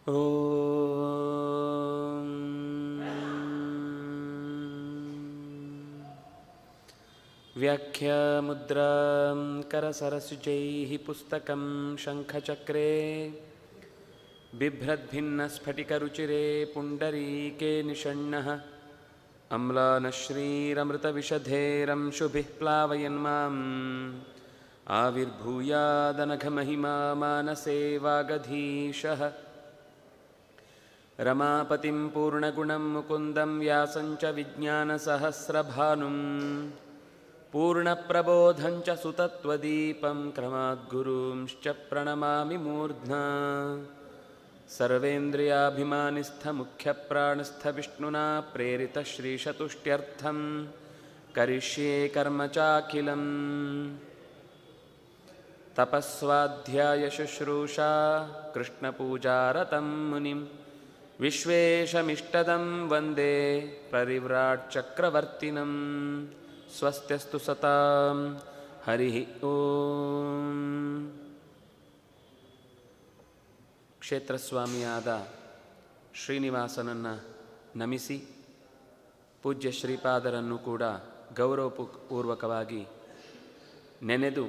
व्याख्यामुद्रां करसरसुजैः पुस्तकं शङ्खचक्रे बिभ्रद्भिन्नस्फटिकरुचिरे पुण्डरीके निषण्णः अम्लानश्रीरमृतविषधेरंशुभिः प्लावयन्माम् आविर्भूयादनघमहिमा मानसे वागधीशः रमापतिं पूर्णगुणं मुकुन्दं व्यासं च विज्ञानसहस्रभानुम् पूर्णप्रबोधं च सुतत्वदीपं क्रमाद्गुरूंश्च प्रणमामि मूर्ध्ना सर्वेन्द्रियाभिमानिस्थमुख्यप्राणस्थविष्णुना प्रेरितश्रीशतुष्ट्यर्थं करिष्ये कर्म चाखिलम् तपस्वाध्यायशुश्रूषा कृष्णपूजारतं मुनिं विश्वेशमिष्टदं वन्दे परिव्राट्चक्रवर्तिनं स्वस्त्यस्तु सतां हरिः ಓಂ ಕ್ಷೇತ್ರಸ್ವಾಮಿಯಾದ ಶ್ರೀನಿವಾಸನನ್ನು ನಮಿಸಿ ಪೂಜ್ಯ ಶ್ರೀಪಾದರನ್ನು ಕೂಡ ಗೌರವಪೂರ್ವಕವಾಗಿ ನೆನೆದು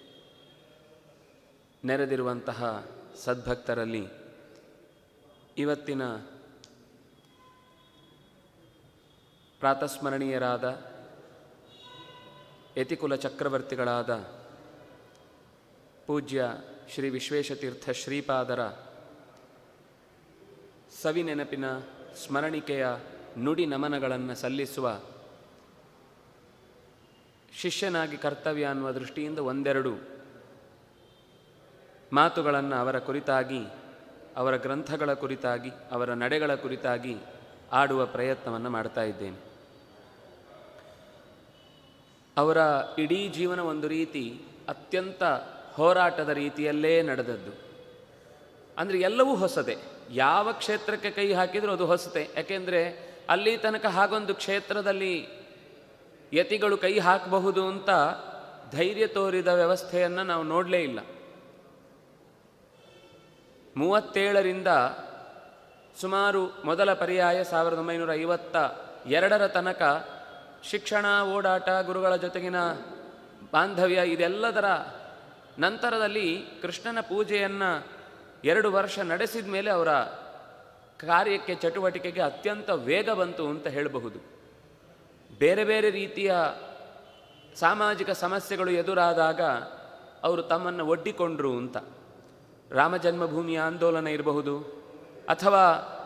ನೆರೆದಿರುವಂತಹ ಸದ್ಭಕ್ತರಲ್ಲಿ ಇವತ್ತಿನ ಪ್ರಾತಸ್ಮರಣೀಯರಾದ ಯತಿಕುಲ ಚಕ್ರವರ್ತಿಗಳಾದ ಪೂಜ್ಯ ಶ್ರೀ ವಿಶ್ವೇಶತೀರ್ಥ ಶ್ರೀಪಾದರ ಸವಿ ನೆನಪಿನ ಸ್ಮರಣಿಕೆಯ ನುಡಿ ನಮನಗಳನ್ನು ಸಲ್ಲಿಸುವ ಶಿಷ್ಯನಾಗಿ ಕರ್ತವ್ಯ ಅನ್ನುವ ದೃಷ್ಟಿಯಿಂದ ಒಂದೆರಡು ಮಾತುಗಳನ್ನು ಅವರ ಕುರಿತಾಗಿ ಅವರ ಗ್ರಂಥಗಳ ಕುರಿತಾಗಿ ಅವರ ನಡೆಗಳ ಕುರಿತಾಗಿ ಆಡುವ ಪ್ರಯತ್ನವನ್ನು ಮಾಡ್ತಾ ಇದ್ದೇನೆ ಅವರ ಇಡೀ ಜೀವನ ಒಂದು ರೀತಿ ಅತ್ಯಂತ ಹೋರಾಟದ ರೀತಿಯಲ್ಲೇ ನಡೆದದ್ದು ಅಂದರೆ ಎಲ್ಲವೂ ಹೊಸದೆ ಯಾವ ಕ್ಷೇತ್ರಕ್ಕೆ ಕೈ ಹಾಕಿದರೂ ಅದು ಹೊಸತೆ ಯಾಕೆಂದರೆ ಅಲ್ಲಿ ತನಕ ಹಾಗೊಂದು ಕ್ಷೇತ್ರದಲ್ಲಿ ಯತಿಗಳು ಕೈ ಹಾಕಬಹುದು ಅಂತ ಧೈರ್ಯ ತೋರಿದ ವ್ಯವಸ್ಥೆಯನ್ನು ನಾವು ನೋಡಲೇ ಇಲ್ಲ ಮೂವತ್ತೇಳರಿಂದ ಸುಮಾರು ಮೊದಲ ಪರ್ಯಾಯ ಸಾವಿರದ ಒಂಬೈನೂರ ಐವತ್ತ ಎರಡರ ತನಕ ಶಿಕ್ಷಣ ಓಡಾಟ ಗುರುಗಳ ಜೊತೆಗಿನ ಬಾಂಧವ್ಯ ಇದೆಲ್ಲದರ ನಂತರದಲ್ಲಿ ಕೃಷ್ಣನ ಪೂಜೆಯನ್ನು ಎರಡು ವರ್ಷ ನಡೆಸಿದ ಮೇಲೆ ಅವರ ಕಾರ್ಯಕ್ಕೆ ಚಟುವಟಿಕೆಗೆ ಅತ್ಯಂತ ವೇಗ ಬಂತು ಅಂತ ಹೇಳಬಹುದು ಬೇರೆ ಬೇರೆ ರೀತಿಯ ಸಾಮಾಜಿಕ ಸಮಸ್ಯೆಗಳು ಎದುರಾದಾಗ ಅವರು ತಮ್ಮನ್ನು ಒಡ್ಡಿಕೊಂಡ್ರು ಅಂತ ರಾಮ ಜನ್ಮಭೂಮಿಯ ಆಂದೋಲನ ಇರಬಹುದು ಅಥವಾ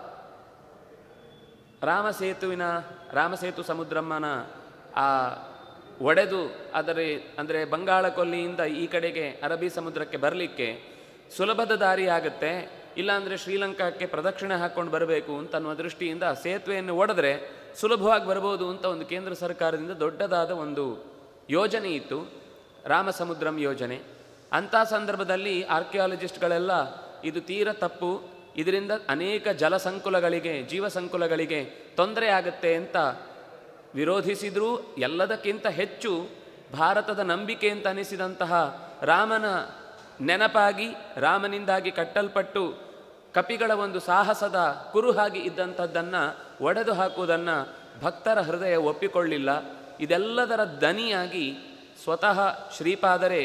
ರಾಮಸೇತುವಿನ ರಾಮಸೇತು ಸಮುದ್ರಮ್ಮನ ಆ ಒಡೆದು ಅದರ ಅಂದರೆ ಬಂಗಾಳ ಕೊಲ್ಲಿಯಿಂದ ಈ ಕಡೆಗೆ ಅರಬ್ಬಿ ಸಮುದ್ರಕ್ಕೆ ಬರಲಿಕ್ಕೆ ಸುಲಭದ ದಾರಿ ಆಗುತ್ತೆ ಇಲ್ಲಾಂದರೆ ಶ್ರೀಲಂಕಾಕ್ಕೆ ಪ್ರದಕ್ಷಿಣೆ ಹಾಕ್ಕೊಂಡು ಬರಬೇಕು ಅಂತ ಅನ್ನುವ ದೃಷ್ಟಿಯಿಂದ ಸೇತುವೆಯನ್ನು ಒಡೆದ್ರೆ ಸುಲಭವಾಗಿ ಬರ್ಬೋದು ಅಂತ ಒಂದು ಕೇಂದ್ರ ಸರ್ಕಾರದಿಂದ ದೊಡ್ಡದಾದ ಒಂದು ಯೋಜನೆ ಇತ್ತು ರಾಮಸಮುದ್ರಂ ಯೋಜನೆ ಅಂಥ ಸಂದರ್ಭದಲ್ಲಿ ಆರ್ಕಿಯಾಲಜಿಸ್ಟ್ಗಳೆಲ್ಲ ಇದು ತೀರ ತಪ್ಪು ಇದರಿಂದ ಅನೇಕ ಜಲಸಂಕುಲಗಳಿಗೆ ಜೀವಸಂಕುಲಗಳಿಗೆ ತೊಂದರೆ ಆಗುತ್ತೆ ಅಂತ ವಿರೋಧಿಸಿದರೂ ಎಲ್ಲದಕ್ಕಿಂತ ಹೆಚ್ಚು ಭಾರತದ ನಂಬಿಕೆ ಅಂತ ಅನಿಸಿದಂತಹ ರಾಮನ ನೆನಪಾಗಿ ರಾಮನಿಂದಾಗಿ ಕಟ್ಟಲ್ಪಟ್ಟು ಕಪಿಗಳ ಒಂದು ಸಾಹಸದ ಕುರುಹಾಗಿ ಇದ್ದಂಥದ್ದನ್ನು ಒಡೆದು ಹಾಕುವುದನ್ನು ಭಕ್ತರ ಹೃದಯ ಒಪ್ಪಿಕೊಳ್ಳಿಲ್ಲ ಇದೆಲ್ಲದರ ದನಿಯಾಗಿ ಸ್ವತಃ ಶ್ರೀಪಾದರೇ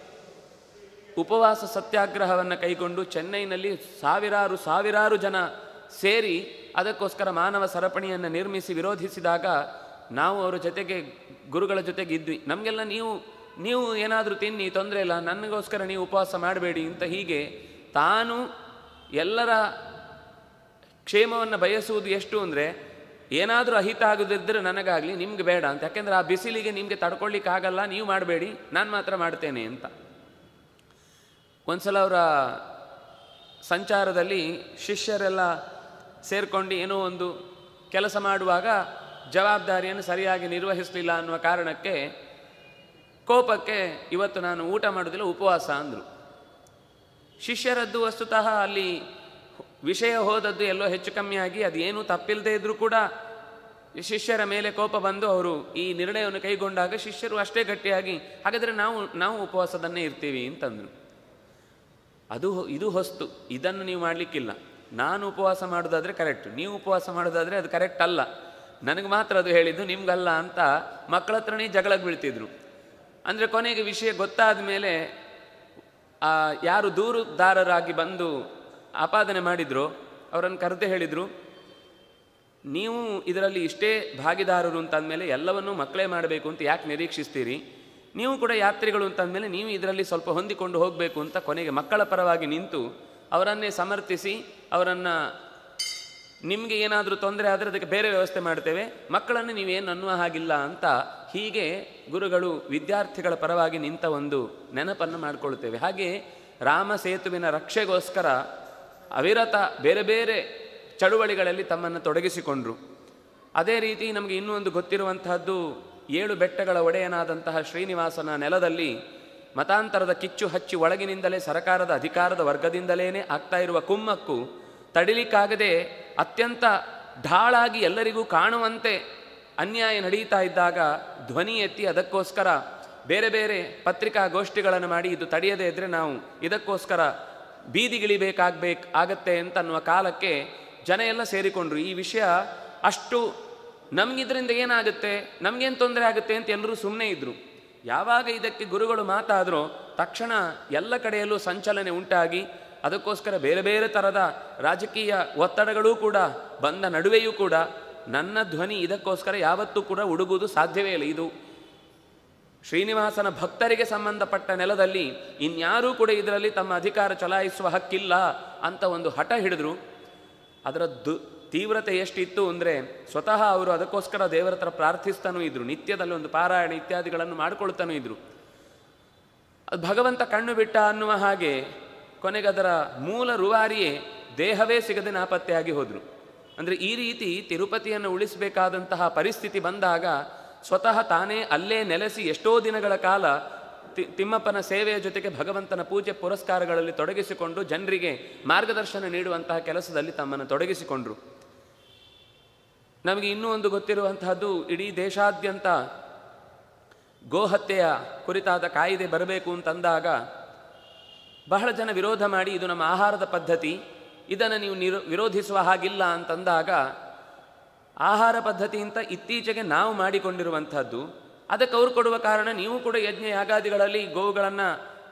ಉಪವಾಸ ಸತ್ಯಾಗ್ರಹವನ್ನು ಕೈಗೊಂಡು ಚೆನ್ನೈನಲ್ಲಿ ಸಾವಿರಾರು ಸಾವಿರಾರು ಜನ ಸೇರಿ ಅದಕ್ಕೋಸ್ಕರ ಮಾನವ ಸರಪಣಿಯನ್ನು ನಿರ್ಮಿಸಿ ವಿರೋಧಿಸಿದಾಗ ನಾವು ಅವರ ಜೊತೆಗೆ ಗುರುಗಳ ಜೊತೆಗೆ ಇದ್ವಿ ನಮಗೆಲ್ಲ ನೀವು ನೀವು ಏನಾದರೂ ತಿನ್ನಿ ತೊಂದರೆ ಇಲ್ಲ ನನಗೋಸ್ಕರ ನೀವು ಉಪವಾಸ ಮಾಡಬೇಡಿ ಅಂತ ಹೀಗೆ ತಾನು ಎಲ್ಲರ ಕ್ಷೇಮವನ್ನು ಬಯಸುವುದು ಎಷ್ಟು ಅಂದರೆ ಏನಾದರೂ ಅಹಿತ ಆಗೋದಿದ್ದರೆ ನನಗಾಗಲಿ ನಿಮ್ಗೆ ಬೇಡ ಅಂತ ಯಾಕೆಂದರೆ ಆ ಬಿಸಿಲಿಗೆ ನಿಮಗೆ ತಡ್ಕೊಳ್ಳಿಕ್ಕಾಗಲ್ಲ ನೀವು ಮಾಡಬೇಡಿ ನಾನು ಮಾತ್ರ ಮಾಡ್ತೇನೆ ಅಂತ ಒಂದ್ಸಲ ಅವರ ಸಂಚಾರದಲ್ಲಿ ಶಿಷ್ಯರೆಲ್ಲ ಸೇರ್ಕೊಂಡು ಏನೋ ಒಂದು ಕೆಲಸ ಮಾಡುವಾಗ ಜವಾಬ್ದಾರಿಯನ್ನು ಸರಿಯಾಗಿ ನಿರ್ವಹಿಸಲಿಲ್ಲ ಅನ್ನುವ ಕಾರಣಕ್ಕೆ ಕೋಪಕ್ಕೆ ಇವತ್ತು ನಾನು ಊಟ ಮಾಡೋದಿಲ್ಲ ಉಪವಾಸ ಅಂದರು ಶಿಷ್ಯರದ್ದು ವಸ್ತುತಃ ಅಲ್ಲಿ ವಿಷಯ ಹೋದದ್ದು ಎಲ್ಲೋ ಹೆಚ್ಚು ಕಮ್ಮಿಯಾಗಿ ಅದೇನೂ ತಪ್ಪಿಲ್ಲದೆ ಇದ್ದರೂ ಕೂಡ ಶಿಷ್ಯರ ಮೇಲೆ ಕೋಪ ಬಂದು ಅವರು ಈ ನಿರ್ಣಯವನ್ನು ಕೈಗೊಂಡಾಗ ಶಿಷ್ಯರು ಅಷ್ಟೇ ಗಟ್ಟಿಯಾಗಿ ಹಾಗಾದರೆ ನಾವು ನಾವು ಉಪವಾಸದನ್ನೇ ಇರ್ತೀವಿ ಅಂತಂದರು ಅದು ಇದು ಹೊಸ್ತು ಇದನ್ನು ನೀವು ಮಾಡಲಿಕ್ಕಿಲ್ಲ ನಾನು ಉಪವಾಸ ಮಾಡೋದಾದರೆ ಕರೆಕ್ಟ್ ನೀವು ಉಪವಾಸ ಮಾಡೋದಾದರೆ ಅದು ಕರೆಕ್ಟ್ ಅಲ್ಲ ನನಗೆ ಮಾತ್ರ ಅದು ಹೇಳಿದ್ದು ನಿಮ್ಗಲ್ಲ ಅಂತ ಮಕ್ಕಳ ಹತ್ರನೇ ಜಗಳಕ್ಕೆ ಬೀಳ್ತಿದ್ರು ಅಂದರೆ ಕೊನೆಗೆ ವಿಷಯ ಗೊತ್ತಾದ ಮೇಲೆ ಆ ಯಾರು ದೂರುದಾರರಾಗಿ ಬಂದು ಆಪಾದನೆ ಮಾಡಿದ್ರು ಅವರನ್ನು ಕರೆದು ಹೇಳಿದರು ನೀವು ಇದರಲ್ಲಿ ಇಷ್ಟೇ ಭಾಗಿದಾರರು ಅಂತಂದಮೇಲೆ ಎಲ್ಲವನ್ನೂ ಮಕ್ಕಳೇ ಮಾಡಬೇಕು ಅಂತ ಯಾಕೆ ನಿರೀಕ್ಷಿಸ್ತೀರಿ ನೀವು ಕೂಡ ಯಾತ್ರಿಗಳು ಅಂತಂದಮೇಲೆ ನೀವು ಇದರಲ್ಲಿ ಸ್ವಲ್ಪ ಹೊಂದಿಕೊಂಡು ಹೋಗಬೇಕು ಅಂತ ಕೊನೆಗೆ ಮಕ್ಕಳ ಪರವಾಗಿ ನಿಂತು ಅವರನ್ನೇ ಸಮರ್ಥಿಸಿ ಅವರನ್ನು ನಿಮಗೆ ಏನಾದರೂ ತೊಂದರೆ ಆದರೆ ಅದಕ್ಕೆ ಬೇರೆ ವ್ಯವಸ್ಥೆ ಮಾಡ್ತೇವೆ ಮಕ್ಕಳನ್ನು ನೀವೇನು ಅನ್ನುವ ಹಾಗಿಲ್ಲ ಅಂತ ಹೀಗೆ ಗುರುಗಳು ವಿದ್ಯಾರ್ಥಿಗಳ ಪರವಾಗಿ ನಿಂತ ಒಂದು ನೆನಪನ್ನು ಮಾಡಿಕೊಳ್ತೇವೆ ಹಾಗೆ ರಾಮ ಸೇತುವಿನ ರಕ್ಷೆಗೋಸ್ಕರ ಅವಿರತ ಬೇರೆ ಬೇರೆ ಚಳುವಳಿಗಳಲ್ಲಿ ತಮ್ಮನ್ನು ತೊಡಗಿಸಿಕೊಂಡ್ರು ಅದೇ ರೀತಿ ನಮಗೆ ಇನ್ನೂ ಒಂದು ಗೊತ್ತಿರುವಂತಹದ್ದು ಏಳು ಬೆಟ್ಟಗಳ ಒಡೆಯನಾದಂತಹ ಶ್ರೀನಿವಾಸನ ನೆಲದಲ್ಲಿ ಮತಾಂತರದ ಕಿಚ್ಚು ಹಚ್ಚಿ ಒಳಗಿನಿಂದಲೇ ಸರಕಾರದ ಅಧಿಕಾರದ ವರ್ಗದಿಂದಲೇ ಆಗ್ತಾ ಇರುವ ಕುಮ್ಮಕ್ಕು ತಡಿಲಿಕ್ಕಾಗದೆ ಅತ್ಯಂತ ಢಾಳಾಗಿ ಎಲ್ಲರಿಗೂ ಕಾಣುವಂತೆ ಅನ್ಯಾಯ ನಡೀತಾ ಇದ್ದಾಗ ಧ್ವನಿ ಎತ್ತಿ ಅದಕ್ಕೋಸ್ಕರ ಬೇರೆ ಬೇರೆ ಪತ್ರಿಕಾಗೋಷ್ಠಿಗಳನ್ನು ಮಾಡಿ ಇದು ತಡೆಯದೇ ಇದ್ದರೆ ನಾವು ಇದಕ್ಕೋಸ್ಕರ ಬೀದಿಗಿಳಿಬೇಕಾಗ್ಬೇಕು ಆಗತ್ತೆ ಅಂತ ಅನ್ನುವ ಕಾಲಕ್ಕೆ ಜನ ಎಲ್ಲ ಸೇರಿಕೊಂಡ್ರು ಈ ವಿಷಯ ಅಷ್ಟು ನಮಗಿದ್ರಿಂದ ಏನಾಗುತ್ತೆ ನಮಗೇನು ತೊಂದರೆ ಆಗುತ್ತೆ ಅಂತ ಎಲ್ಲರೂ ಸುಮ್ಮನೆ ಇದ್ದರು ಯಾವಾಗ ಇದಕ್ಕೆ ಗುರುಗಳು ಮಾತಾದರೋ ತಕ್ಷಣ ಎಲ್ಲ ಕಡೆಯಲ್ಲೂ ಸಂಚಲನೆ ಉಂಟಾಗಿ ಅದಕ್ಕೋಸ್ಕರ ಬೇರೆ ಬೇರೆ ಥರದ ರಾಜಕೀಯ ಒತ್ತಡಗಳೂ ಕೂಡ ಬಂದ ನಡುವೆಯೂ ಕೂಡ ನನ್ನ ಧ್ವನಿ ಇದಕ್ಕೋಸ್ಕರ ಯಾವತ್ತೂ ಕೂಡ ಹುಡುಗುವುದು ಸಾಧ್ಯವೇ ಇಲ್ಲ ಇದು ಶ್ರೀನಿವಾಸನ ಭಕ್ತರಿಗೆ ಸಂಬಂಧಪಟ್ಟ ನೆಲದಲ್ಲಿ ಇನ್ಯಾರೂ ಕೂಡ ಇದರಲ್ಲಿ ತಮ್ಮ ಅಧಿಕಾರ ಚಲಾಯಿಸುವ ಹಕ್ಕಿಲ್ಲ ಅಂತ ಒಂದು ಹಠ ಹಿಡಿದ್ರು ಅದರ ದು ತೀವ್ರತೆ ಎಷ್ಟಿತ್ತು ಅಂದರೆ ಸ್ವತಃ ಅವರು ಅದಕ್ಕೋಸ್ಕರ ದೇವರ ಹತ್ರ ಪ್ರಾರ್ಥಿಸ್ತಾನೂ ಇದ್ರು ನಿತ್ಯದಲ್ಲಿ ಒಂದು ಪಾರಾಯಣ ಇತ್ಯಾದಿಗಳನ್ನು ಮಾಡ್ಕೊಳ್ತಾನೂ ಇದ್ರು ಅದು ಭಗವಂತ ಕಣ್ಣು ಬಿಟ್ಟ ಅನ್ನುವ ಹಾಗೆ ಕೊನೆಗೆ ಅದರ ಮೂಲ ರೂವಾರಿಯೇ ದೇಹವೇ ಸಿಗದೆ ನಾಪತ್ತೆಯಾಗಿ ಹೋದರು ಅಂದರೆ ಈ ರೀತಿ ತಿರುಪತಿಯನ್ನು ಉಳಿಸಬೇಕಾದಂತಹ ಪರಿಸ್ಥಿತಿ ಬಂದಾಗ ಸ್ವತಃ ತಾನೇ ಅಲ್ಲೇ ನೆಲೆಸಿ ಎಷ್ಟೋ ದಿನಗಳ ಕಾಲ ತಿ- ತಿಮ್ಮಪ್ಪನ ಸೇವೆಯ ಜೊತೆಗೆ ಭಗವಂತನ ಪೂಜೆ ಪುರಸ್ಕಾರಗಳಲ್ಲಿ ತೊಡಗಿಸಿಕೊಂಡು ಜನರಿಗೆ ಮಾರ್ಗದರ್ಶನ ನೀಡುವಂತಹ ಕೆಲಸದಲ್ಲಿ ತಮ್ಮನ್ನು ತೊಡಗಿಸಿಕೊಂಡ್ರು ನಮಗೆ ಇನ್ನೂ ಒಂದು ಗೊತ್ತಿರುವಂತಹದ್ದು ಇಡೀ ದೇಶಾದ್ಯಂತ ಗೋಹತ್ಯೆಯ ಕುರಿತಾದ ಕಾಯಿದೆ ಬರಬೇಕು ಅಂತಂದಾಗ ಬಹಳ ಜನ ವಿರೋಧ ಮಾಡಿ ಇದು ನಮ್ಮ ಆಹಾರದ ಪದ್ಧತಿ ಇದನ್ನು ನೀವು ನಿರೋ ವಿರೋಧಿಸುವ ಹಾಗಿಲ್ಲ ಅಂತಂದಾಗ ಆಹಾರ ಪದ್ಧತಿ ಅಂತ ಇತ್ತೀಚೆಗೆ ನಾವು ಮಾಡಿಕೊಂಡಿರುವಂಥದ್ದು ಅದಕ್ಕೆ ಅವ್ರು ಕೊಡುವ ಕಾರಣ ನೀವು ಕೂಡ ಯಜ್ಞ ಯಾಗಾದಿಗಳಲ್ಲಿ ಗೋವುಗಳನ್ನು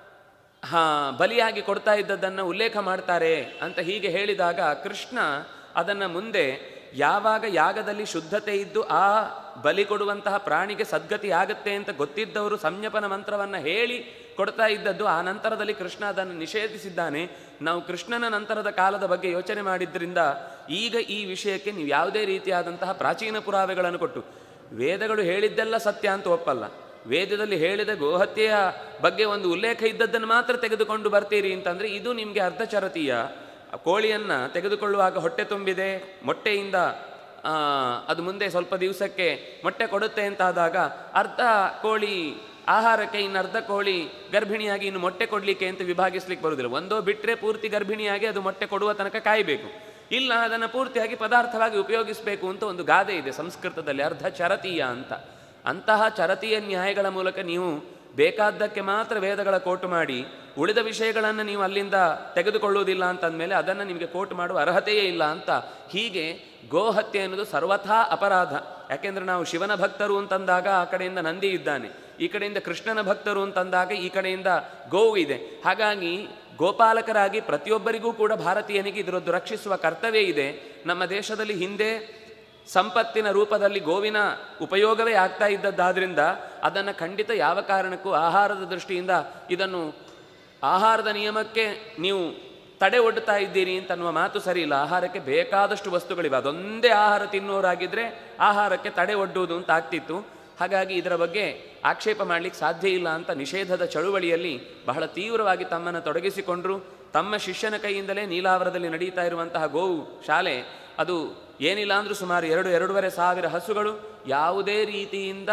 ಹಾ ಬಲಿಯಾಗಿ ಕೊಡ್ತಾ ಇದ್ದದ್ದನ್ನು ಉಲ್ಲೇಖ ಮಾಡ್ತಾರೆ ಅಂತ ಹೀಗೆ ಹೇಳಿದಾಗ ಕೃಷ್ಣ ಅದನ್ನು ಮುಂದೆ ಯಾವಾಗ ಯಾಗದಲ್ಲಿ ಶುದ್ಧತೆ ಇದ್ದು ಆ ಬಲಿ ಕೊಡುವಂತಹ ಪ್ರಾಣಿಗೆ ಸದ್ಗತಿ ಆಗತ್ತೆ ಅಂತ ಗೊತ್ತಿದ್ದವರು ಸಂಜ್ಞಪನ ಮಂತ್ರವನ್ನು ಹೇಳಿ ಕೊಡ್ತಾ ಇದ್ದದ್ದು ಆ ನಂತರದಲ್ಲಿ ಕೃಷ್ಣ ಅದನ್ನು ನಿಷೇಧಿಸಿದ್ದಾನೆ ನಾವು ಕೃಷ್ಣನ ನಂತರದ ಕಾಲದ ಬಗ್ಗೆ ಯೋಚನೆ ಮಾಡಿದ್ರಿಂದ ಈಗ ಈ ವಿಷಯಕ್ಕೆ ನೀವು ಯಾವುದೇ ರೀತಿಯಾದಂತಹ ಪ್ರಾಚೀನ ಪುರಾವೆಗಳನ್ನು ಕೊಟ್ಟು ವೇದಗಳು ಹೇಳಿದ್ದೆಲ್ಲ ಸತ್ಯ ಅಂತ ಒಪ್ಪಲ್ಲ ವೇದದಲ್ಲಿ ಹೇಳಿದ ಗೋಹತ್ಯೆಯ ಬಗ್ಗೆ ಒಂದು ಉಲ್ಲೇಖ ಇದ್ದದ್ದನ್ನು ಮಾತ್ರ ತೆಗೆದುಕೊಂಡು ಬರ್ತೀರಿ ಅಂತಂದರೆ ಇದು ನಿಮಗೆ ಅರ್ಧಚರತೀಯ ಕೋಳಿಯನ್ನು ತೆಗೆದುಕೊಳ್ಳುವಾಗ ಹೊಟ್ಟೆ ತುಂಬಿದೆ ಮೊಟ್ಟೆಯಿಂದ ಆ, ಅದು ಮುಂದೆ ಸ್ವಲ್ಪ ದಿವಸಕ್ಕೆ ಮೊಟ್ಟೆ ಕೊಡುತ್ತೆ ಅಂತಾದಾಗ ಅರ್ಧ ಕೋಳಿ ಆಹಾರಕ್ಕೆ ಇನ್ನು ಅರ್ಧ ಕೋಳಿ ಗರ್ಭಿಣಿಯಾಗಿ ಇನ್ನು ಮೊಟ್ಟೆ ಕೊಡಲಿಕ್ಕೆ ಅಂತ ವಿಭಾಗಿಸ್ಲಿಕ್ಕೆ ಬರುವುದಿಲ್ಲ ಒಂದೋ ಬಿಟ್ಟರೆ ಪೂರ್ತಿ ಗರ್ಭಿಣಿಯಾಗಿ ಅದು ಮೊಟ್ಟೆ ಕೊಡುವ ತನಕ ಕಾಯಬೇಕು ಇಲ್ಲ ಅದನ್ನು ಪೂರ್ತಿಯಾಗಿ ಪದಾರ್ಥವಾಗಿ ಉಪಯೋಗಿಸಬೇಕು ಅಂತ ಒಂದು ಗಾದೆ ಇದೆ ಸಂಸ್ಕೃತದಲ್ಲಿ ಅರ್ಧ ಚರತೀಯ ಅಂತ ಅಂತಹ ಚರತೀಯ ನ್ಯಾಯಗಳ ಮೂಲಕ ನೀವು ಬೇಕಾದ್ದಕ್ಕೆ ಮಾತ್ರ ವೇದಗಳ ಕೋಟು ಮಾಡಿ ಉಳಿದ ವಿಷಯಗಳನ್ನು ನೀವು ಅಲ್ಲಿಂದ ತೆಗೆದುಕೊಳ್ಳುವುದಿಲ್ಲ ಅಂತಂದಮೇಲೆ ಅದನ್ನು ನಿಮಗೆ ಕೋಟು ಮಾಡುವ ಅರ್ಹತೆಯೇ ಇಲ್ಲ ಅಂತ ಹೀಗೆ ಗೋಹತ್ಯೆ ಅನ್ನೋದು ಸರ್ವಥಾ ಅಪರಾಧ ಯಾಕೆಂದ್ರೆ ನಾವು ಶಿವನ ಭಕ್ತರು ಅಂತಂದಾಗ ಆ ಕಡೆಯಿಂದ ನಂದಿ ಇದ್ದಾನೆ ಈ ಕಡೆಯಿಂದ ಕೃಷ್ಣನ ಭಕ್ತರು ಅಂತಂದಾಗ ಈ ಕಡೆಯಿಂದ ಗೋವು ಇದೆ ಹಾಗಾಗಿ ಗೋಪಾಲಕರಾಗಿ ಪ್ರತಿಯೊಬ್ಬರಿಗೂ ಕೂಡ ಭಾರತೀಯನಿಗೆ ಇದರದ್ದು ರಕ್ಷಿಸುವ ಕರ್ತವ್ಯ ಇದೆ ನಮ್ಮ ದೇಶದಲ್ಲಿ ಹಿಂದೆ ಸಂಪತ್ತಿನ ರೂಪದಲ್ಲಿ ಗೋವಿನ ಉಪಯೋಗವೇ ಆಗ್ತಾ ಇದ್ದದ್ದಾದ್ರಿಂದ ಅದನ್ನು ಖಂಡಿತ ಯಾವ ಕಾರಣಕ್ಕೂ ಆಹಾರದ ದೃಷ್ಟಿಯಿಂದ ಇದನ್ನು ಆಹಾರದ ನಿಯಮಕ್ಕೆ ನೀವು ತಡೆ ಒಡ್ಡುತ್ತಾ ಇದ್ದೀರಿ ಅಂತ ಅನ್ನುವ ಮಾತು ಸರಿ ಇಲ್ಲ ಆಹಾರಕ್ಕೆ ಬೇಕಾದಷ್ಟು ವಸ್ತುಗಳಿವೆ ಅದೊಂದೇ ಆಹಾರ ತಿನ್ನೋರಾಗಿದ್ದರೆ ಆಹಾರಕ್ಕೆ ತಡೆ ಒಡ್ಡುವುದು ಅಂತ ಆಗ್ತಿತ್ತು ಹಾಗಾಗಿ ಇದರ ಬಗ್ಗೆ ಆಕ್ಷೇಪ ಮಾಡಲಿಕ್ಕೆ ಸಾಧ್ಯ ಇಲ್ಲ ಅಂತ ನಿಷೇಧದ ಚಳುವಳಿಯಲ್ಲಿ ಬಹಳ ತೀವ್ರವಾಗಿ ತಮ್ಮನ್ನು ತೊಡಗಿಸಿಕೊಂಡ್ರು ತಮ್ಮ ಶಿಷ್ಯನ ಕೈಯಿಂದಲೇ ನೀಲಾವರದಲ್ಲಿ ನಡೀತಾ ಇರುವಂತಹ ಗೋವು ಶಾಲೆ ಅದು ಏನಿಲ್ಲ ಅಂದರೂ ಸುಮಾರು ಎರಡು ಎರಡೂವರೆ ಸಾವಿರ ಹಸುಗಳು ಯಾವುದೇ ರೀತಿಯಿಂದ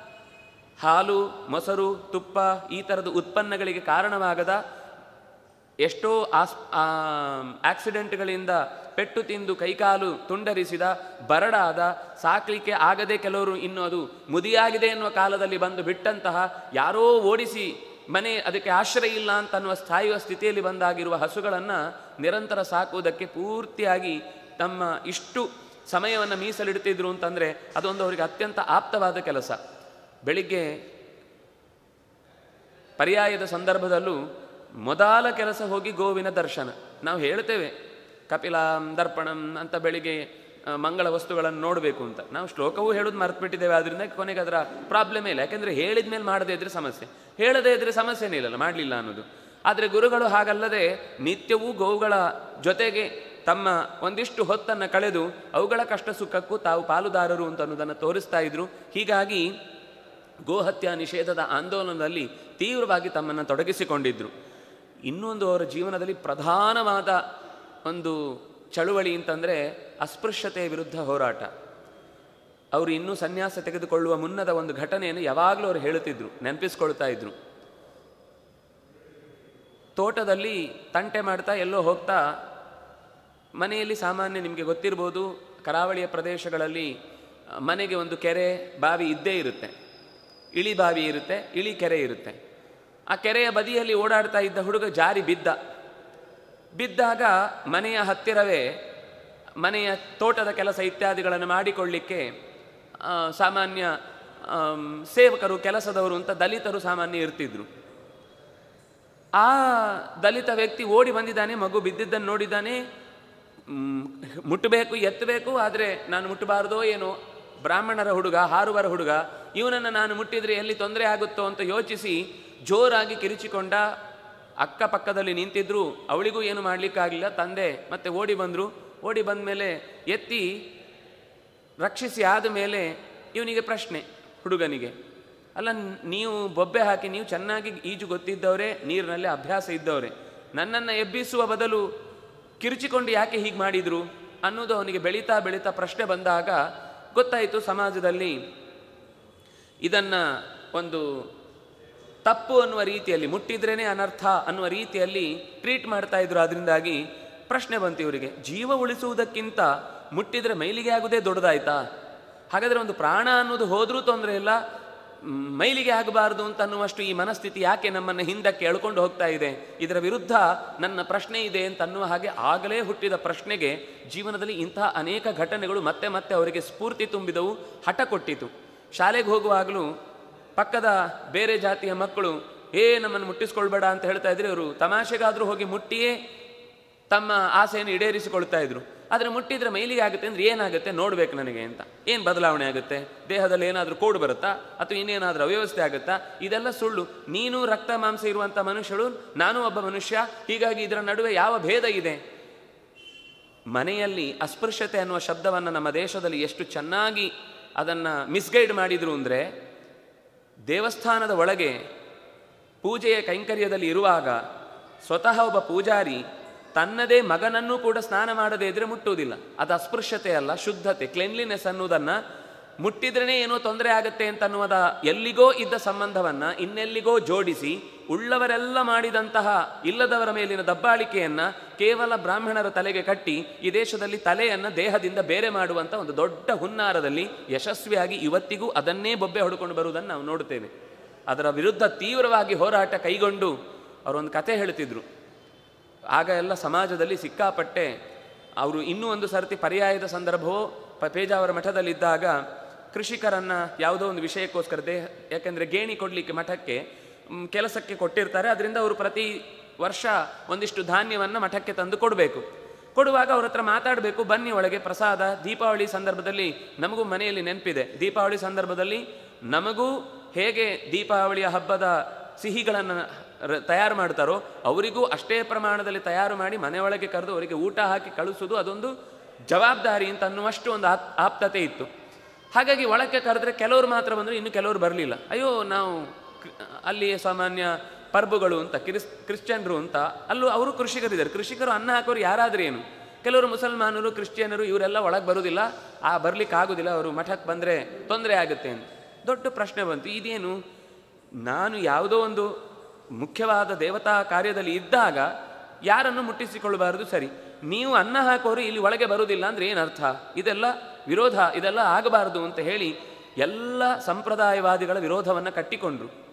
ಹಾಲು ಮೊಸರು ತುಪ್ಪ ಈ ಥರದ ಉತ್ಪನ್ನಗಳಿಗೆ ಕಾರಣವಾಗದ ಎಷ್ಟೋ ಆಸ್ ಆಕ್ಸಿಡೆಂಟ್ಗಳಿಂದ ಪೆಟ್ಟು ತಿಂದು ಕೈಕಾಲು ತುಂಡರಿಸಿದ ಬರಡಾದ ಸಾಕಲಿಕ್ಕೆ ಆಗದೆ ಕೆಲವರು ಇನ್ನು ಅದು ಮುದಿಯಾಗಿದೆ ಎನ್ನುವ ಕಾಲದಲ್ಲಿ ಬಂದು ಬಿಟ್ಟಂತಹ ಯಾರೋ ಓಡಿಸಿ ಮನೆ ಅದಕ್ಕೆ ಆಶ್ರಯ ಇಲ್ಲ ಅಂತ ಅನ್ನುವ ಸ್ಥಾಯುವ ಸ್ಥಿತಿಯಲ್ಲಿ ಬಂದಾಗಿರುವ ಹಸುಗಳನ್ನು ನಿರಂತರ ಸಾಕುವುದಕ್ಕೆ ಪೂರ್ತಿಯಾಗಿ ತಮ್ಮ ಇಷ್ಟು ಸಮಯವನ್ನು ಮೀಸಲಿಡ್ತಿದ್ರು ಅಂತಂದರೆ ಅದೊಂದು ಅವರಿಗೆ ಅತ್ಯಂತ ಆಪ್ತವಾದ ಕೆಲಸ ಬೆಳಿಗ್ಗೆ ಪರ್ಯಾಯದ ಸಂದರ್ಭದಲ್ಲೂ ಮೊದಲ ಕೆಲಸ ಹೋಗಿ ಗೋವಿನ ದರ್ಶನ ನಾವು ಹೇಳ್ತೇವೆ ಕಪಿಲಾಂ ದರ್ಪಣಂ ಅಂತ ಬೆಳಿಗ್ಗೆ ಆ, ಮಂಗಳ ವಸ್ತುಗಳನ್ನು ನೋಡಬೇಕು ಅಂತ ನಾವು ಶ್ಲೋಕವೂ ಹೇಳೋದು ಮರೆತುಬಿಟ್ಟಿದ್ದೇವೆ ಆದ್ರಿಂದ ಕೊನೆಗೆ ಅದರ ಪ್ರಾಬ್ಲಮ್ ಇಲ್ಲ ಯಾಕೆಂದರೆ ಹೇಳಿದ ಮೇಲೆ ಮಾಡದೇ ಇದ್ರೆ ಸಮಸ್ಯೆ ಹೇಳದೇ ಇದ್ರೆ ಸಮಸ್ಯೆನೇ ಇಲ್ಲಲ್ಲ ಮಾಡಲಿಲ್ಲ ಅನ್ನೋದು ಆದರೆ ಗುರುಗಳು ಹಾಗಲ್ಲದೆ ನಿತ್ಯವೂ ಗೋವುಗಳ ಜೊತೆಗೆ ತಮ್ಮ ಒಂದಿಷ್ಟು ಹೊತ್ತನ್ನು ಕಳೆದು ಅವುಗಳ ಕಷ್ಟ ಸುಖಕ್ಕೂ ತಾವು ಪಾಲುದಾರರು ಅಂತ ಅನ್ನೋದನ್ನು ತೋರಿಸ್ತಾ ಇದ್ರು ಹೀಗಾಗಿ ಗೋಹತ್ಯಾ ನಿಷೇಧದ ಆಂದೋಲನದಲ್ಲಿ ತೀವ್ರವಾಗಿ ತಮ್ಮನ್ನು ತೊಡಗಿಸಿಕೊಂಡಿದ್ರು ಇನ್ನೊಂದು ಅವರ ಜೀವನದಲ್ಲಿ ಪ್ರಧಾನವಾದ ಒಂದು ಚಳುವಳಿ ಅಂತಂದರೆ ಅಸ್ಪೃಶ್ಯತೆಯ ವಿರುದ್ಧ ಹೋರಾಟ ಅವರು ಇನ್ನೂ ಸನ್ಯಾಸ ತೆಗೆದುಕೊಳ್ಳುವ ಮುನ್ನದ ಒಂದು ಘಟನೆಯನ್ನು ಯಾವಾಗಲೂ ಅವರು ಹೇಳುತ್ತಿದ್ರು ನೆನಪಿಸ್ಕೊಳ್ತಾ ಇದ್ರು ತೋಟದಲ್ಲಿ ತಂಟೆ ಮಾಡ್ತಾ ಎಲ್ಲೋ ಹೋಗ್ತಾ ಮನೆಯಲ್ಲಿ ಸಾಮಾನ್ಯ ನಿಮಗೆ ಗೊತ್ತಿರ್ಬೋದು ಕರಾವಳಿಯ ಪ್ರದೇಶಗಳಲ್ಲಿ ಆ, ಮನೆಗೆ ಒಂದು ಕೆರೆ ಬಾವಿ ಇದ್ದೇ ಇರುತ್ತೆ ಇಳಿ ಬಾವಿ ಇರುತ್ತೆ ಇಳಿ ಕೆರೆ ಇರುತ್ತೆ ಆ ಕೆರೆಯ ಬದಿಯಲ್ಲಿ ಓಡಾಡ್ತಾ ಇದ್ದ ಹುಡುಗ ಜಾರಿ ಬಿದ್ದ ಬಿದ್ದಾಗ ಮನೆಯ ಹತ್ತಿರವೇ ಮನೆಯ ತೋಟದ ಕೆಲಸ ಇತ್ಯಾದಿಗಳನ್ನು ಮಾಡಿಕೊಳ್ಳಿಕ್ಕೆ ಆ, ಸಾಮಾನ್ಯ ಆಮ್, ಸೇವಕರು ಕೆಲಸದವರು ಅಂತ ದಲಿತರು ಸಾಮಾನ್ಯ ಇರ್ತಿದ್ರು ಆ ದಲಿತ ವ್ಯಕ್ತಿ ಓಡಿ ಬಂದಿದ್ದಾನೆ ಮಗು ಬಿದ್ದಿದ್ದನ್ನು ನೋಡಿದ್ದಾನೆ ಮ್, ಮುಟ್ಟಬೇಕು ಎತ್ತಬೇಕು ಆದರೆ ನಾನು ಮುಟ್ಟಬಾರ್ದೋ ಏನೋ ಬ್ರಾಹ್ಮಣರ ಹುಡುಗ ಹಾರುವರ ಹುಡುಗ ಇವನನ್ನು ನಾನು ಮುಟ್ಟಿದರೆ ಎಲ್ಲಿ ತೊಂದರೆ ಆಗುತ್ತೋ ಅಂತ ಯೋಚಿಸಿ ಜೋರಾಗಿ ಕಿರಿಚಿಕೊಂಡ ಅಕ್ಕಪಕ್ಕದಲ್ಲಿ ನಿಂತಿದ್ರು ಅವಳಿಗೂ ಏನು ಮಾಡಲಿಕ್ಕಾಗಲಿಲ್ಲ ತಂದೆ ಮತ್ತೆ ಓಡಿ ಬಂದರು ಓಡಿ ಬಂದ ಮೇಲೆ ಎತ್ತಿ ರಕ್ಷಿಸಿ ಆದ ಮೇಲೆ ಇವನಿಗೆ ಪ್ರಶ್ನೆ ಹುಡುಗನಿಗೆ ಅಲ್ಲ ನ್- ನೀವು ಬೊಬ್ಬೆ ಹಾಕಿ ನೀವು ಚೆನ್ನಾಗಿ ಈಜು ಗೊತ್ತಿದ್ದವರೇ ನೀರಿನಲ್ಲಿ ಅಭ್ಯಾಸ ಇದ್ದವರೇ ನನ್ನನ್ನು ಎಬ್ಬಿಸುವ ಬದಲು ಕಿರುಚಿಕೊಂಡು ಯಾಕೆ ಹೀಗೆ ಮಾಡಿದ್ರು ಅನ್ನೋದು ಅವನಿಗೆ ಬೆಳೀತಾ ಬೆಳೀತಾ ಪ್ರಶ್ನೆ ಬಂದಾಗ ಗೊತ್ತಾಯಿತು ಸಮಾಜದಲ್ಲಿ ಇದನ್ನು ಒಂದು ತಪ್ಪು ಅನ್ನುವ ರೀತಿಯಲ್ಲಿ ಮುಟ್ಟಿದ್ರೇನೆ ಅನರ್ಥ ಅನ್ನುವ ರೀತಿಯಲ್ಲಿ ಟ್ರೀಟ್ ಮಾಡ್ತಾ ಇದ್ರು ಅದರಿಂದಾಗಿ ಪ್ರಶ್ನೆ ಬಂತು ಇವರಿಗೆ ಜೀವ ಉಳಿಸುವುದಕ್ಕಿಂತ ಮುಟ್ಟಿದ್ರೆ ಮೈಲಿಗೆ ಆಗುವುದೇ ದೊಡ್ಡದಾಯ್ತಾ ಹಾಗಾದರೆ ಒಂದು ಪ್ರಾಣ ಅನ್ನೋದು ಹೋದ್ರೂ ತೊಂದರೆ ಇಲ್ಲ ಮ್, ಮೈಲಿಗೆ ಆಗಬಾರದು ಅಂತ ಅನ್ನುವಷ್ಟು ಈ ಮನಸ್ಥಿತಿ ಯಾಕೆ ನಮ್ಮನ್ನು ಹಿಂದಕ್ಕೆ ಎಳ್ಕೊಂಡು ಹೋಗ್ತಾ ಇದೆ ಇದರ ವಿರುದ್ಧ ನನ್ನ ಪ್ರಶ್ನೆ ಇದೆ ಅಂತ ಅನ್ನುವ ಹಾಗೆ ಆಗಲೇ ಹುಟ್ಟಿದ ಪ್ರಶ್ನೆಗೆ ಜೀವನದಲ್ಲಿ ಇಂತಹ ಅನೇಕ ಘಟನೆಗಳು ಮತ್ತೆ ಮತ್ತೆ ಅವರಿಗೆ ಸ್ಫೂರ್ತಿ ತುಂಬಿದವು ಹಠ ಕೊಟ್ಟಿತು ಶಾಲೆಗೆ ಹೋಗುವಾಗಲೂ ಪಕ್ಕದ ಬೇರೆ ಜಾತಿಯ ಮಕ್ಕಳು ಏ ನಮ್ಮನ್ನು ಮುಟ್ಟಿಸ್ಕೊಳ್ಬೇಡ ಅಂತ ಹೇಳ್ತಾ ಇದ್ರೆ ಇವರು ತಮಾಷೆಗಾದರೂ ಹೋಗಿ ಮುಟ್ಟಿಯೇ ತಮ್ಮ ಆಸೆಯನ್ನು ಈಡೇರಿಸಿಕೊಳ್ತಾ ಇದ್ರು ಆದರೆ ಮುಟ್ಟಿದ್ರೆ ಮೈಲಿಗೆ ಆಗುತ್ತೆ ಅಂದ್ರೆ ಏನಾಗುತ್ತೆ ನೋಡ್ಬೇಕು ನನಗೆ ಅಂತ ಏನು ಬದಲಾವಣೆ ಆಗುತ್ತೆ ದೇಹದಲ್ಲಿ ಏನಾದರೂ ಕೋಡು ಬರುತ್ತಾ ಅಥವಾ ಇನ್ನೇನಾದರೂ ಅವ್ಯವಸ್ಥೆ ಆಗುತ್ತಾ ಇದೆಲ್ಲ ಸುಳ್ಳು ನೀನು ರಕ್ತ ಮಾಂಸ ಇರುವಂಥ ಮನುಷ್ಯಳು ನಾನು ಒಬ್ಬ ಮನುಷ್ಯ ಹೀಗಾಗಿ ಇದರ ನಡುವೆ ಯಾವ ಭೇದ ಇದೆ ಮನೆಯಲ್ಲಿ ಅಸ್ಪೃಶ್ಯತೆ ಅನ್ನುವ ಶಬ್ದವನ್ನು ನಮ್ಮ ದೇಶದಲ್ಲಿ ಎಷ್ಟು ಚೆನ್ನಾಗಿ ಅದನ್ನು ಮಿಸ್ಗೈಡ್ ಮಾಡಿದ್ರು ಅಂದರೆ ದೇವಸ್ಥಾನದ ಒಳಗೆ ಪೂಜೆಯ ಕೈಂಕರ್ಯದಲ್ಲಿ ಇರುವಾಗ ಸ್ವತಃ ಒಬ್ಬ ಪೂಜಾರಿ ತನ್ನದೇ ಮಗನನ್ನೂ ಕೂಡ ಸ್ನಾನ ಮಾಡದೇ ಇದ್ರೆ ಮುಟ್ಟುವುದಿಲ್ಲ ಅದು ಅಸ್ಪೃಶ್ಯತೆ ಅಲ್ಲ ಶುದ್ಧತೆ ಕ್ಲೆನ್ಲಿನೆಸ್ ಅನ್ನೋದನ್ನು ಮುಟ್ಟಿದ್ರೇ ಏನೋ ತೊಂದರೆ ಆಗುತ್ತೆ ಅಂತ ಅನ್ನುವುದ ಎಲ್ಲಿಗೋ ಇದ್ದ ಸಂಬಂಧವನ್ನು ಇನ್ನೆಲ್ಲಿಗೋ ಜೋಡಿಸಿ ಉಳ್ಳವರೆಲ್ಲ ಮಾಡಿದಂತಹ ಇಲ್ಲದವರ ಮೇಲಿನ ದಬ್ಬಾಳಿಕೆಯನ್ನು ಕೇವಲ ಬ್ರಾಹ್ಮಣರ ತಲೆಗೆ ಕಟ್ಟಿ ಈ ದೇಶದಲ್ಲಿ ತಲೆಯನ್ನು ದೇಹದಿಂದ ಬೇರೆ ಮಾಡುವಂಥ ಒಂದು ದೊಡ್ಡ ಹುನ್ನಾರದಲ್ಲಿ ಯಶಸ್ವಿಯಾಗಿ ಇವತ್ತಿಗೂ ಅದನ್ನೇ ಬೊಬ್ಬೆ ಹೊಡ್ಕೊಂಡು ಬರುವುದನ್ನು ನಾವು ನೋಡುತ್ತೇವೆ ಅದರ ವಿರುದ್ಧ ತೀವ್ರವಾಗಿ ಹೋರಾಟ ಕೈಗೊಂಡು ಅವರೊಂದು ಕತೆ ಹೇಳ್ತಿದ್ರು ಆಗ ಎಲ್ಲ ಸಮಾಜದಲ್ಲಿ ಸಿಕ್ಕಾಪಟ್ಟೆ ಅವರು ಇನ್ನೂ ಒಂದು ಸರ್ತಿ ಪರ್ಯಾಯದ ಸಂದರ್ಭವೋ ಪ- ಪೇಜಾವರ ಮಠದಲ್ಲಿದ್ದಾಗ ಕೃಷಿಕರನ್ನು ಯಾವುದೋ ಒಂದು ವಿಷಯಕ್ಕೋಸ್ಕರ ದೇಹ ಯಾಕೆಂದರೆ ಗೇಣಿ ಕೊಡಲಿಕ್ಕೆ ಮಠಕ್ಕೆ ಮ್, ಕೆಲಸಕ್ಕೆ ಕೊಟ್ಟಿರ್ತಾರೆ ಅದರಿಂದ ಅವರು ಪ್ರತಿ ವರ್ಷ ಒಂದಿಷ್ಟು ಧಾನ್ಯವನ್ನು ಮಠಕ್ಕೆ ತಂದು ಕೊಡಬೇಕು ಕೊಡುವಾಗ ಅವ್ರ ಹತ್ರ ಮಾತಾಡಬೇಕು ಬನ್ನಿ ಒಳಗೆ ಪ್ರಸಾದ ದೀಪಾವಳಿ ಸಂದರ್ಭದಲ್ಲಿ ನಮಗೂ ಮನೆಯಲ್ಲಿ ನೆನಪಿದೆ ದೀಪಾವಳಿ ಸಂದರ್ಭದಲ್ಲಿ ನಮಗೂ ಹೇಗೆ ದೀಪಾವಳಿಯ ಹಬ್ಬದ ಸಿಹಿಗಳನ್ನು ರ- ತಯಾರು ಮಾಡ್ತಾರೋ ಅವರಿಗೂ ಅಷ್ಟೇ ಪ್ರಮಾಣದಲ್ಲಿ ತಯಾರು ಮಾಡಿ ಮನೆಯೊಳಗೆ ಕರೆದು ಅವರಿಗೆ ಊಟ ಹಾಕಿ ಕಳಿಸೋದು ಅದೊಂದು ಜವಾಬ್ದಾರಿ ಅಂತ ಅನ್ನುವಷ್ಟು ಒಂದು ಆಪ್ ಆಪ್ತತೆ ಇತ್ತು ಹಾಗಾಗಿ ಒಳಕ್ಕೆ ಕರೆದ್ರೆ ಕೆಲವರು ಮಾತ್ರ ಬಂದರು ಇನ್ನು ಕೆಲವರು ಬರಲಿಲ್ಲ ಅಯ್ಯೋ ನಾವು ಕ್ರಿ- ಅಲ್ಲಿ ಸಾಮಾನ್ಯ ಪರ್ಬುಗಳು ಅಂತ ಕ್ರಿಸ್ ಕ್ರಿಶ್ಚಿಯನ್ರು ಅಂತ ಅಲ್ಲೂ ಅವರು ಕೃಷಿಕರಿದ್ದಾರೆ ಕೃಷಿಕರು ಅನ್ನ ಹಾಕೋರು ಯಾರಾದ್ರೂ ಏನು ಕೆಲವರು ಮುಸಲ್ಮಾನರು ಕ್ರಿಶ್ಚಿಯನರು ಇವರೆಲ್ಲ ಒಳಗೆ ಬರುವುದಿಲ್ಲ ಆ ಬರ್ಲಿಕ್ಕೆ ಆಗೋದಿಲ್ಲ ಅವರು ಮಠಕ್ಕೆ ಬಂದರೆ ತೊಂದರೆ ಆಗುತ್ತೆ ಅಂತ ದೊಡ್ಡ ಪ್ರಶ್ನೆ ಬಂತು ಇದೇನು ನಾನು ಯಾವುದೋ ಒಂದು ಮುಖ್ಯವಾದ ದೇವತಾ ಕಾರ್ಯದಲ್ಲಿ ಇದ್ದಾಗ ಯಾರನ್ನು ಮುಟ್ಟಿಸಿಕೊಳ್ಳಬಾರದು ಸರಿ ನೀವು ಅನ್ನ ಹಾಕೋರು ಇಲ್ಲಿ ಒಳಗೆ ಬರುವುದಿಲ್ಲ ಅಂದ್ರೆ ಏನರ್ಥ ಇದೆಲ್ಲ ವಿರೋಧ ಇದೆಲ್ಲ ಆಗಬಾರದು ಅಂತ ಹೇಳಿ ಎಲ್ಲ ಸಂಪ್ರದಾಯವಾದಿಗಳ ವಿರೋಧವನ್ನು ಕಟ್ಟಿಕೊಂಡ್ರು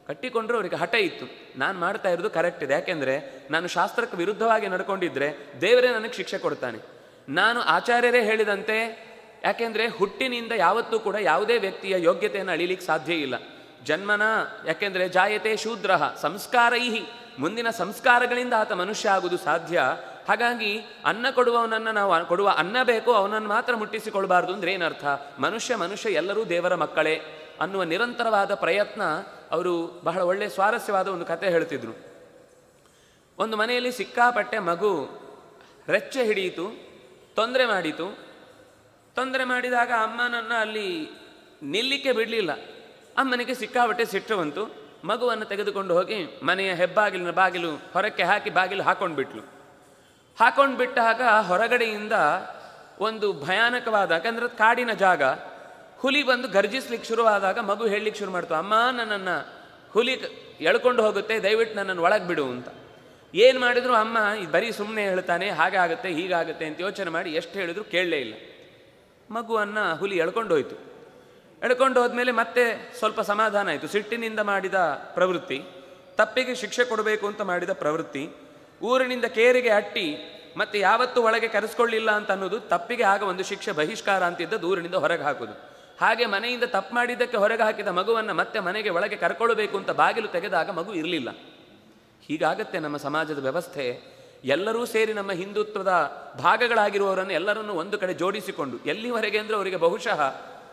ಕಟ್ಟಿಕೊಂಡ್ರು ಅವರಿಗೆ ಹಠ ಇತ್ತು ನಾನು ಮಾಡ್ತಾ ಇರೋದು ಕರೆಕ್ಟ್ ಇದೆ ಯಾಕೆಂದರೆ ನಾನು ಶಾಸ್ತ್ರಕ್ಕೆ ವಿರುದ್ಧವಾಗಿ ನಡ್ಕೊಂಡಿದ್ರೆ ದೇವರೇ ನನಗೆ ಶಿಕ್ಷೆ ಕೊಡ್ತಾನೆ ನಾನು ಆಚಾರ್ಯರೇ ಹೇಳಿದಂತೆ ಯಾಕೆಂದರೆ ಹುಟ್ಟಿನಿಂದ ಯಾವತ್ತೂ ಕೂಡ ಯಾವುದೇ ವ್ಯಕ್ತಿಯ ಯೋಗ್ಯತೆಯನ್ನು ಅಳಿಲಿಕ್ಕೆ ಸಾಧ್ಯ ಇಲ್ಲ ಜನ್ಮನ ಯಾಕೆಂದರೆ ಜಾಯತೆ ಶೂದ್ರ ಸಂಸ್ಕಾರೈಹಿ ಮುಂದಿನ ಸಂಸ್ಕಾರಗಳಿಂದ ಆತ ಮನುಷ್ಯ ಆಗುವುದು ಸಾಧ್ಯ ಹಾಗಾಗಿ ಅನ್ನ ಕೊಡುವವನನ್ನು ನಾವು ಕೊಡುವ ಅನ್ನ ಬೇಕು ಅವನನ್ನು ಮಾತ್ರ ಮುಟ್ಟಿಸಿಕೊಳ್ಬಾರ್ದು ಅಂದ್ರೆ ಏನರ್ಥ ಮನುಷ್ಯ ಮನುಷ್ಯ ಎಲ್ಲರೂ ದೇವರ ಮಕ್ಕಳೇ ಅನ್ನುವ ನಿರಂತರವಾದ ಪ್ರಯತ್ನ ಅವರು ಬಹಳ ಒಳ್ಳೆ ಸ್ವಾರಸ್ಯವಾದ ಒಂದು ಕತೆ ಹೇಳ್ತಿದ್ರು ಒಂದು ಮನೆಯಲ್ಲಿ ಸಿಕ್ಕಾಪಟ್ಟೆ ಮಗು ರೆಚ್ಚೆ ಹಿಡಿಯಿತು ತೊಂದರೆ ಮಾಡಿತು ತೊಂದರೆ ಮಾಡಿದಾಗ ಅಮ್ಮನನ್ನು ಅಲ್ಲಿ ನಿಲ್ಲಿಕ್ಕೆ ಬಿಡಲಿಲ್ಲ ಅಮ್ಮನಿಗೆ ಸಿಕ್ಕಾಪಟ್ಟೆ ಸಿಟ್ಟು ಬಂತು ಮಗುವನ್ನು ತೆಗೆದುಕೊಂಡು ಹೋಗಿ ಮನೆಯ ಹೆಬ್ಬಾಗಿಲಿನ ಬಾಗಿಲು ಹೊರಕ್ಕೆ ಹಾಕಿ ಬಾಗಿಲು ಹಾಕೊಂಡು ಬಿಟ್ಲು ಹಾಕೊಂಡು ಬಿಟ್ಟಾಗ ಹೊರಗಡೆಯಿಂದ ಒಂದು ಭಯಾನಕವಾದ ಯಾಕಂದ್ರೆ ಅದು ಕಾಡಿನ ಜಾಗ ಹುಲಿ ಬಂದು ಗರ್ಜಿಸ್ಲಿಕ್ಕೆ ಶುರುವಾದಾಗ ಮಗು ಹೇಳಲಿಕ್ಕೆ ಶುರು ಮಾಡ್ತು ಅಮ್ಮ ನನ್ನನ್ನು ಹುಲಿ ಕ- ಎಳ್ಕೊಂಡು ಹೋಗುತ್ತೆ ದಯವಿಟ್ಟು ನನ್ನನ್ನು ಒಳಗೆ ಬಿಡು ಅಂತ ಏನು ಮಾಡಿದ್ರು ಅಮ್ಮ ಇದು ಬರೀ ಸುಮ್ಮನೆ ಹೇಳ್ತಾನೆ ಹಾಗೆ ಆಗುತ್ತೆ ಹೀಗಾಗುತ್ತೆ ಅಂತ ಯೋಚನೆ ಮಾಡಿ ಎಷ್ಟು ಹೇಳಿದ್ರು ಕೇಳಲೇ ಇಲ್ಲ ಮಗುವನ್ನು ಹುಲಿ ಎಳ್ಕೊಂಡು ಹೋಯ್ತು ಎಳ್ಕೊಂಡು ಹೋದ್ಮೇಲೆ ಮತ್ತೆ ಸ್ವಲ್ಪ ಸಮಾಧಾನ ಆಯಿತು ಸಿಟ್ಟಿನಿಂದ ಮಾಡಿದ ಪ್ರವೃತ್ತಿ ತಪ್ಪಿಗೆ ಶಿಕ್ಷೆ ಕೊಡಬೇಕು ಅಂತ ಮಾಡಿದ ಪ್ರವೃತ್ತಿ ಊರಿನಿಂದ ಕೇರಿಗೆ ಅಟ್ಟಿ ಮತ್ತೆ ಯಾವತ್ತೂ ಒಳಗೆ ಕರೆಸ್ಕೊಳ್ಳಿಲ್ಲ ಅಂತ ಅನ್ನೋದು ತಪ್ಪಿಗೆ ಆಗ ಒಂದು ಶಿಕ್ಷೆ ಬಹಿಷ್ಕಾರ ಅಂತಿದ್ದದ್ದು ಊರಿನಿಂದ ಹೊರಗೆ ಹಾಕೋದು ಹಾಗೆ ಮನೆಯಿಂದ ತಪ್ಪು ಮಾಡಿದ್ದಕ್ಕೆ ಹೊರಗೆ ಹಾಕಿದ ಮಗುವನ್ನು ಮತ್ತೆ ಮನೆಗೆ ಒಳಗೆ ಕರ್ಕೊಳ್ಬೇಕು ಅಂತ ಬಾಗಿಲು ತೆಗೆದಾಗ ಮಗು ಇರಲಿಲ್ಲ ಹೀಗಾಗತ್ತೆ ನಮ್ಮ ಸಮಾಜದ ವ್ಯವಸ್ಥೆ ಎಲ್ಲರೂ ಸೇರಿ ನಮ್ಮ ಹಿಂದುತ್ವದ ಭಾಗಗಳಾಗಿರುವವರನ್ನು ಎಲ್ಲರನ್ನೂ ಒಂದು ಕಡೆ ಜೋಡಿಸಿಕೊಂಡು ಎಲ್ಲಿವರೆಗೆ ಅಂದರೆ ಅವರಿಗೆ ಬಹುಶಃ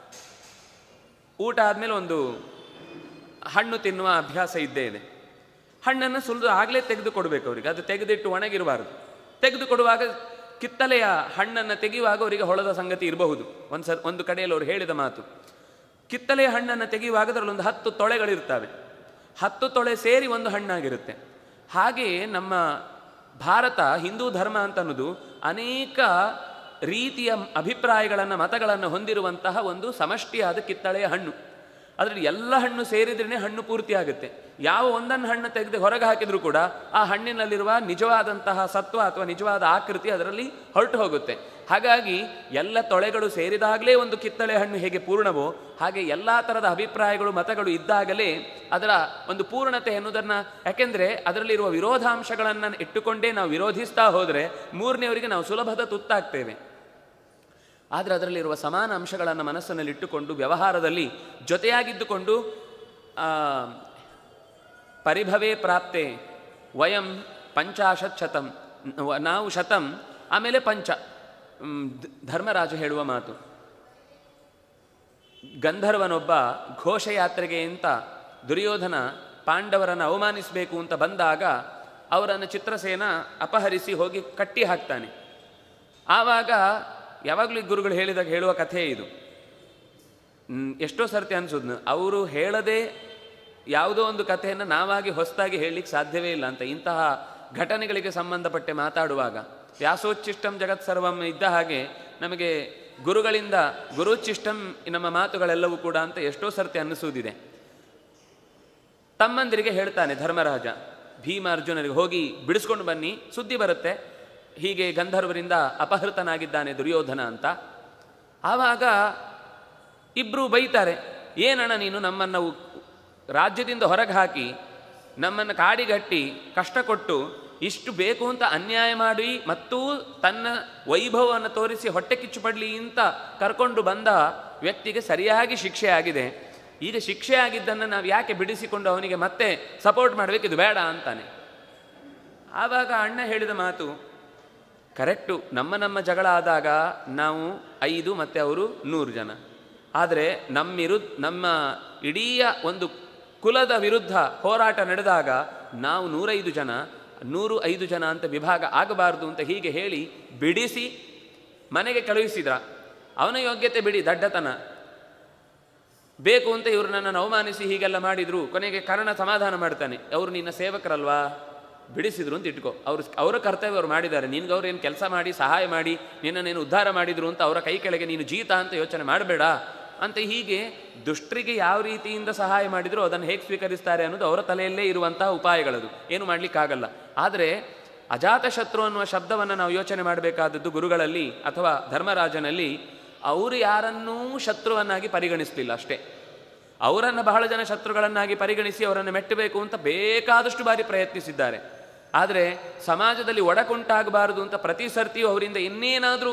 ಊಟ ಆದಮೇಲೆ ಒಂದು ಹಣ್ಣು ತಿನ್ನುವ ಅಭ್ಯಾಸ ಇದ್ದೇ ಇದೆ ಹಣ್ಣನ್ನು ಸುಲಿದು ಆಗಲೇ ತೆಗೆದು ಕೊಡಬೇಕು ಅವರಿಗೆ ಅದು ತೆಗೆದಿಟ್ಟು ಒಣಗಿರಬಾರ್ದು ತೆಗೆದು ಕೊಡುವಾಗ ಕಿತ್ತಲೆಯ ಹಣ್ಣನ್ನು ತೆಗೆಯುವಾಗ ಅವರಿಗೆ ಹೊಳದ ಸಂಗತಿ ಇರಬಹುದು ಒಂದು ಸ ಒಂದು ಕಡೆಯಲ್ಲಿ ಅವರು ಹೇಳಿದ ಮಾತು ಕಿತ್ತಲೆಯ ಹಣ್ಣನ್ನು ತೆಗೆಯುವಾಗ ಅದರಲ್ಲಿ ಒಂದು ಹತ್ತು ತೊಳೆಗಳಿರ್ತವೆ ಹತ್ತು ತೊಳೆ ಸೇರಿ ಒಂದು ಹಣ್ಣಾಗಿರುತ್ತೆ ಹಾಗೆ ನಮ್ಮ ಭಾರತ ಹಿಂದೂ ಧರ್ಮ ಅಂತ ಅನ್ನೋದು ಅನೇಕ ರೀತಿಯ ಅಭಿಪ್ರಾಯಗಳನ್ನು ಮತಗಳನ್ನು ಹೊಂದಿರುವಂತಹ ಒಂದು ಸಮಷ್ಟಿಯಾದ ಕಿತ್ತಳೆಯ ಹಣ್ಣು ಅದರಲ್ಲಿ ಎಲ್ಲ ಹಣ್ಣು ಸೇರಿದ್ರೇ ಹಣ್ಣು ಪೂರ್ತಿ ಆಗುತ್ತೆ ಯಾವ ಒಂದನ್ನು ಹಣ್ಣು ತೆಗೆದು ಹೊರಗೆ ಹಾಕಿದರೂ ಕೂಡ ಆ ಹಣ್ಣಿನಲ್ಲಿರುವ ನಿಜವಾದಂತಹ ಸತ್ವ ಅಥವಾ ನಿಜವಾದ ಆಕೃತಿ ಅದರಲ್ಲಿ ಹೊರಟು ಹೋಗುತ್ತೆ ಹಾಗಾಗಿ ಎಲ್ಲ ತೊಳೆಗಳು ಸೇರಿದಾಗಲೇ ಒಂದು ಕಿತ್ತಳೆ ಹಣ್ಣು ಹೇಗೆ ಪೂರ್ಣವೋ ಹಾಗೆ ಎಲ್ಲ ಥರದ ಅಭಿಪ್ರಾಯಗಳು ಮತಗಳು ಇದ್ದಾಗಲೇ ಅದರ ಒಂದು ಪೂರ್ಣತೆ ಎನ್ನುವುದನ್ನು ಯಾಕೆಂದರೆ ಅದರಲ್ಲಿರುವ ವಿರೋಧಾಂಶಗಳನ್ನು ಇಟ್ಟುಕೊಂಡೇ ನಾವು ವಿರೋಧಿಸ್ತಾ ಹೋದರೆ ಮೂರನೆಯವರಿಗೆ ನಾವು ಸುಲಭದ ತುತ್ತಾಗ್ತೇವೆ ಆದರೆ ಅದರಲ್ಲಿರುವ ಸಮಾನ ಅಂಶಗಳನ್ನು ಮನಸ್ಸಿನಲ್ಲಿ ಇಟ್ಟುಕೊಂಡು ವ್ಯವಹಾರದಲ್ಲಿ ಜೊತೆಯಾಗಿದ್ದುಕೊಂಡು ಆ, ಪರಿಭವೇ ಪ್ರಾಪ್ತೆ ವಯಂ ಪಂಚಾಶತ್ ಶತಂ ನ- ನಾವು ಶತಂ ಆಮೇಲೆ ಪಂಚ ಮ್, ಧ- ಧರ್ಮರಾಜ ಹೇಳುವ ಮಾತು ಗಂಧರ್ವನೊಬ್ಬ ಘೋಷಯಾತ್ರೆಗೆ ಅಂತ ದುರ್ಯೋಧನ ಪಾಂಡವರನ್ನು ಅವಮಾನಿಸಬೇಕು ಅಂತ ಬಂದಾಗ ಅವರನ್ನು ಚಿತ್ರಸೇನ ಅಪಹರಿಸಿ ಹೋಗಿ ಕಟ್ಟಿ ಹಾಕ್ತಾನೆ ಆವಾಗ ಯಾವಾಗಲೂ ಈ ಗುರುಗಳು ಹೇಳಿದಾಗ ಹೇಳುವ ಕಥೆ ಇದು ಮ್, ಎಷ್ಟೋ ಸರ್ತಿ ಅನ್ಸೋದು ಅವರು ಹೇಳದೆ ಯಾವುದೋ ಒಂದು ಕಥೆಯನ್ನು ನಾವಾಗಿ ಹೊಸದಾಗಿ ಹೇಳಲಿಕ್ಕೆ ಸಾಧ್ಯವೇ ಇಲ್ಲ ಅಂತ ಇಂತಹ ಘಟನೆಗಳಿಗೆ ಸಂಬಂಧಪಟ್ಟೆ ಮಾತಾಡುವಾಗ ವ್ಯಾಸೋಚ್ಚಿಷ್ಟಂ ಜಗತ್ ಸರ್ವಂ ಇದ್ದ ಹಾಗೆ ನಮಗೆ ಗುರುಗಳಿಂದ ಗುರುಚ್ಚಿಷ್ಟಂ ನಮ್ಮ ಮಾತುಗಳೆಲ್ಲವೂ ಕೂಡ ಅಂತ ಎಷ್ಟೋ ಸರ್ತಿ ಅನ್ನಿಸುವುದಿದೆ ತಮ್ಮಂದಿರಿಗೆ ಹೇಳ್ತಾನೆ ಧರ್ಮರಾಜ ಭೀಮ ಅರ್ಜುನರಿಗೆ ಹೋಗಿ ಬಿಡಿಸ್ಕೊಂಡು ಬನ್ನಿ ಸುದ್ದಿ ಬರುತ್ತೆ ಹೀಗೆ ಗಂಧರ್ವರಿಂದ ಅಪಹೃತನಾಗಿದ್ದಾನೆ ದುರ್ಯೋಧನ ಅಂತ ಆವಾಗ ಇಬ್ಬರು ಬೈತಾರೆ ಏನಣ್ಣ ನೀನು ನಮ್ಮನ್ನು ಉ- ರಾಜ್ಯದಿಂದ ಹೊರಗೆ ಹಾಕಿ ನಮ್ಮನ್ನು ಕಾಡಿಗಟ್ಟಿ ಕಷ್ಟ ಕೊಟ್ಟು ಇಷ್ಟು ಬೇಕು ಅಂತ ಅನ್ಯಾಯ ಮಾಡಿ ಮತ್ತೂ ತನ್ನ ವೈಭವವನ್ನು ತೋರಿಸಿ ಹೊಟ್ಟೆ ಕಿಚ್ಚು ಪಡಲಿ ಅಂತ ಕರ್ಕೊಂಡು ಬಂದ ವ್ಯಕ್ತಿಗೆ ಸರಿಯಾಗಿ ಶಿಕ್ಷೆ ಆಗಿದೆ ಈಗ ಶಿಕ್ಷೆ ಆಗಿದ್ದನ್ನು ನಾವು ಯಾಕೆ ಬಿಡಿಸಿಕೊಂಡು ಅವನಿಗೆ ಮತ್ತೆ ಸಪೋರ್ಟ್ ಮಾಡಬೇಕು ಇದು ಬೇಡ ಅಂತಾನೆ ಆವಾಗ ಅಣ್ಣ ಹೇಳಿದ ಮಾತು ಕರೆಕ್ಟು ನಮ್ಮ ನಮ್ಮ ಜಗಳ ಆದಾಗ ನಾವು ಐದು ಮತ್ತು ಅವರು ನೂರು ಜನ ಆದರೆ ನಮ್ಮ ವಿರುದ್ಧ ನಮ್ಮ ಇಡೀ ಒಂದು ಕುಲದ ವಿರುದ್ಧ ಹೋರಾಟ ನಡೆದಾಗ ನಾವು ನೂರೈದು ಜನ ನೂರು ಐದು ಜನ ಅಂತ ವಿಭಾಗ ಆಗಬಾರ್ದು ಅಂತ ಹೀಗೆ ಹೇಳಿ ಬಿಡಿಸಿ ಮನೆಗೆ ಕಳುಹಿಸಿದ್ರ ಅವನ ಯೋಗ್ಯತೆ ಬಿಡಿ ದಡ್ಡತನ ಬೇಕು ಅಂತ ಇವರು ನನ್ನನ್ನು ಅವಮಾನಿಸಿ ಹೀಗೆಲ್ಲ ಮಾಡಿದ್ರು ಕೊನೆಗೆ ಕರ್ಣ ಸಮಾಧಾನ ಮಾಡ್ತಾನೆ ಅವರು ನಿನ್ನ ಸೇವಕರಲ್ವಾ ಬಿಡಿಸಿದ್ರು ಅಂತ ಇಟ್ಕೋ ಅವ್ರು ಅವರ ಕರ್ತವ್ಯ ಅವ್ರು ಮಾಡಿದ್ದಾರೆ ನಿನ್ಗೆ ಅವ್ರು ಏನು ಕೆಲಸ ಮಾಡಿ ಸಹಾಯ ಮಾಡಿ ನಿನ್ನನ್ನೇನು ಉದ್ಧಾರ ಮಾಡಿದ್ರು ಅಂತ ಅವರ ಕೈ ಕೆಳಗೆ ನೀನು ಜೀತ ಅಂತ ಯೋಚನೆ ಮಾಡಬೇಡ ಅಂತ ಹೀಗೆ ದುಷ್ಟರಿಗೆ ಯಾವ ರೀತಿಯಿಂದ ಸಹಾಯ ಮಾಡಿದ್ರು ಅದನ್ನು ಹೇಗೆ ಸ್ವೀಕರಿಸ್ತಾರೆ ಅನ್ನೋದು ಅವರ ತಲೆಯಲ್ಲೇ ಇರುವಂತಹ ಉಪಾಯಗಳದು ಏನು ಮಾಡಲಿಕ್ಕಾಗಲ್ಲ ಆದರೆ ಅಜಾತಶತ್ರು ಅನ್ನುವ ಶಬ್ದವನ್ನು ನಾವು ಯೋಚನೆ ಮಾಡಬೇಕಾದದ್ದು ಗುರುಗಳಲ್ಲಿ ಅಥವಾ ಧರ್ಮರಾಜನಲ್ಲಿ ಅವರು ಯಾರನ್ನೂ ಶತ್ರುವನ್ನಾಗಿ ಪರಿಗಣಿಸಲಿಲ್ಲ ಅಷ್ಟೇ ಅವರನ್ನು ಬಹಳ ಜನ ಶತ್ರುಗಳನ್ನಾಗಿ ಪರಿಗಣಿಸಿ ಅವರನ್ನು ಮೆಟ್ಟಬೇಕು ಅಂತ ಬೇಕಾದಷ್ಟು ಬಾರಿ ಪ್ರಯತ್ನಿಸಿದ್ದಾರೆ ಆದರೆ ಸಮಾಜದಲ್ಲಿ ಒಡಕುಂಟಾಗಬಾರದು ಅಂತ ಪ್ರತಿ ಸರ್ತಿಯೂ ಅವರಿಂದ ಇನ್ನೇನಾದರೂ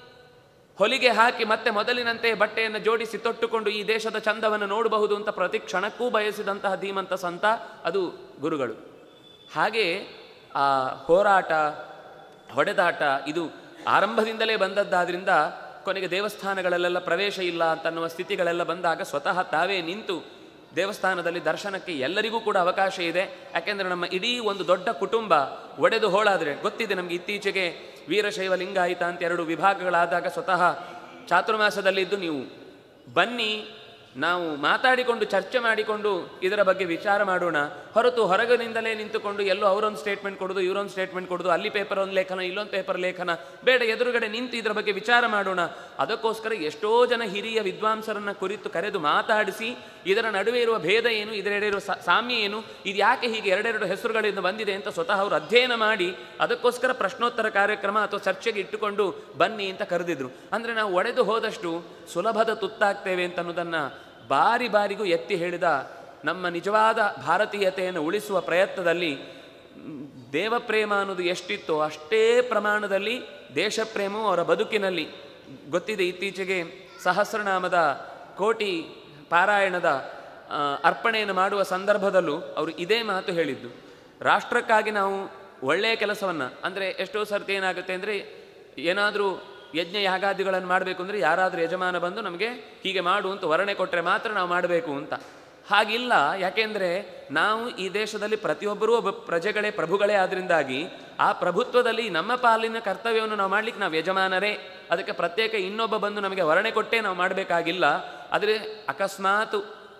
ಹೊಲಿಗೆ ಹಾಕಿ ಮತ್ತೆ ಮೊದಲಿನಂತೆ ಬಟ್ಟೆಯನ್ನು ಜೋಡಿಸಿ ತೊಟ್ಟುಕೊಂಡು ಈ ದೇಶದ ಚಂದವನ್ನು ನೋಡಬಹುದು ಅಂತ ಪ್ರತಿ ಕ್ಷಣಕ್ಕೂ ಬಯಸಿದಂತಹ ಧೀಮಂತ ಸಂತ ಅದು ಗುರುಗಳು ಹಾಗೆ ಆ ಹೋರಾಟ ಹೊಡೆದಾಟ ಇದು ಆರಂಭದಿಂದಲೇ ಬಂದದ್ದಾದ್ರಿಂದ ಕೊನೆಗೆ ದೇವಸ್ಥಾನಗಳಲ್ಲೆಲ್ಲ ಪ್ರವೇಶ ಇಲ್ಲ ಅಂತನ್ನುವ ಸ್ಥಿತಿಗಳೆಲ್ಲ ಬಂದಾಗ ಸ್ವತಃ ತಾವೇ ನಿಂತು ದೇವಸ್ಥಾನದಲ್ಲಿ ದರ್ಶನಕ್ಕೆ ಎಲ್ಲರಿಗೂ ಕೂಡ ಅವಕಾಶ ಇದೆ ಯಾಕೆಂದರೆ ನಮ್ಮ ಇಡೀ ಒಂದು ದೊಡ್ಡ ಕುಟುಂಬ ಒಡೆದು ಹೋಳಾದರೆ ಗೊತ್ತಿದೆ ನಮಗೆ ಇತ್ತೀಚೆಗೆ ವೀರಶೈವ ಲಿಂಗಾಯಿತ ಅಂತ ಎರಡು ವಿಭಾಗಗಳಾದಾಗ ಸ್ವತಃ ಚಾತುರ್ಮಾಸದಲ್ಲಿದ್ದು ನೀವು ಬನ್ನಿ ನಾವು ಮಾತಾಡಿಕೊಂಡು ಚರ್ಚೆ ಮಾಡಿಕೊಂಡು ಇದರ ಬಗ್ಗೆ ವಿಚಾರ ಮಾಡೋಣ ಹೊರತು ಹೊರಗಿನಿಂದಲೇ ನಿಂತುಕೊಂಡು ಎಲ್ಲೋ ಅವರೊಂದು ಸ್ಟೇಟ್ಮೆಂಟ್ ಕೊಡೋದು ಇವರೊಂದು ಸ್ಟೇಟ್ಮೆಂಟ್ ಕೊಡೋದು ಅಲ್ಲಿ ಪೇಪರ್ ಒಂದು ಲೇಖನ ಇಲ್ಲೊಂದು ಪೇಪರ್ ಲೇಖನ ಬೇಡ ಎದುರುಗಡೆ ನಿಂತು ಇದರ ಬಗ್ಗೆ ವಿಚಾರ ಮಾಡೋಣ ಅದಕ್ಕೋಸ್ಕರ ಎಷ್ಟೋ ಜನ ಹಿರಿಯ ವಿದ್ವಾಂಸರನ್ನ ಕುರಿತು ಕರೆದು ಮಾತಾಡಿಸಿ ಇದರ ನಡುವೆ ಇರುವ ಭೇದ ಏನು ಇದರೆಡೆ ಇರುವ ಸಾ- ಸಾಮ್ಯ ಏನು ಇದು ಯಾಕೆ ಹೀಗೆ ಎರಡೆರಡು ಹೆಸರುಗಳಿಂದ ಬಂದಿದೆ ಅಂತ ಸ್ವತಃ ಅವರು ಅಧ್ಯಯನ ಮಾಡಿ ಅದಕ್ಕೋಸ್ಕರ ಪ್ರಶ್ನೋತ್ತರ ಕಾರ್ಯಕ್ರಮ ಅಥವಾ ಚರ್ಚೆಗೆ ಇಟ್ಟುಕೊಂಡು ಬನ್ನಿ ಅಂತ ಕರೆದಿದ್ರು ಅಂದರೆ ನಾವು ಒಡೆದು ಹೋದಷ್ಟು ಸುಲಭದ ತುತ್ತಾಗ್ತೇವೆ ಅಂತ ಅನ್ನೋದನ್ನು ಬಾರಿ ಬಾರಿಗೂ ಎತ್ತಿ ಹೇಳಿದ ನಮ್ಮ ನಿಜವಾದ ಭಾರತೀಯತೆಯನ್ನು ಉಳಿಸುವ ಪ್ರಯತ್ನದಲ್ಲಿ ಮ್, ದೇವಪ್ರೇಮ ಅನ್ನೋದು ಎಷ್ಟಿತ್ತೋ ಅಷ್ಟೇ ಪ್ರಮಾಣದಲ್ಲಿ ದೇಶಪ್ರೇಮವು ಅವರ ಬದುಕಿನಲ್ಲಿ ಗೊತ್ತಿದೆ ಇತ್ತೀಚೆಗೆ ಸಹಸ್ರನಾಮದ ಕೋಟಿ ಪಾರಾಯಣದ ಆ, ಅರ್ಪಣೆಯನ್ನು ಮಾಡುವ ಸಂದರ್ಭದಲ್ಲೂ ಅವರು ಇದೇ ಮಾತು ಹೇಳಿದ್ದು ರಾಷ್ಟ್ರಕ್ಕಾಗಿ ನಾವು ಒಳ್ಳೆಯ ಕೆಲಸವನ್ನು ಅಂದರೆ ಎಷ್ಟೋ ಸರ್ತಿ ಏನಾಗುತ್ತೆ ಅಂದರೆ ಏನಾದರೂ ಯಜ್ಞ ಯಾಗಾದಿಗಳನ್ನು ಮಾಡಬೇಕು ಅಂದರೆ ಯಾರಾದರೂ ಯಜಮಾನ ಬಂದು ನಮಗೆ ಹೀಗೆ ಮಾಡು ಅಂತ ವರ್ಣೆ ಕೊಟ್ಟರೆ ಮಾತ್ರ ನಾವು ಮಾಡಬೇಕು ಅಂತ ಹಾಗಿಲ್ಲ ಯಾಕೆಂದರೆ ನಾವು ಈ ದೇಶದಲ್ಲಿ ಪ್ರತಿಯೊಬ್ಬರೂ ಒಬ್ಬ ಪ್ರಜೆಗಳೇ ಪ್ರಭುಗಳೇ ಆದ್ರಿಂದಾಗಿ ಆ ಪ್ರಭುತ್ವದಲ್ಲಿ ನಮ್ಮ ಪಾಲಿನ ಕರ್ತವ್ಯವನ್ನು ನಾವು ಮಾಡ್ಲಿಕ್ಕೆ ನಾವು ಯಜಮಾನರೇ ಅದಕ್ಕೆ ಪ್ರತ್ಯೇಕ ಇನ್ನೊಬ್ಬ ಬಂದು ನಮಗೆ ವರ್ಣೆ ಕೊಟ್ಟೇ ನಾವು ಮಾಡಬೇಕಾಗಿಲ್ಲ ಆದರೆ ಅಕಸ್ಮಾತ್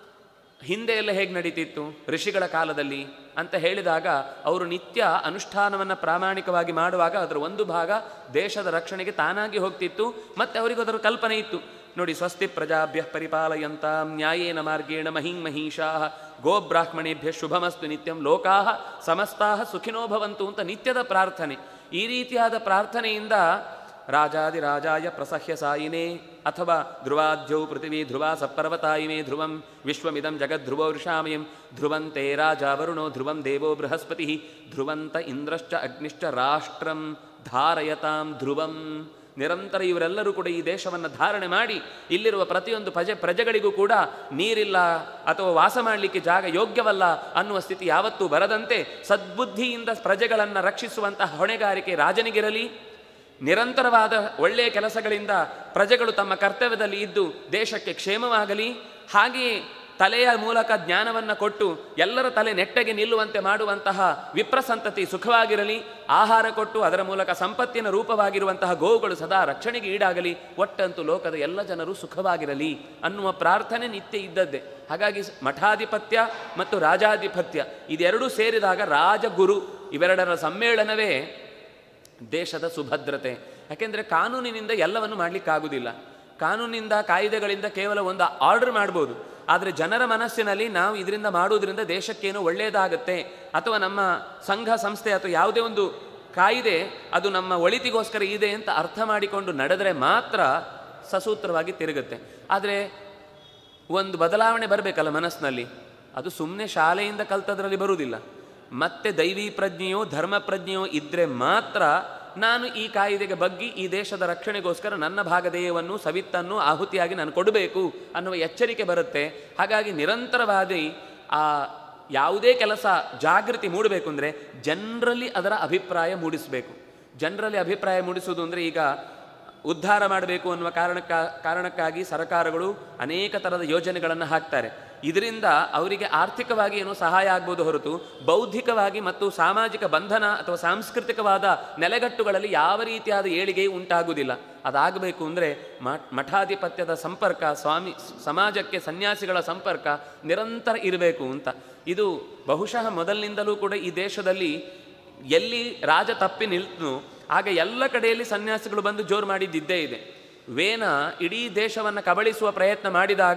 ಹಿಂದೆ ಎಲ್ಲ ಹೇಗೆ ನಡೀತಿತ್ತು ಋಷಿಗಳ ಕಾಲದಲ್ಲಿ ಅಂತ ಹೇಳಿದಾಗ ಅವರು ನಿತ್ಯ ಅನುಷ್ಠಾನವನ್ನು ಪ್ರಾಮಾಣಿಕವಾಗಿ ಮಾಡುವಾಗ ಅದರ ಒಂದು ಭಾಗ ದೇಶದ ರಕ್ಷಣೆಗೆ ತಾನಾಗಿ ಹೋಗ್ತಿತ್ತು ಮತ್ತೆ ಅವರಿಗೂ ಅದರ ಕಲ್ಪನೆ ಇತ್ತು ನೋಡಿ ಸ್ವಸ್ತಿ ಪ್ರಜಾಭ್ಯ ಪರಿಪಾಲಯಂತ ನ್ಯಾಯೇನ ಮಾರ್ಗೇಣ ಮಹಿಂ ಮಹಿಷಾ ಗೋಬ್ರಾಹ್ಮಣೇಭ್ಯ ಶುಭಮಸ್ತು ನಿತ್ಯಂ ಲೋಕಾ ಸಮಸ್ತಾ ಸುಖಿನೋ ಭವಂತು ಅಂತ ನಿತ್ಯದ ಪ್ರಾರ್ಥನೆ ಈ ರೀತಿಯಾದ ಪ್ರಾರ್ಥನೆಯಿಂದ ರಾಜಾದಿರಾಜಾಯ ಪ್ರಸಹ್ಯ ಸಾಯಿನೇ ಅಥವಾ ಧ್ರುವಾದ್ಯೌ ಪೃಥಿವೀ ಧ್ರುವ ಸಪ್ಪರ್ವತಾಯಿಮೇ ಧ್ರುವಂ ವಿಶ್ವಮಿದಂ ಜಗದ್ಧ್ರುವೋರ್ಷಾಮಯಂ ಧ್ರುವಂತೆ ರಾಜ ವರುಣೋ ಧ್ರುವಂ ದೇವೋ ಬೃಹಸ್ಪತಿ ಧ್ರುವಂತ ಇಂದ್ರಶ್ಚ ಅಗ್ನಿಶ್ಚ ರಾಷ್ಟ್ರಂ ಧಾರಯತಾಂ ಧ್ರುವಂ ನಿರಂತರ ಇವರೆಲ್ಲರೂ ಕೂಡ ಈ ದೇಶವನ್ನು ಧಾರಣೆ ಮಾಡಿ ಇಲ್ಲಿರುವ ಪ್ರತಿಯೊಂದು ಪ್ರಜೆ ಪ್ರಜೆಗಳಿಗೂ ಕೂಡ ನೀರಿಲ್ಲ ಅಥವಾ ವಾಸ ಮಾಡಲಿಕ್ಕೆ ಜಾಗ ಯೋಗ್ಯವಲ್ಲ ಅನ್ನುವ ಸ್ಥಿತಿ ಯಾವತ್ತೂ ಬರದಂತೆ ಸದ್ಬುದ್ಧಿಯಿಂದ ಪ್ರಜೆಗಳನ್ನು ರಕ್ಷಿಸುವಂತಹ ಹೊಣೆಗಾರಿಕೆ ರಾಜನಿಗಿರಲಿ ನಿರಂತರವಾದ ಒಳ್ಳೆಯ ಕೆಲಸಗಳಿಂದ ಪ್ರಜೆಗಳು ತಮ್ಮ ಕರ್ತವ್ಯದಲ್ಲಿ ಇದ್ದು ದೇಶಕ್ಕೆ ಕ್ಷೇಮವಾಗಲಿ ಹಾಗೆಯೇ ತಲೆಯ ಮೂಲಕ ಜ್ಞಾನವನ್ನು ಕೊಟ್ಟು ಎಲ್ಲರ ತಲೆ ನೆಟ್ಟಗೆ ನಿಲ್ಲುವಂತೆ ಮಾಡುವಂತಹ ವಿಪ್ರಸಂತತಿ ಸುಖವಾಗಿರಲಿ ಆಹಾರ ಕೊಟ್ಟು ಅದರ ಮೂಲಕ ಸಂಪತ್ತಿನ ರೂಪವಾಗಿರುವಂತಹ ಗೋವುಗಳು ಸದಾ ರಕ್ಷಣೆಗೆ ಈಡಾಗಲಿ ಒಟ್ಟಂತೂ ಲೋಕದ ಎಲ್ಲ ಜನರು ಸುಖವಾಗಿರಲಿ ಅನ್ನುವ ಪ್ರಾರ್ಥನೆ ನಿತ್ಯ ಇದ್ದದ್ದೇ ಹಾಗಾಗಿ ಸ್- ಮಠಾಧಿಪತ್ಯ ಮತ್ತು ರಾಜಾಧಿಪತ್ಯ ಇದೆರಡೂ ಸೇರಿದಾಗ ರಾಜಗುರು ಇವೆರಡರ ಸಮ್ಮೇಳನವೇ ದೇಶದ ಸುಭದ್ರತೆ ಯಾಕೆಂದರೆ ಕಾನೂನಿನಿಂದ ಎಲ್ಲವನ್ನು ಮಾಡಲಿಕ್ಕಾಗುವುದಿಲ್ಲ ಕಾನೂನಿಂದ ಕಾಯ್ದೆಗಳಿಂದ ಕೇವಲ ಒಂದು ಆರ್ಡರ್ ಮಾಡ್ಬೋದು ಆದರೆ ಜನರ ಮನಸ್ಸಿನಲ್ಲಿ ನಾವು ಇದರಿಂದ ಮಾಡುವುದರಿಂದ ದೇಶಕ್ಕೇನು ಒಳ್ಳೆಯದಾಗುತ್ತೆ ಅಥವಾ ನಮ್ಮ ಸಂಘ ಸಂಸ್ಥೆ ಅಥವಾ ಯಾವುದೇ ಒಂದು ಕಾಯ್ದೆ ಅದು ನಮ್ಮ ಒಳಿತಿಗೋಸ್ಕರ ಇದೆ ಅಂತ ಅರ್ಥ ಮಾಡಿಕೊಂಡು ನಡೆದರೆ ಮಾತ್ರ ಸಸೂತ್ರವಾಗಿ ತಿರುಗುತ್ತೆ ಆದರೆ ಒಂದು ಬದಲಾವಣೆ ಬರಬೇಕಲ್ಲ ಮನಸ್ಸಿನಲ್ಲಿ ಅದು ಸುಮ್ಮನೆ ಶಾಲೆಯಿಂದ ಕಲ್ತದ್ರಲ್ಲಿ ಬರುವುದಿಲ್ಲ ಮತ್ತೆ ದೈವಿ ಪ್ರಜ್ಞೆಯೋ ಧರ್ಮ ಪ್ರಜ್ಞೆಯೋ ಇದ್ದರೆ ಮಾತ್ರ ನಾನು ಈ ಕಾಯಿದೆಗೆ ಬಗ್ಗಿ ಈ ದೇಶದ ರಕ್ಷಣೆಗೋಸ್ಕರ ನನ್ನ ಭಾಗದೇಯವನ್ನು ಸವಿತ್ತನ್ನು ಆಹುತಿಯಾಗಿ ನಾನು ಕೊಡಬೇಕು ಅನ್ನುವ ಎಚ್ಚರಿಕೆ ಬರುತ್ತೆ ಹಾಗಾಗಿ ನಿರಂತರವಾದಿ ಆ ಯಾವುದೇ ಕೆಲಸ ಜಾಗೃತಿ ಮೂಡಬೇಕು ಅಂದರೆ ಜನರಲ್ಲಿ ಅದರ ಅಭಿಪ್ರಾಯ ಮೂಡಿಸಬೇಕು ಜನರಲ್ಲಿ ಅಭಿಪ್ರಾಯ ಮೂಡಿಸುವುದು ಅಂದರೆ ಈಗ ಉದ್ಧಾರ ಮಾಡಬೇಕು ಅನ್ನುವ ಕಾರಣಕ್ಕ ಕಾರಣಕ್ಕಾಗಿ ಸರ್ಕಾರಗಳು ಅನೇಕ ಥರದ ಯೋಜನೆಗಳನ್ನು ಹಾಕ್ತಾರೆ ಇದರಿಂದ ಅವರಿಗೆ ಆರ್ಥಿಕವಾಗಿ ಏನೋ ಸಹಾಯ ಆಗ್ಬೋದು ಹೊರತು ಬೌದ್ಧಿಕವಾಗಿ ಮತ್ತು ಸಾಮಾಜಿಕ ಬಂಧನ ಅಥವಾ ಸಾಂಸ್ಕೃತಿಕವಾದ ನೆಲೆಗಟ್ಟುಗಳಲ್ಲಿ ಯಾವ ರೀತಿಯಾದ ಏಳಿಗೆ ಉಂಟಾಗುವುದಿಲ್ಲ ಅದಾಗಬೇಕು ಅಂದರೆ ಮಠಾಧಿಪತ್ಯದ ಸಂಪರ್ಕ ಸ್ವಾಮಿ ಸಮಾಜಕ್ಕೆ ಸನ್ಯಾಸಿಗಳ ಸಂಪರ್ಕ ನಿರಂತರ ಇರಬೇಕು ಅಂತ ಇದು ಬಹುಶಃ ಮೊದಲಿನಿಂದಲೂ ಕೂಡ ಈ ದೇಶದಲ್ಲಿ ಎಲ್ಲಿ ರಾಜ ತಪ್ಪಿ ನಿಲ್ತನು ಆಗ ಎಲ್ಲ ಕಡೆಯಲ್ಲಿ ಸನ್ಯಾಸಿಗಳು ಬಂದು ಜೋರು ಮಾಡಿದ್ದಿದ್ದೇ ಇದೆ ವೇನ ಇಡೀ ದೇಶವನ್ನು ಕಬಳಿಸುವ ಪ್ರಯತ್ನ ಮಾಡಿದಾಗ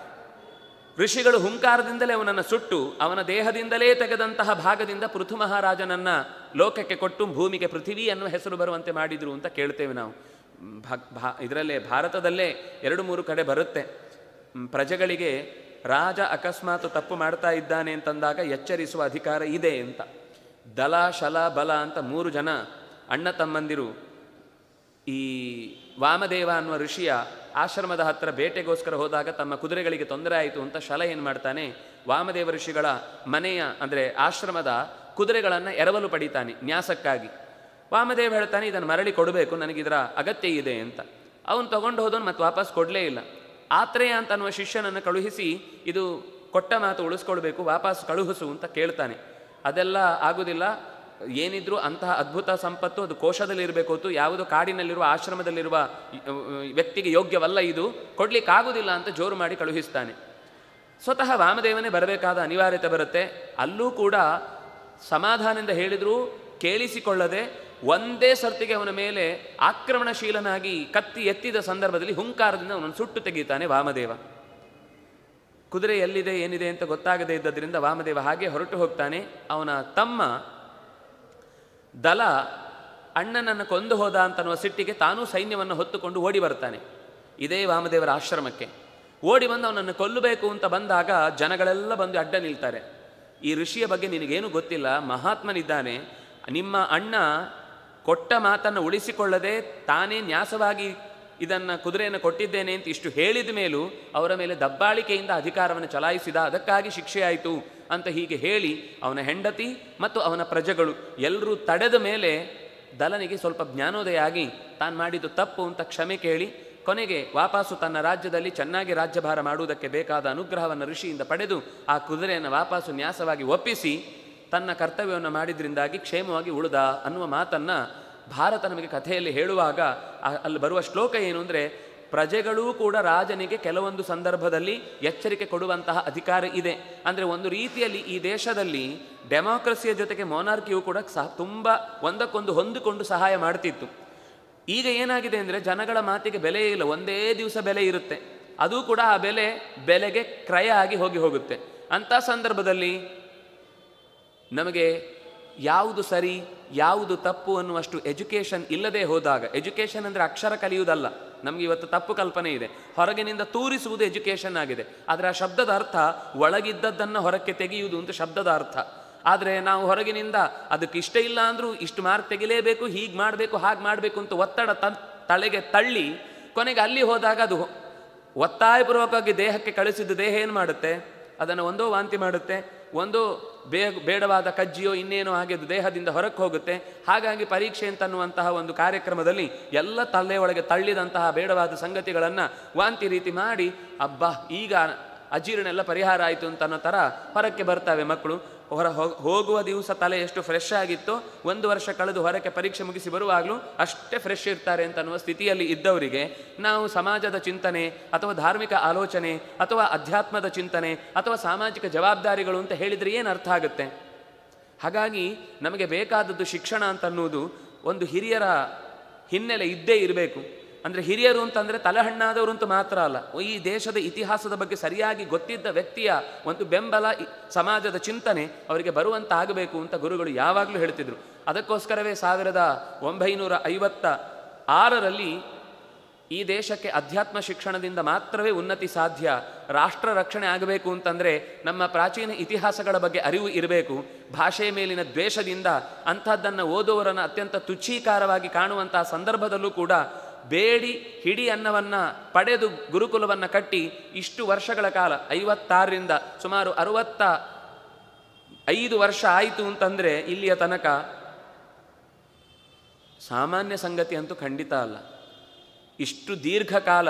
ಋಷಿಗಳು ಹುಂಕಾರದಿಂದಲೇ ಅವನನ್ನು ಸುಟ್ಟು ಅವನ ದೇಹದಿಂದಲೇ ತೆಗೆದಂತಹ ಭಾಗದಿಂದ ಪೃಥು ಮಹಾರಾಜನನ್ನ ಲೋಕಕ್ಕೆ ಕೊಟ್ಟು ಭೂಮಿಗೆ ಪೃಥಿವಿ ಅನ್ನುವ ಹೆಸರು ಬರುವಂತೆ ಮಾಡಿದ್ರು ಅಂತ ಕೇಳ್ತೇವೆ ನಾವು ಭಾ ಭಾ ಇದರಲ್ಲೇ ಭಾರತದಲ್ಲೇ ಎರಡು ಮೂರು ಕಡೆ ಬರುತ್ತೆ ಮ್, ಪ್ರಜೆಗಳಿಗೆ ರಾಜ ಅಕಸ್ಮಾತ್ ತಪ್ಪು ಮಾಡ್ತಾ ಇದ್ದಾನೆ ಅಂತಂದಾಗ ಎಚ್ಚರಿಸುವ ಅಧಿಕಾರ ಇದೆ ಅಂತ ದಲ ಶಲ ಬಲ ಅಂತ ಮೂರು ಜನ ಅಣ್ಣ ತಮ್ಮಂದಿರು ಈ ವಾಮದೇವ ಅನ್ನುವ ಋಷಿಯ ಆಶ್ರಮದ ಹತ್ರ ಬೇಟೆಗೋಸ್ಕರ ಹೋದಾಗ ತಮ್ಮ ಕುದುರೆಗಳಿಗೆ ತೊಂದರೆ ಆಯಿತು ಅಂತ ಶಲ ಏನು ಮಾಡ್ತಾನೆ ವಾಮದೇವ ಋಷಿಗಳ ಮನೆಯ ಅಂದರೆ ಆಶ್ರಮದ ಕುದುರೆಗಳನ್ನು ಎರವಲು ಪಡಿತಾನೆ ನ್ಯಾಸಕ್ಕಾಗಿ ವಾಮದೇವ ಹೇಳ್ತಾನೆ ಇದನ್ನು ಮರಳಿ ಕೊಡಬೇಕು ನನಗಿದರ ಅಗತ್ಯ ಇದೆ ಅಂತ ಅವನು ತಗೊಂಡು ಹೋದವನು ಮತ್ತೆ ವಾಪಸ್ ಕೊಡಲೇ ಇಲ್ಲ ಆತ್ರೇಯ ಅಂತ ಅನ್ನುವ ಶಿಷ್ಯನನ್ನು ಕಳುಹಿಸಿ ಇದು ಕೊಟ್ಟ ಮಾತು ಉಳಿಸ್ಕೊಳ್ಬೇಕು ವಾಪಸ್ ಕಳುಹಿಸು ಅಂತ ಕೇಳ್ತಾನೆ ಅದೆಲ್ಲ ಆಗುವುದಿಲ್ಲ ಏನಿದ್ರೂ ಅಂತಹ ಅದ್ಭುತ ಸಂಪತ್ತು ಅದು ಕೋಶದಲ್ಲಿರಬೇಕು ಹೊತ್ತು ಯಾವುದೋ ಕಾಡಿನಲ್ಲಿರುವ ಆಶ್ರಮದಲ್ಲಿರುವ ವ್ಯಕ್ತಿಗೆ ಯೋಗ್ಯವಲ್ಲ ಇದು ಕೊಡ್ಲಿಕ್ಕಾಗುವುದಿಲ್ಲ ಅಂತ ಜೋರು ಮಾಡಿ ಕಳುಹಿಸ್ತಾನೆ ಸ್ವತಃ ವಾಮದೇವನೇ ಬರಬೇಕಾದ ಅನಿವಾರ್ಯತೆ ಬರುತ್ತೆ ಅಲ್ಲೂ ಕೂಡ ಸಮಾಧಾನದಿಂದ ಹೇಳಿದರೂ ಕೇಳಿಸಿಕೊಳ್ಳದೆ ಒಂದೇ ಸರ್ತಿಗೆ ಅವನ ಮೇಲೆ ಆಕ್ರಮಣಶೀಲನಾಗಿ ಕತ್ತಿ ಎತ್ತಿದ ಸಂದರ್ಭದಲ್ಲಿ ಹುಂಕಾರದಿಂದ ಅವನನ್ನು ಸುಟ್ಟು ತೆಗೀತಾನೆ ವಾಮದೇವ ಕುದುರೆ ಎಲ್ಲಿದೆ ಏನಿದೆ ಅಂತ ಗೊತ್ತಾಗದೇ ಇದ್ದದ್ರಿಂದ ವಾಮದೇವ ಹಾಗೆ ಹೊರಟು ಹೋಗ್ತಾನೆ ಅವನ ತಮ್ಮ ದಲ ಅಣ್ಣನನ್ನು ಕೊಂದು ಹೋದ ಅಂತನ್ನುವ ಸಿಟ್ಟಿಗೆ ತಾನೂ ಸೈನ್ಯವನ್ನು ಹೊತ್ತುಕೊಂಡು ಓಡಿ ಬರ್ತಾನೆ ಇದೇ ವಾಮದೇವರ ಆಶ್ರಮಕ್ಕೆ ಓಡಿ ಬಂದು ಅವನನ್ನು ಕೊಲ್ಲಬೇಕು ಅಂತ ಬಂದಾಗ ಜನಗಳೆಲ್ಲ ಬಂದು ಅಡ್ಡ ನಿಲ್ತಾರೆ ಈ ಋಷಿಯ ಬಗ್ಗೆ ನಿನಗೇನು ಗೊತ್ತಿಲ್ಲ ಮಹಾತ್ಮನಿದ್ದಾನೆ ನಿಮ್ಮ ಅಣ್ಣ ಕೊಟ್ಟ ಮಾತನ್ನು ಉಳಿಸಿಕೊಳ್ಳದೆ ತಾನೇ ನ್ಯಾಸವಾಗಿ ಇದನ್ನು ಕುದುರೆಯನ್ನು ಕೊಟ್ಟಿದ್ದೇನೆ ಅಂತ ಇಷ್ಟು ಹೇಳಿದ ಮೇಲೂ ಅವರ ಮೇಲೆ ದಬ್ಬಾಳಿಕೆಯಿಂದ ಅಧಿಕಾರವನ್ನು ಚಲಾಯಿಸಿದ ಅದಕ್ಕಾಗಿ ಶಿಕ್ಷೆಯಾಯಿತು ಅಂತ ಹೀಗೆ ಹೇಳಿ ಅವನ ಹೆಂಡತಿ ಮತ್ತು ಅವನ ಪ್ರಜೆಗಳು ಎಲ್ಲರೂ ತಡೆದ ಮೇಲೆ ದಲನಿಗೆ ಸ್ವಲ್ಪ ಜ್ಞಾನೋದಯ ಆಗಿ ತಾನು ಮಾಡಿದ್ದು ತಪ್ಪು ಅಂತ ಕ್ಷಮೆ ಕೇಳಿ ಕೊನೆಗೆ ವಾಪಸ್ಸು ತನ್ನ ರಾಜ್ಯದಲ್ಲಿ ಚೆನ್ನಾಗಿ ರಾಜ್ಯಭಾರ ಮಾಡುವುದಕ್ಕೆ ಬೇಕಾದ ಅನುಗ್ರಹವನ್ನು ಋಷಿಯಿಂದ ಪಡೆದು ಆ ಕುದುರೆಯನ್ನು ವಾಪಸ್ಸು ನ್ಯಾಸವಾಗಿ ಒಪ್ಪಿಸಿ ತನ್ನ ಕರ್ತವ್ಯವನ್ನು ಮಾಡಿದ್ರಿಂದಾಗಿ ಕ್ಷೇಮವಾಗಿ ಉಳಿದ ಅನ್ನುವ ಮಾತನ್ನು ಭಾರತ ನಮಗೆ ಕಥೆಯಲ್ಲಿ ಹೇಳುವಾಗ ಆ- ಅಲ್ಲಿ ಬರುವ ಶ್ಲೋಕ ಏನು ಅಂದರೆ ಪ್ರಜೆಗಳೂ ಕೂಡ ರಾಜನಿಗೆ ಕೆಲವೊಂದು ಸಂದರ್ಭದಲ್ಲಿ ಎಚ್ಚರಿಕೆ ಕೊಡುವಂತಹ ಅಧಿಕಾರ ಇದೆ ಅಂದರೆ ಒಂದು ರೀತಿಯಲ್ಲಿ ಈ ದೇಶದಲ್ಲಿ ಡೆಮಾಕ್ರಸಿಯ ಜೊತೆಗೆ ಮೊನಾರ್ಕಿಯು ಕೂಡ ಸಹ ತುಂಬ ಒಂದಕ್ಕೊಂದು ಹೊಂದಿಕೊಂಡು ಸಹಾಯ ಮಾಡ್ತಿತ್ತು ಈಗ ಏನಾಗಿದೆ ಅಂದರೆ ಜನಗಳ ಮಾತಿಗೆ ಬೆಲೆ ಇಲ್ಲ ಒಂದೇ ದಿವಸ ಬೆಲೆ ಇರುತ್ತೆ ಅದು ಕೂಡ ಆ ಬೆಲೆ ಬೆಲೆಗೆ ಕ್ರಯ ಆಗಿ ಹೋಗಿ ಹೋಗುತ್ತೆ ಅಂಥ ಸಂದರ್ಭದಲ್ಲಿ ನಮಗೆ ಯಾವುದು ಸರಿ ಯಾವುದು ತಪ್ಪು ಅನ್ನುವಷ್ಟು ಎಜುಕೇಷನ್ ಇಲ್ಲದೆ ಹೋದಾಗ ಎಜುಕೇಷನ್ ಅಂದರೆ ಅಕ್ಷರ ಕಲಿಯುವುದಲ್ಲ ನಮಗೆ ಇವತ್ತು ತಪ್ಪು ಕಲ್ಪನೆ ಇದೆ ಹೊರಗಿನಿಂದ ತೂರಿಸುವುದು ಎಜುಕೇಷನ್ ಆಗಿದೆ ಆದರೆ ಆ ಶಬ್ದದ ಅರ್ಥ ಒಳಗಿದ್ದದ್ದನ್ನು ಹೊರಕ್ಕೆ ತೆಗೆಯುವುದು ಅಂತ ಶಬ್ದದ ಅರ್ಥ ಆದರೆ ನಾವು ಹೊರಗಿನಿಂದ ಅದಕ್ಕೆ ಇಷ್ಟ ಇಲ್ಲ ಅಂದರೂ ಇಷ್ಟು ಮಾರ್ಕ್ ತೆಗಿಲೇಬೇಕು ಹೀಗೆ ಮಾಡಬೇಕು ಹಾಗೆ ಮಾಡಬೇಕು ಅಂತ ಒತ್ತಡ ತ ತಲೆಗೆ ತಳ್ಳಿ ಕೊನೆಗೆ ಅಲ್ಲಿ ಹೋದಾಗ ಅದು ಒತ್ತಾಯಪೂರ್ವಕವಾಗಿ ದೇಹಕ್ಕೆ ಕಳಿಸಿದ ದೇಹ ಏನು ಮಾಡುತ್ತೆ ಅದನ್ನು ಒಂದೋ ವಾಂತಿ ಮಾಡುತ್ತೆ ಒಂದೋ ಬೇ ಬೇಡವಾದ ಕಜ್ಜಿಯೋ ಇನ್ನೇನೋ ಹಾಗೆ ಅದು ದೇಹದಿಂದ ಹೊರಕ್ಕೆ ಹೋಗುತ್ತೆ ಹಾಗಾಗಿ ಪರೀಕ್ಷೆ ಅಂತನ್ನುವಂತಹ ಒಂದು ಕಾರ್ಯಕ್ರಮದಲ್ಲಿ ಎಲ್ಲ ತಲೆ ಒಳಗೆ ತಳ್ಳಿದಂತಹ ಬೇಡವಾದ ಸಂಗತಿಗಳನ್ನು ವಾಂತಿ ರೀತಿ ಮಾಡಿ ಅಬ್ಬಾ ಈಗ ಅಜೀರ್ಣ ಎಲ್ಲ ಪರಿಹಾರ ಆಯಿತು ಅಂತ ಅನ್ನೋ ಥರ ಹೊರಕ್ಕೆ ಬರ್ತವೆ ಮಕ್ಕಳು ಹೊರ ಹೋ- ಹೋಗುವ ದಿವಸ ತಲೆ ಎಷ್ಟು ಫ್ರೆಶ್ ಆಗಿತ್ತೋ ಒಂದು ವರ್ಷ ಕಳೆದು ಹೊರಕ್ಕೆ ಪರೀಕ್ಷೆ ಮುಗಿಸಿ ಬರುವಾಗಲೂ ಅಷ್ಟೇ ಫ್ರೆಶ್ ಇರ್ತಾರೆ ಅಂತ ಅನ್ನುವ ಸ್ಥಿತಿಯಲ್ಲಿ ಇದ್ದವರಿಗೆ ನಾವು ಸಮಾಜದ ಚಿಂತನೆ ಅಥವಾ ಧಾರ್ಮಿಕ ಆಲೋಚನೆ ಅಥವಾ ಅಧ್ಯಾತ್ಮದ ಚಿಂತನೆ ಅಥವಾ ಸಾಮಾಜಿಕ ಜವಾಬ್ದಾರಿಗಳು ಅಂತ ಹೇಳಿದರೆ ಏನು ಅರ್ಥ ಆಗುತ್ತೆ ಹಾಗಾಗಿ ನಮಗೆ ಬೇಕಾದದ್ದು ಶಿಕ್ಷಣ ಅಂತನ್ನುವುದು ಒಂದು ಹಿರಿಯರ ಹಿನ್ನೆಲೆ ಇದ್ದೇ ಇರಬೇಕು ಅಂದರೆ ಹಿರಿಯರು ಅಂತಂದರೆ ತಲೆಹಣ್ಣಾದವರು ಅಂತ ಮಾತ್ರ ಅಲ್ಲ ಈ ದೇಶದ ಇತಿಹಾಸದ ಬಗ್ಗೆ ಸರಿಯಾಗಿ ಗೊತ್ತಿದ್ದ ವ್ಯಕ್ತಿಯ ಒಂದು ಬೆಂಬಲ ಈ ಸಮಾಜದ ಚಿಂತನೆ ಅವರಿಗೆ ಬರುವಂತ ಆಗಬೇಕು ಅಂತ ಗುರುಗಳು ಯಾವಾಗಲೂ ಹೇಳ್ತಿದ್ರು ಅದಕ್ಕೋಸ್ಕರವೇ ಸಾವಿರದ ಒಂಬೈನೂರ ಐವತ್ತ ಆರರಲ್ಲಿ ಈ ದೇಶಕ್ಕೆ ಅಧ್ಯಾತ್ಮ ಶಿಕ್ಷಣದಿಂದ ಮಾತ್ರವೇ ಉನ್ನತಿ ಸಾಧ್ಯ ರಾಷ್ಟ್ರ ರಕ್ಷಣೆ ಆಗಬೇಕು ಅಂತಂದರೆ ನಮ್ಮ ಪ್ರಾಚೀನ ಇತಿಹಾಸಗಳ ಬಗ್ಗೆ ಅರಿವು ಇರಬೇಕು ಭಾಷೆಯ ಮೇಲಿನ ದ್ವೇಷದಿಂದ ಅಂಥದ್ದನ್ನು ಓದುವವರನ್ನು ಅತ್ಯಂತ ತುಚ್ಛೀಕಾರವಾಗಿ ಕಾಣುವಂತಹ ಸಂದರ್ಭದಲ್ಲೂ ಕೂಡ ಬೇಡಿ ಹಿಡಿ ಅನ್ನವನ್ನು ಪಡೆದು ಗುರುಕುಲವನ್ನು ಕಟ್ಟಿ ಇಷ್ಟು ವರ್ಷಗಳ ಕಾಲ ಐವತ್ತಾರರಿಂದ ಸುಮಾರು ಅರುವತ್ತ ಐದು ವರ್ಷ ಆಯಿತು ಅಂತಂದರೆ ಇಲ್ಲಿಯ ತನಕ ಸಾಮಾನ್ಯ ಸಂಗತಿ ಅಂತೂ ಖಂಡಿತ ಅಲ್ಲ ಇಷ್ಟು ದೀರ್ಘಕಾಲ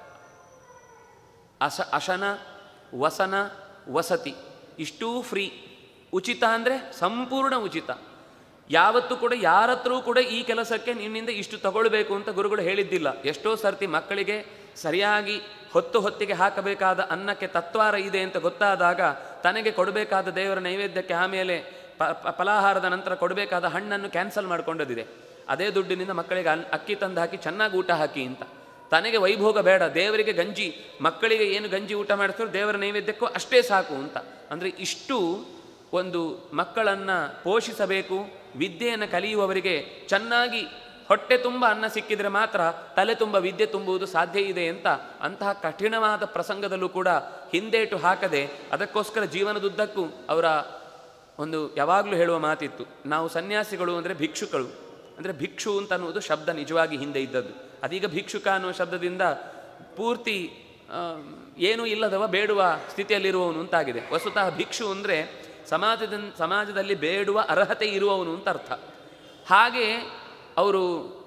ಅಸ ಅಶನ ವಸನ ವಸತಿ ಇಷ್ಟೂ ಫ್ರೀ ಉಚಿತ ಅಂದರೆ ಸಂಪೂರ್ಣ ಉಚಿತ ಯಾವತ್ತೂ ಕೂಡ ಯಾರತ್ರೂ ಕೂಡ ಈ ಕೆಲಸಕ್ಕೆ ನಿನ್ನಿಂದ ಇಷ್ಟು ತಗೊಳ್ಬೇಕು ಅಂತ ಗುರುಗಳು ಹೇಳಿದ್ದಿಲ್ಲ ಎಷ್ಟೋ ಸರ್ತಿ ಮಕ್ಕಳಿಗೆ ಸರಿಯಾಗಿ ಹೊತ್ತು ಹೊತ್ತಿಗೆ ಹಾಕಬೇಕಾದ ಅನ್ನಕ್ಕೆ ತತ್ವಾರ ಇದೆ ಅಂತ ಗೊತ್ತಾದಾಗ ತನಗೆ ಕೊಡಬೇಕಾದ ದೇವರ ನೈವೇದ್ಯಕ್ಕೆ ಆಮೇಲೆ ಪ- ಪ- ಫಲಾಹಾರದ ನಂತರ ಕೊಡಬೇಕಾದ ಹಣ್ಣನ್ನು ಕ್ಯಾನ್ಸಲ್ ಮಾಡ್ಕೊಂಡದಿದೆ ಅದೇ ದುಡ್ಡಿನಿಂದ ಮಕ್ಕಳಿಗೆ ಅಲ್- ಅಕ್ಕಿ ತಂದು ಹಾಕಿ ಚೆನ್ನಾಗಿ ಊಟ ಹಾಕಿ ಅಂತ ತನಗೆ ವೈಭೋಗ ಬೇಡ ದೇವರಿಗೆ ಗಂಜಿ ಮಕ್ಕಳಿಗೆ ಏನು ಗಂಜಿ ಊಟ ಮಾಡಿಸ್ತಾರೋ ದೇವರ ನೈವೇದ್ಯಕ್ಕೂ ಅಷ್ಟೇ ಸಾಕು ಅಂತ ಅಂದರೆ ಇಷ್ಟು ಒಂದು ಮಕ್ಕಳನ್ನು ಪೋಷಿಸಬೇಕು ವಿದ್ಯೆಯನ್ನು ಕಲಿಯುವವರಿಗೆ ಚೆನ್ನಾಗಿ ಹೊಟ್ಟೆ ತುಂಬ ಅನ್ನ ಸಿಕ್ಕಿದ್ರೆ ಮಾತ್ರ ತಲೆ ತುಂಬ ವಿದ್ಯೆ ತುಂಬುವುದು ಸಾಧ್ಯ ಇದೆ ಅಂತ ಅಂತಹ ಕಠಿಣವಾದ ಪ್ರಸಂಗದಲ್ಲೂ ಕೂಡ ಹಿಂದೇಟು ಹಾಕದೆ ಅದಕ್ಕೋಸ್ಕರ ಜೀವನದುದ್ದಕ್ಕೂ ಅವರ ಒಂದು ಯಾವಾಗಲೂ ಹೇಳುವ ಮಾತಿತ್ತು ನಾವು ಸನ್ಯಾಸಿಗಳು ಅಂದರೆ ಭಿಕ್ಷುಗಳು ಅಂದರೆ ಭಿಕ್ಷು ಅಂತ ಅನ್ನುವುದು ಶಬ್ದ ನಿಜವಾಗಿ ಹಿಂದೆ ಇದ್ದದ್ದು ಅದೀಗ ಭಿಕ್ಷುಕ ಅನ್ನುವ ಶಬ್ದದಿಂದ ಪೂರ್ತಿ ಆ, ಏನೂ ಇಲ್ಲದವ ಬೇಡುವ ಸ್ಥಿತಿಯಲ್ಲಿರುವವನು ಅಂತಾಗಿದೆ ವಸ್ತುತಃ ಭಿಕ್ಷು ಅಂದರೆ ಸಮಾಜದ ಸಮಾಜದಲ್ಲಿ ಬೇಡುವ ಅರ್ಹತೆ ಇರುವವನು ಅಂತ ಅರ್ಥ ಹಾಗೆ ಅವರು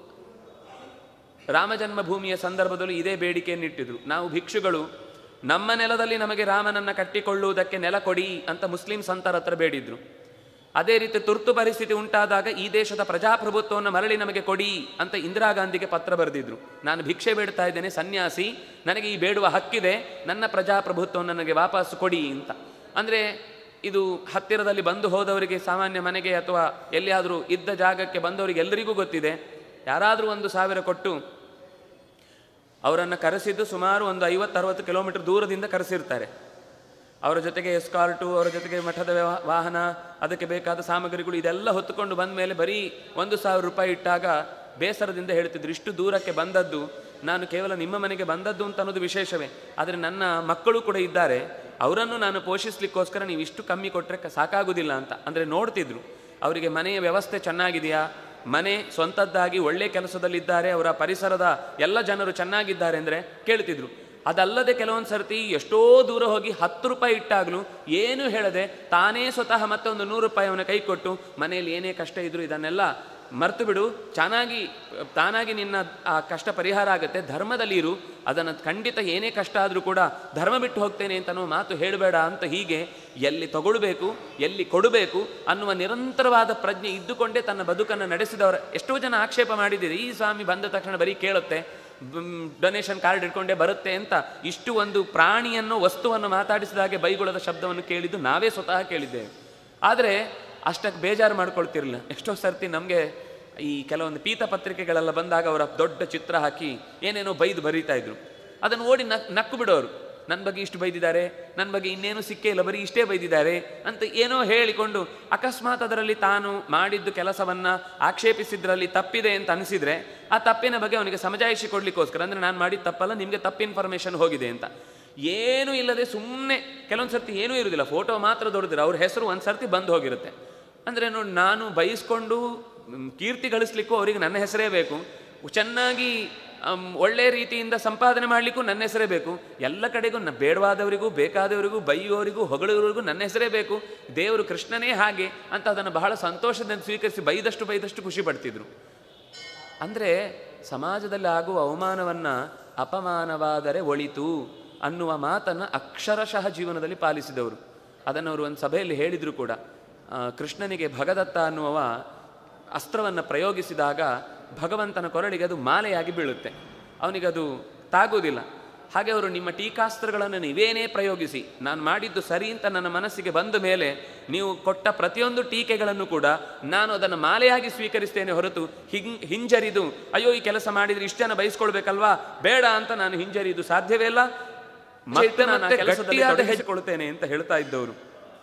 ರಾಮಜನ್ಮಭೂಮಿಯ ಸಂದರ್ಭದಲ್ಲೂ ಇದೇ ಬೇಡಿಕೆಯನ್ನಿಟ್ಟಿದ್ರು ನಾವು ಭಿಕ್ಷುಗಳು ನಮ್ಮ ನೆಲದಲ್ಲಿ ನಮಗೆ ರಾಮನನ್ನ ಕಟ್ಟಿಕೊಳ್ಳುವುದಕ್ಕೆ ನೆಲ ಕೊಡಿ ಅಂತ ಮುಸ್ಲಿಂ ಸಂತರ ಹತ್ರ ಬೇಡಿದ್ರು ಅದೇ ರೀತಿ ತುರ್ತು ಪರಿಸ್ಥಿತಿ ಉಂಟಾದಾಗ ಈ ದೇಶದ ಪ್ರಜಾಪ್ರಭುತ್ವವನ್ನು ಮರಳಿ ನಮಗೆ ಕೊಡಿ ಅಂತ ಇಂದಿರಾ ಗಾಂಧಿಗೆ ಪತ್ರ ಬರೆದಿದ್ರು ನಾನು ಭಿಕ್ಷೆ ಬೇಡ್ತಾ ಇದ್ದೇನೆ ಸನ್ಯಾಸಿ ನನಗೆ ಈ ಬೇಡುವ ಹಕ್ಕಿದೆ ನನ್ನ ಪ್ರಜಾಪ್ರಭುತ್ವವನ್ನು ನನಗೆ ವಾಪಸ್ಸು ಕೊಡಿ ಅಂತ ಅಂದರೆ ಇದು ಹತ್ತಿರದಲ್ಲಿ ಬಂದು ಹೋದವರಿಗೆ ಸಾಮಾನ್ಯ ಮನೆಗೆ ಅಥವಾ ಎಲ್ಲಿಯಾದರೂ ಇದ್ದ ಜಾಗಕ್ಕೆ ಬಂದವರಿಗೆ ಎಲ್ಲರಿಗೂ ಗೊತ್ತಿದೆ ಯಾರಾದರೂ ಒಂದು ಸಾವಿರ ಕೊಟ್ಟು ಅವರನ್ನು ಕರೆಸಿದ್ದು ಸುಮಾರು ಒಂದು ಐವತ್ತರವತ್ತು ಕಿಲೋಮೀಟರ್ ದೂರದಿಂದ ಕರೆಸಿರ್ತಾರೆ ಅವರ ಜೊತೆಗೆ ಎಸ್ಕಾರ್ಟು ಅವರ ಜೊತೆಗೆ ಮಠದ ವ್ಯವ- ವಾಹನ ಅದಕ್ಕೆ ಬೇಕಾದ ಸಾಮಗ್ರಿಗಳು ಇದೆಲ್ಲ ಹೊತ್ತುಕೊಂಡು ಬಂದ ಮೇಲೆ ಬರೀ ಒಂದು ಸಾವಿರ ರೂಪಾಯಿ ಇಟ್ಟಾಗ ಬೇಸರದಿಂದ ಹೇಳ್ತಿದ್ರು ಇಷ್ಟು ದೂರಕ್ಕೆ ಬಂದದ್ದು ನಾನು ಕೇವಲ ನಿಮ್ಮ ಮನೆಗೆ ಬಂದದ್ದು ಅಂತ ಅನ್ನೋದು ವಿಶೇಷವೇ ಆದರೆ ನನ್ನ ಮಕ್ಕಳು ಕೂಡ ಇದ್ದಾರೆ ಅವರನ್ನು ನಾನು ಪೋಷಿಸ್ಲಿಕ್ಕೋಸ್ಕರ ನೀವು ಇಷ್ಟು ಕಮ್ಮಿ ಕೊಟ್ಟರೆ ಸಾಕಾಗುವುದಿಲ್ಲ ಅಂತ ಅಂದರೆ ನೋಡ್ತಿದ್ರು ಅವರಿಗೆ ಮನೆಯ ವ್ಯವಸ್ಥೆ ಚೆನ್ನಾಗಿದೆಯಾ ಮನೆ ಸ್ವಂತದ್ದಾಗಿ ಒಳ್ಳೆ ಕೆಲಸದಲ್ಲಿದ್ದಾರೆ ಅವರ ಪರಿಸರದ ಎಲ್ಲ ಜನರು ಚೆನ್ನಾಗಿದ್ದಾರೆ ಅಂದರೆ ಕೇಳ್ತಿದ್ರು ಅದಲ್ಲದೆ ಕೆಲವೊಂದು ಸರ್ತಿ ಎಷ್ಟೋ ದೂರ ಹೋಗಿ ಹತ್ತು ರೂಪಾಯಿ ಇಟ್ಟಾಗಲೂ ಏನು ಹೇಳದೆ ತಾನೇ ಸ್ವತಃ ಮತ್ತೆ ಒಂದು ನೂರು ರೂಪಾಯಿ ಅವನ ಕೈ ಕೊಟ್ಟು ಮನೆಯಲ್ಲಿ ಏನೇ ಕಷ್ಟ ಇದ್ರು ಇದನ್ನೆಲ್ಲ ಮರ್ತು ಬಿಡು ಚೆನ್ನಾಗಿ ತಾನಾಗಿ ನಿನ್ನ ಆ ಕಷ್ಟ ಪರಿಹಾರ ಆಗುತ್ತೆ ಧರ್ಮದಲ್ಲಿ ಇರು ಅದನ್ನು ಖಂಡಿತ ಏನೇ ಕಷ್ಟ ಆದರೂ ಕೂಡ ಧರ್ಮ ಬಿಟ್ಟು ಹೋಗ್ತೇನೆ ಅಂತ ಅನ್ನೋ ಮಾತು ಹೇಳಬೇಡ ಅಂತ ಹೀಗೆ ಎಲ್ಲಿ ತಗೊಳ್ಬೇಕು ಎಲ್ಲಿ ಕೊಡಬೇಕು ಅನ್ನುವ ನಿರಂತರವಾದ ಪ್ರಜ್ಞೆ ಇದ್ದುಕೊಂಡೇ ತನ್ನ ಬದುಕನ್ನು ನಡೆಸಿದವರ ಎಷ್ಟೋ ಜನ ಆಕ್ಷೇಪ ಮಾಡಿದ್ದೀರಿ ಈ ಸ್ವಾಮಿ ಬಂದ ತಕ್ಷಣ ಬರೀ ಕೇಳುತ್ತೆ ಡೊನೇಷನ್ ಕಾರ್ಡ್ ಇಟ್ಕೊಂಡೇ ಬರುತ್ತೆ ಅಂತ ಇಷ್ಟು ಒಂದು ಪ್ರಾಣಿಯನ್ನು ವಸ್ತುವನ್ನು ಮಾತಾಡಿಸಿದ ಹಾಗೆ ಬೈಗುಳದ ಶಬ್ದವನ್ನು ಕೇಳಿದ್ದು ನಾವೇ ಸ್ವತಃ ಕೇಳಿದ್ದೇವೆ ಆದರೆ ಅಷ್ಟಕ್ಕೆ ಬೇಜಾರು ಮಾಡ್ಕೊಳ್ತಿರಲಿಲ್ಲ ಎಷ್ಟೋ ಸರ್ತಿ ನಮಗೆ ಈ ಕೆಲವೊಂದು ಪೀತ ಪತ್ರಿಕೆಗಳೆಲ್ಲ ಬಂದಾಗ ಅವರ ದೊಡ್ಡ ಚಿತ್ರ ಹಾಕಿ ಏನೇನೋ ಬೈದು ಬರೀತಾ ಇದ್ರು ಅದನ್ನು ಓಡಿ ನಕ್ ನಕ್ಕು ಬಿಡೋರು ನನ್ನ ಬಗ್ಗೆ ಇಷ್ಟು ಬೈದಿದ್ದಾರೆ ನನ್ನ ಬಗ್ಗೆ ಇನ್ನೇನು ಸಿಕ್ಕೇ ಇಲ್ಲ ಬರೀ ಇಷ್ಟೇ ಬೈದಿದ್ದಾರೆ ಅಂತ ಏನೋ ಹೇಳಿಕೊಂಡು ಅಕಸ್ಮಾತ್ ಅದರಲ್ಲಿ ತಾನು ಮಾಡಿದ್ದು ಕೆಲಸವನ್ನ ಆಕ್ಷೇಪಿಸಿದ್ರಲ್ಲಿ ತಪ್ಪಿದೆ ಅಂತ ಅನಿಸಿದ್ರೆ ಆ ತಪ್ಪಿನ ಬಗ್ಗೆ ಅವನಿಗೆ ಸಮಜಾಯಿಷಿ ಕೊಡ್ಲಿಕ್ಕೋಸ್ಕರ ಅಂದ್ರೆ ನಾನು ಮಾಡಿದ ತಪ್ಪಲ್ಲ ನಿಮಗೆ ತಪ್ಪು ಇನ್ಫಾರ್ಮೇಷನ್ ಹೋಗಿದೆ ಅಂತ ಏನೂ ಇಲ್ಲದೆ ಸುಮ್ಮನೆ ಕೆಲವೊಂದು ಸರ್ತಿ ಏನೂ ಇರುವುದಿಲ್ಲ ಫೋಟೋ ಮಾತ್ರ ದೊಡ್ಡದಿರ ಅವ್ರ ಹೆಸರು ಒಂದು ಸರ್ತಿ ಬಂದು ಹೋಗಿರುತ್ತೆ ಅಂದರೆ ನೋಡಿ ನಾನು ಬಯಸ್ಕೊಂಡು ಮ್, ಕೀರ್ತಿ ಗಳಿಸ್ಲಿಕ್ಕೂ ಅವರಿಗೆ ನನ್ನ ಹೆಸರೇ ಬೇಕು ಚೆನ್ನಾಗಿ ಅಮ್, ಒಳ್ಳೆ ರೀತಿಯಿಂದ ಸಂಪಾದನೆ ಮಾಡಲಿಕ್ಕೂ ನನ್ನ ಹೆಸರೇ ಬೇಕು ಎಲ್ಲ ಕಡೆಗೂ ನ ಬೇಡವಾದವರಿಗೂ ಬೇಕಾದವರಿಗೂ ಬೈಯೋರಿಗೂ ಹೊಗಳೋರಿಗೂ ನನ್ನ ಹೆಸರೇ ಬೇಕು ದೇವರು ಕೃಷ್ಣನೇ ಹಾಗೆ ಅಂತ ಅದನ್ನು ಬಹಳ ಸಂತೋಷದಿಂದ ಸ್ವೀಕರಿಸಿ ಬೈದಷ್ಟು ಬೈದಷ್ಟು ಖುಷಿ ಪಡ್ತಿದ್ರು ಅಂದರೆ ಸಮಾಜದಲ್ಲಿ ಆಗುವ ಅವಮಾನವನ್ನು ಅಪಮಾನವಾದರೆ ಒಳಿತು ಅನ್ನುವ ಮಾತನ್ನು ಅಕ್ಷರಶಃ ಜೀವನದಲ್ಲಿ ಪಾಲಿಸಿದವರು ಅದನ್ನು ಅವರು ಒಂದು ಸಭೆಯಲ್ಲಿ ಹೇಳಿದರು ಕೂಡ ಆ, ಕೃಷ್ಣನಿಗೆ ಭಗದತ್ತ ಅನ್ನುವ ಅಸ್ತ್ರವನ್ನು ಪ್ರಯೋಗಿಸಿದಾಗ ಭಗವಂತನ ಕೊರಳಿಗೆ ಅದು ಮಾಲೆಯಾಗಿ ಬೀಳುತ್ತೆ ಅವನಿಗದು ತಾಗುವುದಿಲ್ಲ ಹಾಗೆ ಅವರು ನಿಮ್ಮ ಟೀಕಾಸ್ತ್ರಗಳನ್ನು ನೀವೇನೇ ಪ್ರಯೋಗಿಸಿ ನಾನು ಮಾಡಿದ್ದು ಸರಿ ಅಂತ ನನ್ನ ಮನಸ್ಸಿಗೆ ಬಂದ ಮೇಲೆ ನೀವು ಕೊಟ್ಟ ಪ್ರತಿಯೊಂದು ಟೀಕೆಗಳನ್ನು ಕೂಡ ನಾನು ಅದನ್ನು ಮಾಲೆಯಾಗಿ ಸ್ವೀಕರಿಸ್ತೇನೆ ಹೊರತು ಹಿಂ ಹಿಂಜರಿದು ಅಯ್ಯೋ ಈ ಕೆಲಸ ಮಾಡಿದ್ರೆ ಇಷ್ಟು ಜನ ಬಯಸ್ಕೊಳ್ಬೇಕಲ್ವಾ ಬೇಡ ಅಂತ ನಾನು ಹಿಂಜರಿದು ಸಾಧ್ಯವೇ ಇಲ್ಲ ಮತ್ತೆ ನಾನು ಆ ಕೆಲಸದಲ್ಲಿ ತೊಡಗಿಸಿಕೊಳ್ತೇನೆ ಅಂತ ಹೇಳ್ತಾ ಇದ್ದವರು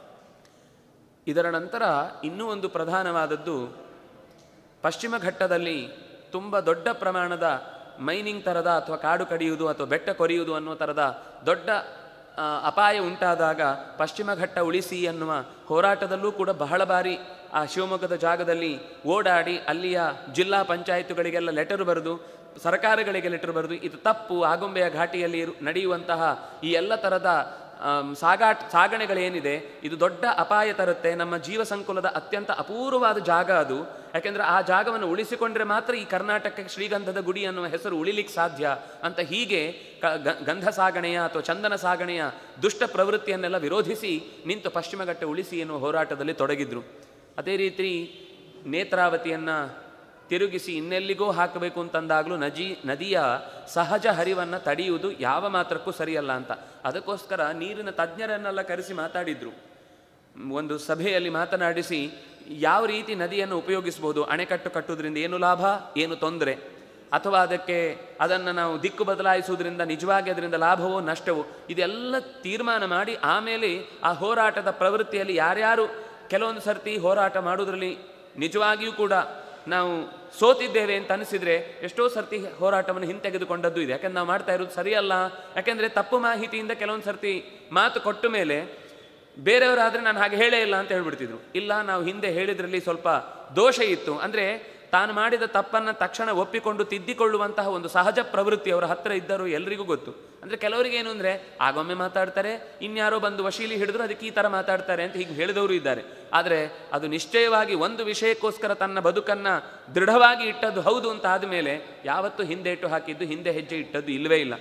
ಇದರ ನಂತರ ಇನ್ನೂ ಒಂದು ಪ್ರಧಾನವಾದದ್ದು ಪಶ್ಚಿಮ ಘಟ್ಟದಲ್ಲಿ ತುಂಬ ದೊಡ್ಡ ಪ್ರಮಾಣದ ಮೈನಿಂಗ್ ಥರದ ಅಥವಾ ಕಾಡು ಕಡಿಯುವುದು ಅಥವಾ ಬೆಟ್ಟ ಕೊರೆಯುವುದು ಅನ್ನೋ ಥರದ ದೊಡ್ಡ ಆ, ಅಪಾಯ ಉಂಟಾದಾಗ ಪಶ್ಚಿಮ ಘಟ್ಟ ಉಳಿಸಿ ಅನ್ನುವ ಹೋರಾಟದಲ್ಲೂ ಕೂಡ ಬಹಳ ಬಾರಿ ಆ ಶಿವಮೊಗ್ಗದ ಜಾಗದಲ್ಲಿ ಓಡಾಡಿ ಅಲ್ಲಿಯ ಜಿಲ್ಲಾ ಪಂಚಾಯತ್ಗಳಿಗೆಲ್ಲ ಲೆಟರ್ ಬರೆದು ಸರ್ಕಾರಗಳಿಗೆ ಲೆಟರ್ ಬರೆದು ಇದು ತಪ್ಪು ಆಗುಂಬೆಯ ಘಾಟಿಯಲ್ಲಿ ಇರು- ನಡೆಯುವಂತಹ ಈ ಎಲ್ಲ ಥರದ ಆಮ್, ಸಾಗಾಟ ಸಾಗಣೆಗಳೇನಿದೆ ಇದು ದೊಡ್ಡ ಅಪಾಯ ತರುತ್ತೆ ನಮ್ಮ ಜೀವ ಸಂಕುಲದ ಅತ್ಯಂತ ಅಪೂರ್ವವಾದ ಜಾಗ ಅದು ಯಾಕೆಂದ್ರೆ ಆ ಜಾಗವನ್ನು ಉಳಿಸಿಕೊಂಡ್ರೆ ಮಾತ್ರ ಈ ಕರ್ನಾಟಕಕ್ಕೆ ಶ್ರೀಗಂಧದ ಗುಡಿ ಅನ್ನುವ ಹೆಸರು ಉಳಿಲಿಕ್ಕೆ ಸಾಧ್ಯ ಅಂತ ಹೀಗೆ ಕ- ಗ- ಗಂಧ ಸಾಗಣೆಯ ಅಥವಾ ಚಂದನ ಸಾಗಣೆಯ ದುಷ್ಟ ಪ್ರವೃತ್ತಿಯನ್ನೆಲ್ಲ ವಿರೋಧಿಸಿ ನಿಂತು ಪಶ್ಚಿಮ ಘಟ್ಟ ಉಳಿಸಿ ಎನ್ನುವ ಹೋರಾಟದಲ್ಲಿ ತೊಡಗಿದ್ರು ಅದೇ ರೀತಿ ನೇತ್ರಾವತಿಯನ್ನ ತಿರುಗಿಸಿ ಇನ್ನೆಲ್ಲಿಗೋ ಹಾಕಬೇಕು ಅಂತಂದಾಗಲೂ ನದಿ ನದಿಯ ಸಹಜ ಹರಿವನ್ನು ತಡೆಯುವುದು ಯಾವ ಮಾತ್ರಕ್ಕೂ ಸರಿಯಲ್ಲ ಅಂತ ಅದಕ್ಕೋಸ್ಕರ ನೀರಿನ ತಜ್ಞರನ್ನೆಲ್ಲ ಕರೆಸಿ ಮಾತಾಡಿದ್ರು ಒಂದು ಸಭೆಯಲ್ಲಿ ಮಾತನಾಡಿಸಿ ಯಾವ ರೀತಿ ನದಿಯನ್ನು ಉಪಯೋಗಿಸ್ಬೋದು ಅಣೆಕಟ್ಟು ಕಟ್ಟುವುದರಿಂದ ಏನು ಲಾಭ ಏನು ತೊಂದರೆ ಅಥವಾ ಅದಕ್ಕೆ ಅದನ್ನು ನಾವು ದಿಕ್ಕು ಬದಲಾಯಿಸುವುದರಿಂದ ನಿಜವಾಗಿ ಅದರಿಂದ ಲಾಭವೋ ನಷ್ಟವೋ ಇದೆಲ್ಲ ತೀರ್ಮಾನ ಮಾಡಿ ಆಮೇಲೆ ಆ ಹೋರಾಟದ ಪ್ರವೃತ್ತಿಯಲ್ಲಿ ಯಾರ್ಯಾರು ಕೆಲವೊಂದು ಸರ್ತಿ ಹೋರಾಟ ಮಾಡುವುದರಲ್ಲಿ ನಿಜವಾಗಿಯೂ ಕೂಡ ನಾವು ಸೋತಿದ್ದೇವೆ ಅಂತ ಅನಿಸಿದ್ರೆ ಎಷ್ಟೋ ಸರ್ತಿ ಹೋರಾಟವನ್ನು ಹಿಂತೆಗೆದುಕೊಂಡದ್ದು ಇದೆ ಯಾಕಂದ್ರೆ ನಾವು ಮಾಡ್ತಾ ಇರೋದು ಸರಿಯಲ್ಲ ಯಾಕೆಂದ್ರೆ ತಪ್ಪು ಮಾಹಿತಿಯಿಂದ ಕೆಲವೊಂದು ಸರ್ತಿ ಮಾತು ಕೊಟ್ಟ ಮೇಲೆ ಬೇರೆಯವರಾದ್ರೆ ನಾನು ಹಾಗೆ ಹೇಳೇ ಇಲ್ಲ ಅಂತ ಹೇಳ್ಬಿಡ್ತಿದ್ರು ಇಲ್ಲ ನಾವು ಹಿಂದೆ ಹೇಳಿದ್ರಲ್ಲಿ ಸ್ವಲ್ಪ ದೋಷ ಇತ್ತು ಅಂದ್ರೆ ತಾನು ಮಾಡಿದ ತಪ್ಪನ್ನ ತಕ್ಷಣ ಒಪ್ಪಿಕೊಂಡು ತಿದ್ದಿಕೊಳ್ಳುವಂತಹ ಒಂದು ಸಹಜ ಪ್ರವೃತ್ತಿ ಅವರ ಹತ್ರ ಇದ್ದರು ಎಲ್ರಿಗೂ ಗೊತ್ತು ಅಂದ್ರೆ ಕೆಲವರಿಗೆ ಏನು ಅಂದ್ರೆ ಆಗೊಮ್ಮೆ ಮಾತಾಡ್ತಾರೆ ಇನ್ಯಾರೋ ಬಂದು ವಶೀಲಿ ಹಿಡಿದ್ರು ಅದಕ್ಕೆ ಈ ತರ ಮಾತಾಡ್ತಾರೆ ಅಂತ ಹೀಗೆ ಹೇಳಿದವರು ಇದ್ದಾರೆ ಆದರೆ ಅದು ನಿಶ್ಚಯವಾಗಿ ಒಂದು ವಿಷಯಕ್ಕೋಸ್ಕರ ತನ್ನ ಬದುಕನ್ನ ದೃಢವಾಗಿ ಇಟ್ಟದ್ದು ಹೌದು ಅಂತ ಆದಮೇಲೆ ಯಾವತ್ತೂ ಹಿಂದೆ ಇಟ್ಟು ಹಾಕಿದ್ದು ಹಿಂದೆ ಹೆಜ್ಜೆ ಇಟ್ಟದ್ದು ಇಲ್ಲವೇ ಇಲ್ಲ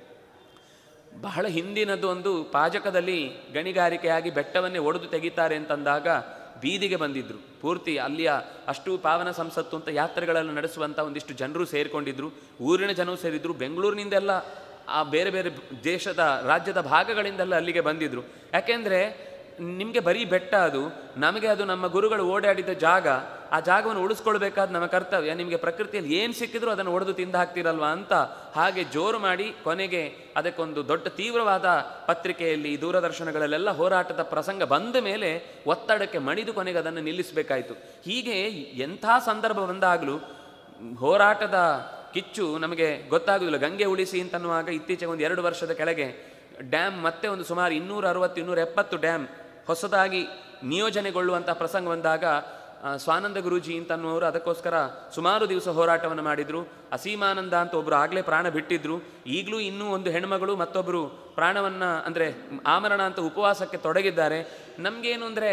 ಬಹಳ ಹಿಂದಿನದ್ದು ಒಂದು ಪಾಜಕದಲ್ಲಿ ಗಣಿಗಾರಿಕೆಯಾಗಿ ಬೆಟ್ಟವನ್ನೇ ಒಡೆದು ತೆಗಿತಾರೆ ಅಂತಂದಾಗ ಬೀದಿಗೆ ಬಂದಿದ್ರು ಪೂರ್ತಿ ಅಲ್ಲಿಯ ಅಷ್ಟು ಪಾವನ ಸಂಸತ್ತು ಅಂತ ಯಾತ್ರೆಗಳನ್ನು ನಡೆಸುವಂಥ ಒಂದಿಷ್ಟು ಜನರು ಸೇರಿಕೊಂಡಿದ್ರು ಊರಿನ ಜನರು ಸೇರಿದ್ರು ಬೆಂಗಳೂರಿನಿಂದೆಲ್ಲ ಆ ಬೇರೆ ಬೇರೆ ದೇಶದ ರಾಜ್ಯದ ಭಾಗಗಳಿಂದೆಲ್ಲ ಅಲ್ಲಿಗೆ ಬಂದಿದ್ರು ಯಾಕೆಂದರೆ ನಿಮಗೆ ಬರೀ ಬೆಟ್ಟ ಅದು ನಮಗೆ ಅದು ನಮ್ಮ ಗುರುಗಳು ಓಡಾಡಿದ ಜಾಗ ಆ ಜಾಗವನ್ನು ಉಳಿಸ್ಕೊಳ್ಬೇಕಾದ ನಮ್ಮ ಕರ್ತವ್ಯ ನಿಮಗೆ ಪ್ರಕೃತಿಯಲ್ಲಿ ಏನು ಸಿಕ್ಕಿದ್ರು ಅದನ್ನು ಒಡೆದು ತಿಂದು ಹಾಕ್ತಿರಲ್ವಾ ಅಂತ ಹಾಗೆ ಜೋರು ಮಾಡಿ ಕೊನೆಗೆ ಅದಕ್ಕೊಂದು ದೊಡ್ಡ ತೀವ್ರವಾದ ಪತ್ರಿಕೆಯಲ್ಲಿ ದೂರದರ್ಶನಗಳಲ್ಲೆಲ್ಲ ಹೋರಾಟದ ಪ್ರಸಂಗ ಬಂದ ಮೇಲೆ ಒತ್ತಡಕ್ಕೆ ಮಣಿದು ಕೊನೆಗೆ ಅದನ್ನು ನಿಲ್ಲಿಸಬೇಕಾಯಿತು ಹೀಗೆ ಎಂಥ ಸಂದರ್ಭ ಬಂದಾಗಲೂ ಹೋರಾಟದ ಕಿಚ್ಚು ನಮಗೆ ಗೊತ್ತಾಗುವುದಿಲ್ಲ ಗಂಗೆ ಉಳಿಸಿ ಅಂತನ್ನುವಾಗ ಇತ್ತೀಚೆಗೆ ಒಂದು ಎರಡು ವರ್ಷದ ಕೆಳಗೆ ಡ್ಯಾಮ್ ಮತ್ತೆ ಒಂದು ಸುಮಾರು ಇನ್ನೂರ ಅರವತ್ತು ಇನ್ನೂರ ಎಪ್ಪತ್ತು ಡ್ಯಾಮ್ ಹೊಸದಾಗಿ ನಿಯೋಜನೆಗೊಳ್ಳುವಂಥ ಪ್ರಸಂಗ ಬಂದಾಗ ಆ, ಸ್ವಾನಂದ ಗುರೂಜಿ ಅಂತನ್ನುವರು ಅದಕ್ಕೋಸ್ಕರ ಸುಮಾರು ದಿವಸ ಹೋರಾಟವನ್ನು ಮಾಡಿದ್ರು ಅಸೀಮಾನಂದ ಅಂತ ಒಬ್ಬರು ಆಗಲೇ ಪ್ರಾಣ ಬಿಟ್ಟಿದ್ರು ಈಗಲೂ ಇನ್ನೂ ಒಂದು ಹೆಣ್ಮಗಳು ಮತ್ತೊಬ್ಬರು ಪ್ರಾಣವನ್ನ ಅಂದರೆ ಆಮರಣ ಅಂತ ಉಪವಾಸಕ್ಕೆ ತೊಡಗಿದ್ದಾರೆ ನಮಗೇನು ಅಂದರೆ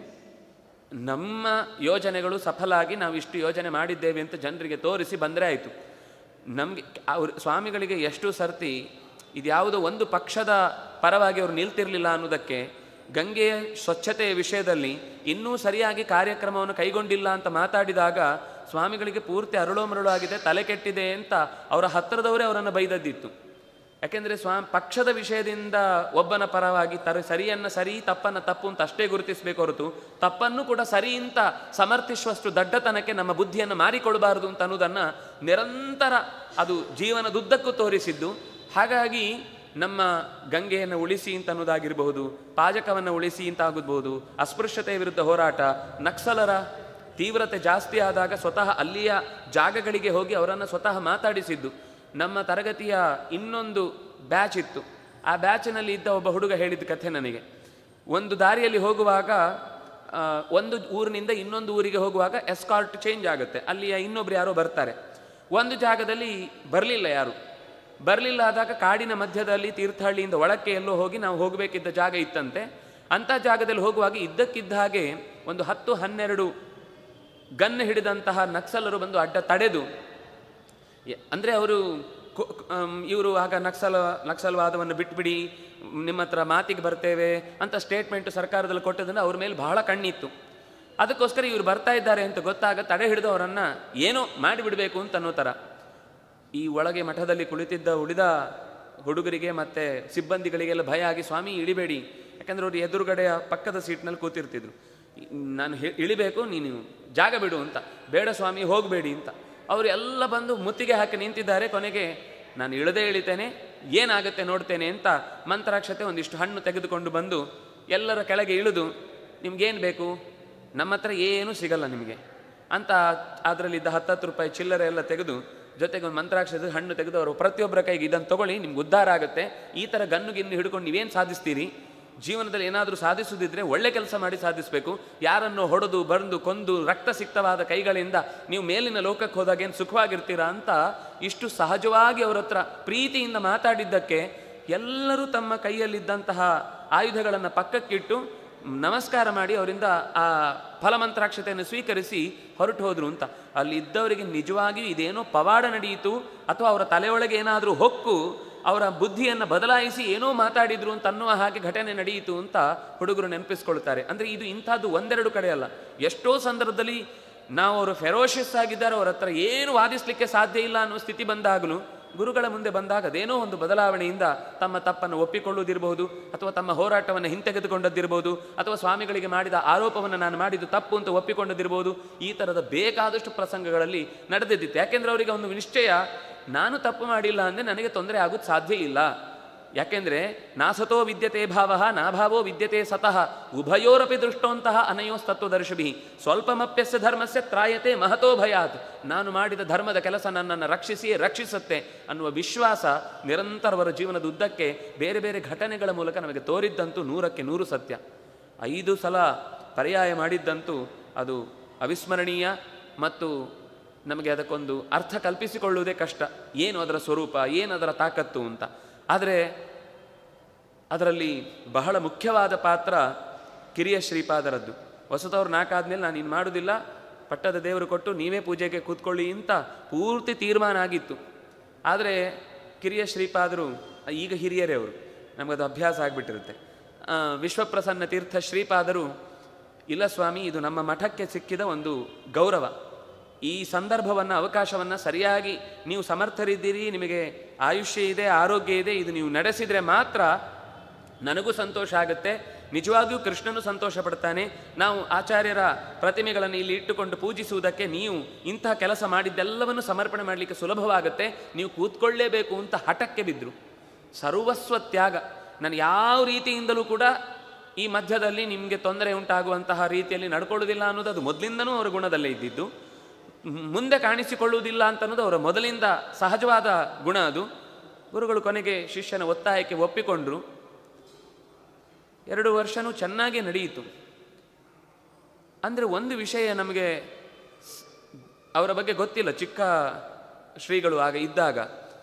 ನಮ್ಮ ಯೋಜನೆಗಳು ಸಫಲ ಆಗಿ ನಾವು ಇಷ್ಟು ಯೋಜನೆ ಮಾಡಿದ್ದೇವೆ ಅಂತ ಜನರಿಗೆ ತೋರಿಸಿ ಬಂದರೆ ಆಯಿತು ನಮಗೆ ಅವ್ರ ಸ್ವಾಮಿಗಳಿಗೆ ಎಷ್ಟು ಸರ್ತಿ ಇದ್ಯಾವುದೋ ಒಂದು ಪಕ್ಷದ ಪರವಾಗಿ ಅವರು ನಿಲ್ತಿರಲಿಲ್ಲ ಅನ್ನೋದಕ್ಕೆ ಗಂಗೆಯ ಸ್ವಚ್ಛತೆಯ ವಿಷಯದಲ್ಲಿ ಇನ್ನೂ ಸರಿಯಾಗಿ ಕಾರ್ಯಕ್ರಮವನ್ನು ಕೈಗೊಂಡಿಲ್ಲ ಅಂತ ಮಾತಾಡಿದಾಗ ಸ್ವಾಮಿಗಳಿಗೆ ಪೂರ್ತಿ ಅರಳೋ ಮರಳು ಆಗಿದೆ ತಲೆ ಕೆಟ್ಟಿದೆ ಅಂತ ಅವರ ಹತ್ತಿರದವರೇ ಅವರನ್ನು ಬೈದದ್ದಿತ್ತು ಯಾಕೆಂದರೆ ಸ್ವಾ ಪಕ್ಷದ ವಿಷಯದಿಂದ ಒಬ್ಬನ ಪರವಾಗಿ ತರ ಸರಿಯನ್ನ ಸರಿ ತಪ್ಪನ್ನ ತಪ್ಪು ಅಂತ ಅಷ್ಟೇ ಗುರುತಿಸಬೇಕು ಹೊರತು ತಪ್ಪನ್ನು ಕೂಡ ಸರಿ ಅಂತ ಸಮರ್ಥಿಸುವಷ್ಟು ದಡ್ಡತನಕ್ಕೆ ನಮ್ಮ ಬುದ್ಧಿಯನ್ನು ಮಾರಿಕೊಳ್ಬಾರದು ಅಂತ ಅನ್ನೋದನ್ನು ನಿರಂತರ ಅದು ಜೀವನದುದ್ದಕ್ಕೂ ತೋರಿಸಿದ್ದು ಹಾಗಾಗಿ ನಮ್ಮ ಗಂಗೆಯನ್ನು ಉಳಿಸಿ ಅಂತ ಅನ್ನೋದಾಗಿರಬಹುದು ಪಾಜಕವನ್ನು ಉಳಿಸಿ ಅಂತ ಆಗಬಹುದು ಅಸ್ಪೃಶ್ಯತೆಯ ವಿರುದ್ಧ ಹೋರಾಟ ನಕ್ಸಲರ ತೀವ್ರತೆ ಜಾಸ್ತಿ ಆದಾಗ ಸ್ವತಃ ಅಲ್ಲಿಯ ಜಾಗಗಳಿಗೆ ಹೋಗಿ ಅವರನ್ನು ಸ್ವತಃ ಮಾತಾಡಿಸಿದ್ದು ನಮ್ಮ ತರಗತಿಯ ಇನ್ನೊಂದು ಬ್ಯಾಚ್ ಇತ್ತು ಆ ಬ್ಯಾಚಿನಲ್ಲಿ ಇದ್ದ ಒಬ್ಬ ಹುಡುಗ ಹೇಳಿದ ಕಥೆ ನನಗೆ ಒಂದು ದಾರಿಯಲ್ಲಿ ಹೋಗುವಾಗ ಆ, ಒಂದು ಊರಿನಿಂದ ಇನ್ನೊಂದು ಊರಿಗೆ ಹೋಗುವಾಗ ಎಸ್ಕಾರ್ಟ್ ಚೇಂಜ್ ಆಗುತ್ತೆ ಅಲ್ಲಿಯ ಇನ್ನೊಬ್ರು ಯಾರೋ ಬರ್ತಾರೆ ಒಂದು ಜಾಗದಲ್ಲಿ ಬರಲಿಲ್ಲ ಯಾರು ಬರಲಿಲ್ಲ ಆದಾಗ ಕಾಡಿನ ಮಧ್ಯದಲ್ಲಿ ತೀರ್ಥಹಳ್ಳಿಯಿಂದ ಒಳಕ್ಕೆ ಎಲ್ಲೋ ಹೋಗಿ ನಾವು ಹೋಗಬೇಕಿದ್ದ ಜಾಗ ಇತ್ತಂತೆ ಅಂಥ ಜಾಗದಲ್ಲಿ ಹೋಗುವಾಗ ಇದ್ದಕ್ಕಿದ್ದ ಹಾಗೆ ಒಂದು ಹತ್ತು ಹನ್ನೆರಡು ಗನ್ ಹಿಡಿದಂತಹ ನಕ್ಸಲರು ಬಂದು ಅಡ್ಡ ತಡೆದು ಎ- ಅಂದ್ರೆ ಅವರು ಇವರು ಆಗ ನಕ್ಸಲ ನಕ್ಸಲ್ವಾದವನ್ನು ಬಿಟ್ಬಿಡಿ ನಿಮ್ಮ ಹತ್ರ ಮಾತಿಗೆ ಬರ್ತೇವೆ ಅಂತ ಸ್ಟೇಟ್ಮೆಂಟ್ ಸರ್ಕಾರದಲ್ಲಿ ಕೊಟ್ಟದನ್ನು ಅವ್ರ ಮೇಲೆ ಬಹಳ ಕಣ್ಣಿತ್ತು ಅದಕ್ಕೋಸ್ಕರ ಇವರು ಬರ್ತಾ ಇದ್ದಾರೆ ಅಂತ ಗೊತ್ತಾಗ ತಡೆ ಹಿಡಿದು ಅವರನ್ನ ಏನೋ ಮಾಡಿಬಿಡಬೇಕು ಅಂತ ಅನ್ನೋ ಥರ ಈ ಒಳಗೆ ಮಠದಲ್ಲಿ ಕುಳಿತಿದ್ದ ಉಳಿದ ಹುಡುಗರಿಗೆ ಮತ್ತೆ ಸಿಬ್ಬಂದಿಗಳಿಗೆಲ್ಲ ಭಯ ಆಗಿ ಸ್ವಾಮಿ ಇಳಿಬೇಡಿ ಯಾಕಂದ್ರೆ ಅವರು ಎದುರುಗಡೆಯ ಪಕ್ಕದ ಸೀಟ್ನಲ್ಲಿ ಕೂತಿರ್ತಿದ್ರು ಈ- ನಾನು ಹೇ- ಇಳಿಬೇಕು ನೀನು ಜಾಗ ಬಿಡು ಅಂತ ಬೇಡ ಸ್ವಾಮಿ ಹೋಗಬೇಡಿ ಅಂತ ಅವರು ಎಲ್ಲ ಬಂದು ಮುತ್ತಿಗೆ ಹಾಕಿ ನಿಂತಿದ್ದಾರೆ ಕೊನೆಗೆ ನಾನು ಇಳದೇ ಇಳಿತೇನೆ ಏನಾಗುತ್ತೆ ನೋಡ್ತೇನೆ ಅಂತ ಮಂತ್ರಾಕ್ಷತೆ ಒಂದಿಷ್ಟು ಹಣ್ಣು ತೆಗೆದುಕೊಂಡು ಬಂದು ಎಲ್ಲರ ಕೆಳಗೆ ಇಳಿದು ನಿಮ್ಗೇನು ಬೇಕು ನಮ್ಮ ಹತ್ರ ಏನೂ ಸಿಗಲ್ಲ ನಿಮಗೆ ಅಂತ ಅದರಲ್ಲಿದ್ದ ಹತ್ತತ್ತು ರೂಪಾಯಿ ಚಿಲ್ಲರೆ ಎಲ್ಲ ತೆಗೆದು ಜೊತೆಗೆ ಒಂದು ಮಂತ್ರಾಕ್ಷರದ ಹಣ್ಣು ತೆಗೆದು ಅವರು ಪ್ರತಿಯೊಬ್ಬರ ಕೈಗೆ ಇದನ್ನು ತಗೊಳ್ಳಿ ನಿಮ್ಗೆ ಉದ್ಧಾರ ಆಗುತ್ತೆ ಈ ಥರ ಗನ್ನು ಗಿನ್ನು ಹಿಡ್ಕೊಂಡು ನೀವೇನು ಸಾಧಿಸ್ತೀರಿ ಜೀವನದಲ್ಲಿ ಏನಾದರೂ ಸಾಧಿಸುವುದಿದ್ರೆ ಒಳ್ಳೆ ಕೆಲಸ ಮಾಡಿ ಸಾಧಿಸಬೇಕು ಯಾರನ್ನು ಹೊಡೆದು ಬರೆದು ಕೊಂದು ರಕ್ತಸಿಕ್ತವಾದ ಕೈಗಳಿಂದ ನೀವು ಮೇಲಿನ ಲೋಕಕ್ಕೆ ಹೋದಾಗ ಏನು ಸುಖವಾಗಿರ್ತೀರಾ ಅಂತ ಇಷ್ಟು ಸಹಜವಾಗಿ ಅವ್ರ ಹತ್ರ ಪ್ರೀತಿಯಿಂದ ಮಾತಾಡಿದ್ದಕ್ಕೆ ಎಲ್ಲರೂ ತಮ್ಮ ಕೈಯಲ್ಲಿದ್ದಂತಹ ಆಯುಧಗಳನ್ನು ಪಕ್ಕಕ್ಕಿಟ್ಟು ನಮಸ್ಕಾರ ಮಾಡಿ ಅವರಿಂದ ಆ ಫಲಮಂತ್ರಾಕ್ಷತೆಯನ್ನು ಸ್ವೀಕರಿಸಿ ಹೊರಟು ಹೋದ್ರು ಅಂತ ಅಲ್ಲಿ ಇದ್ದವರಿಗೆ ನಿಜವಾಗಿಯೂ ಇದೇನೋ ಪವಾಡ ನಡೆಯಿತು ಅಥವಾ ಅವರ ತಲೆಯೊಳಗೆ ಏನಾದರೂ ಹೊಕ್ಕು ಅವರ ಬುದ್ಧಿಯನ್ನು ಬದಲಾಯಿಸಿ ಏನೋ ಮಾತಾಡಿದ್ರು ಅಂತ ಅನ್ನುವ ಹಾಗೆ ಘಟನೆ ನಡೆಯಿತು ಅಂತ ಹುಡುಗರು ನೆನಪಿಸ್ಕೊಳ್ತಾರೆ ಅಂದರೆ ಇದು ಇಂಥದ್ದು ಒಂದೆರಡು ಕಡೆ ಅಲ್ಲ ಎಷ್ಟೋ ಸಂದರ್ಭದಲ್ಲಿ ನಾವು ಅವರು ಫೆರೋಷಿಯಸ್ ಆಗಿದ್ದಾರೆ ಅವ್ರ ಹತ್ರ ಏನು ವಾದಿಸ್ಲಿಕ್ಕೆ ಸಾಧ್ಯ ಇಲ್ಲ ಅನ್ನೋ ಸ್ಥಿತಿ ಬಂದಾಗಲೂ ಗುರುಗಳ ಮುಂದೆ ಬಂದಾಗ ಅದೇನೋ ಒಂದು ಬದಲಾವಣೆಯಿಂದ ತಮ್ಮ ತಪ್ಪನ್ನು ಒಪ್ಪಿಕೊಳ್ಳುವುದಿರಬಹುದು ಅಥವಾ ತಮ್ಮ ಹೋರಾಟವನ್ನು ಹಿಂತೆಗೆದುಕೊಂಡದ್ದಿರಬಹುದು ಅಥವಾ ಸ್ವಾಮಿಗಳಿಗೆ ಮಾಡಿದ ಆರೋಪವನ್ನು ನಾನು ಮಾಡಿದ್ದು ತಪ್ಪು ಅಂತ ಒಪ್ಪಿಕೊಂಡದ್ದಿರಬಹುದು ಈ ಥರದ ಬೇಕಾದಷ್ಟು ಪ್ರಸಂಗಗಳಲ್ಲಿ ನಡೆದಿದ್ದಿತ್ತು ಯಾಕೆಂದ್ರೆ ಅವರಿಗೆ ಒಂದು ನಿಶ್ಚಯ ನಾನು ತಪ್ಪು ಮಾಡಿಲ್ಲ ಅಂದರೆ ನನಗೆ ತೊಂದರೆ ಆಗೋದು ಸಾಧ್ಯ ಇಲ್ಲ ಯಾಕೆಂದರೆ ನಾಸತೋ ವಿದ್ಯತೆ ಭಾವ ನಾಭಾವೋ ವಿದ್ಯತೆ ಸತಃ ಉಭಯೋರಪಿ ದೃಷ್ಟೋಂತಹ ಅನಯೋಸ್ತತ್ವದರ್ಶಿಭಿ ಸ್ವಲ್ಪಮಪ್ಯಸ್ಯ ಧರ್ಮಸ್ಯ ತ್ರಾಯತೆ ಮಹತೋ ಭಯಾತ್ ನಾನು ಮಾಡಿದ ಧರ್ಮದ ಕೆಲಸ ನನ್ನನ್ನು ರಕ್ಷಿಸಿಯೇ ರಕ್ಷಿಸುತ್ತೆ ಅನ್ನುವ ವಿಶ್ವಾಸ ನಿರಂತರವರ ಜೀವನದ ಉದ್ದಕ್ಕೆ ಬೇರೆ ಬೇರೆ ಘಟನೆಗಳ ಮೂಲಕ ನಮಗೆ ತೋರಿದ್ದಂತೂ ನೂರಕ್ಕೆ ನೂರು ಸತ್ಯ ಐದು ಸಲ ಪರ್ಯಾಯ ಮಾಡಿದ್ದಂತೂ ಅದು ಅವಿಸ್ಮರಣೀಯ ಮತ್ತು ನಮಗೆ ಅದಕ್ಕೊಂದು ಅರ್ಥ ಕಲ್ಪಿಸಿಕೊಳ್ಳುವುದೇ ಕಷ್ಟ ಏನು ಅದರ ಸ್ವರೂಪ ಏನು ಅದರ ತಾಕತ್ತು ಅಂತ ಆದರೆ ಅದರಲ್ಲಿ ಬಹಳ ಮುಖ್ಯವಾದ ಪಾತ್ರ ಕಿರಿಯ ಶ್ರೀಪಾದರದ್ದು ಹೊಸತವ್ರು ನಾಲ್ಕಾದ್ಮೇಲೆ ನಾನು ಇನ್ನು ಮಾಡೋದಿಲ್ಲ ಪಟ್ಟದ ದೇವರು ಕೊಟ್ಟು ನೀವೇ ಪೂಜೆಗೆ ಕೂತ್ಕೊಳ್ಳಿ ಅಂತ ಪೂರ್ತಿ ತೀರ್ಮಾನ ಆಗಿತ್ತು ಆದರೆ ಕಿರಿಯ ಶ್ರೀಪಾದರು ಈಗ ಹಿರಿಯರೇ ಅವರು ನಮಗದು ಅಭ್ಯಾಸ ಆಗಿಬಿಟ್ಟಿರುತ್ತೆ ಆ, ವಿಶ್ವಪ್ರಸನ್ನ ತೀರ್ಥ ಶ್ರೀಪಾದರು ಇಲ್ಲ ಸ್ವಾಮಿ ಇದು ನಮ್ಮ ಮಠಕ್ಕೆ ಸಿಕ್ಕಿದ ಒಂದು ಗೌರವ ಈ ಸಂದರ್ಭವನ್ನು ಅವಕಾಶವನ್ನು ಸರಿಯಾಗಿ ನೀವು ಸಮರ್ಥರಿದ್ದೀರಿ ನಿಮಗೆ ಆಯುಷ್ಯ ಇದೆ ಆರೋಗ್ಯ ಇದೆ ಇದು ನೀವು ನಡೆಸಿದರೆ ಮಾತ್ರ ನನಗೂ ಸಂತೋಷ ಆಗುತ್ತೆ ನಿಜವಾಗಿಯೂ ಕೃಷ್ಣನು ಸಂತೋಷ ಪಡ್ತಾನೆ ನಾವು ಆಚಾರ್ಯರ ಪ್ರತಿಮೆಗಳನ್ನು ಇಲ್ಲಿ ಇಟ್ಟುಕೊಂಡು ಪೂಜಿಸುವುದಕ್ಕೆ ನೀವು ಇಂತಹ ಕೆಲಸ ಮಾಡಿದ್ದೆಲ್ಲವನ್ನು ಸಮರ್ಪಣೆ ಮಾಡಲಿಕ್ಕೆ ಸುಲಭವಾಗುತ್ತೆ ನೀವು ಕೂತ್ಕೊಳ್ಳೇಬೇಕು ಅಂತ ಹಠಕ್ಕೆ ಬಿದ್ದರು ಸರ್ವಸ್ವ ತ್ಯಾಗ ನಾನು ಯಾವ ರೀತಿಯಿಂದಲೂ ಕೂಡ ಈ ಮಧ್ಯದಲ್ಲಿ ನಿಮಗೆ ತೊಂದರೆ ಉಂಟಾಗುವಂತಹ ರೀತಿಯಲ್ಲಿ ನಡ್ಕೊಳ್ಳೋದಿಲ್ಲ ಅನ್ನೋದು ಅದು ಮೊದಲಿಂದನೂ ಅವರ ಗುಣದಲ್ಲೇ ಇದ್ದಿದ್ದು ಮ್- ಮುಂದೆ ಕಾಣಿಸಿಕೊಳ್ಳುವುದಿಲ್ಲ ಅಂತ ಅನ್ನೋದು ಅವರ ಮೊದಲಿಂದ ಸಹಜವಾದ ಗುಣ ಅದು ಗುರುಗಳು ಕೊನೆಗೆ ಶಿಷ್ಯನ ಒತ್ತಾಯಕ್ಕೆ ಒಪ್ಪಿಕೊಂಡ್ರು ಎರಡು ವರ್ಷನೂ ಚೆನ್ನಾಗೇ ನಡೆಯಿತು ಅಂದರೆ ಒಂದು ವಿಷಯ ನಮಗೆ ಸ್- ಅವರ ಬಗ್ಗೆ ಗೊತ್ತಿಲ್ಲ ಚಿಕ್ಕ ಶ್ರೀಗಳು ಆಗ ಇದ್ದಾಗ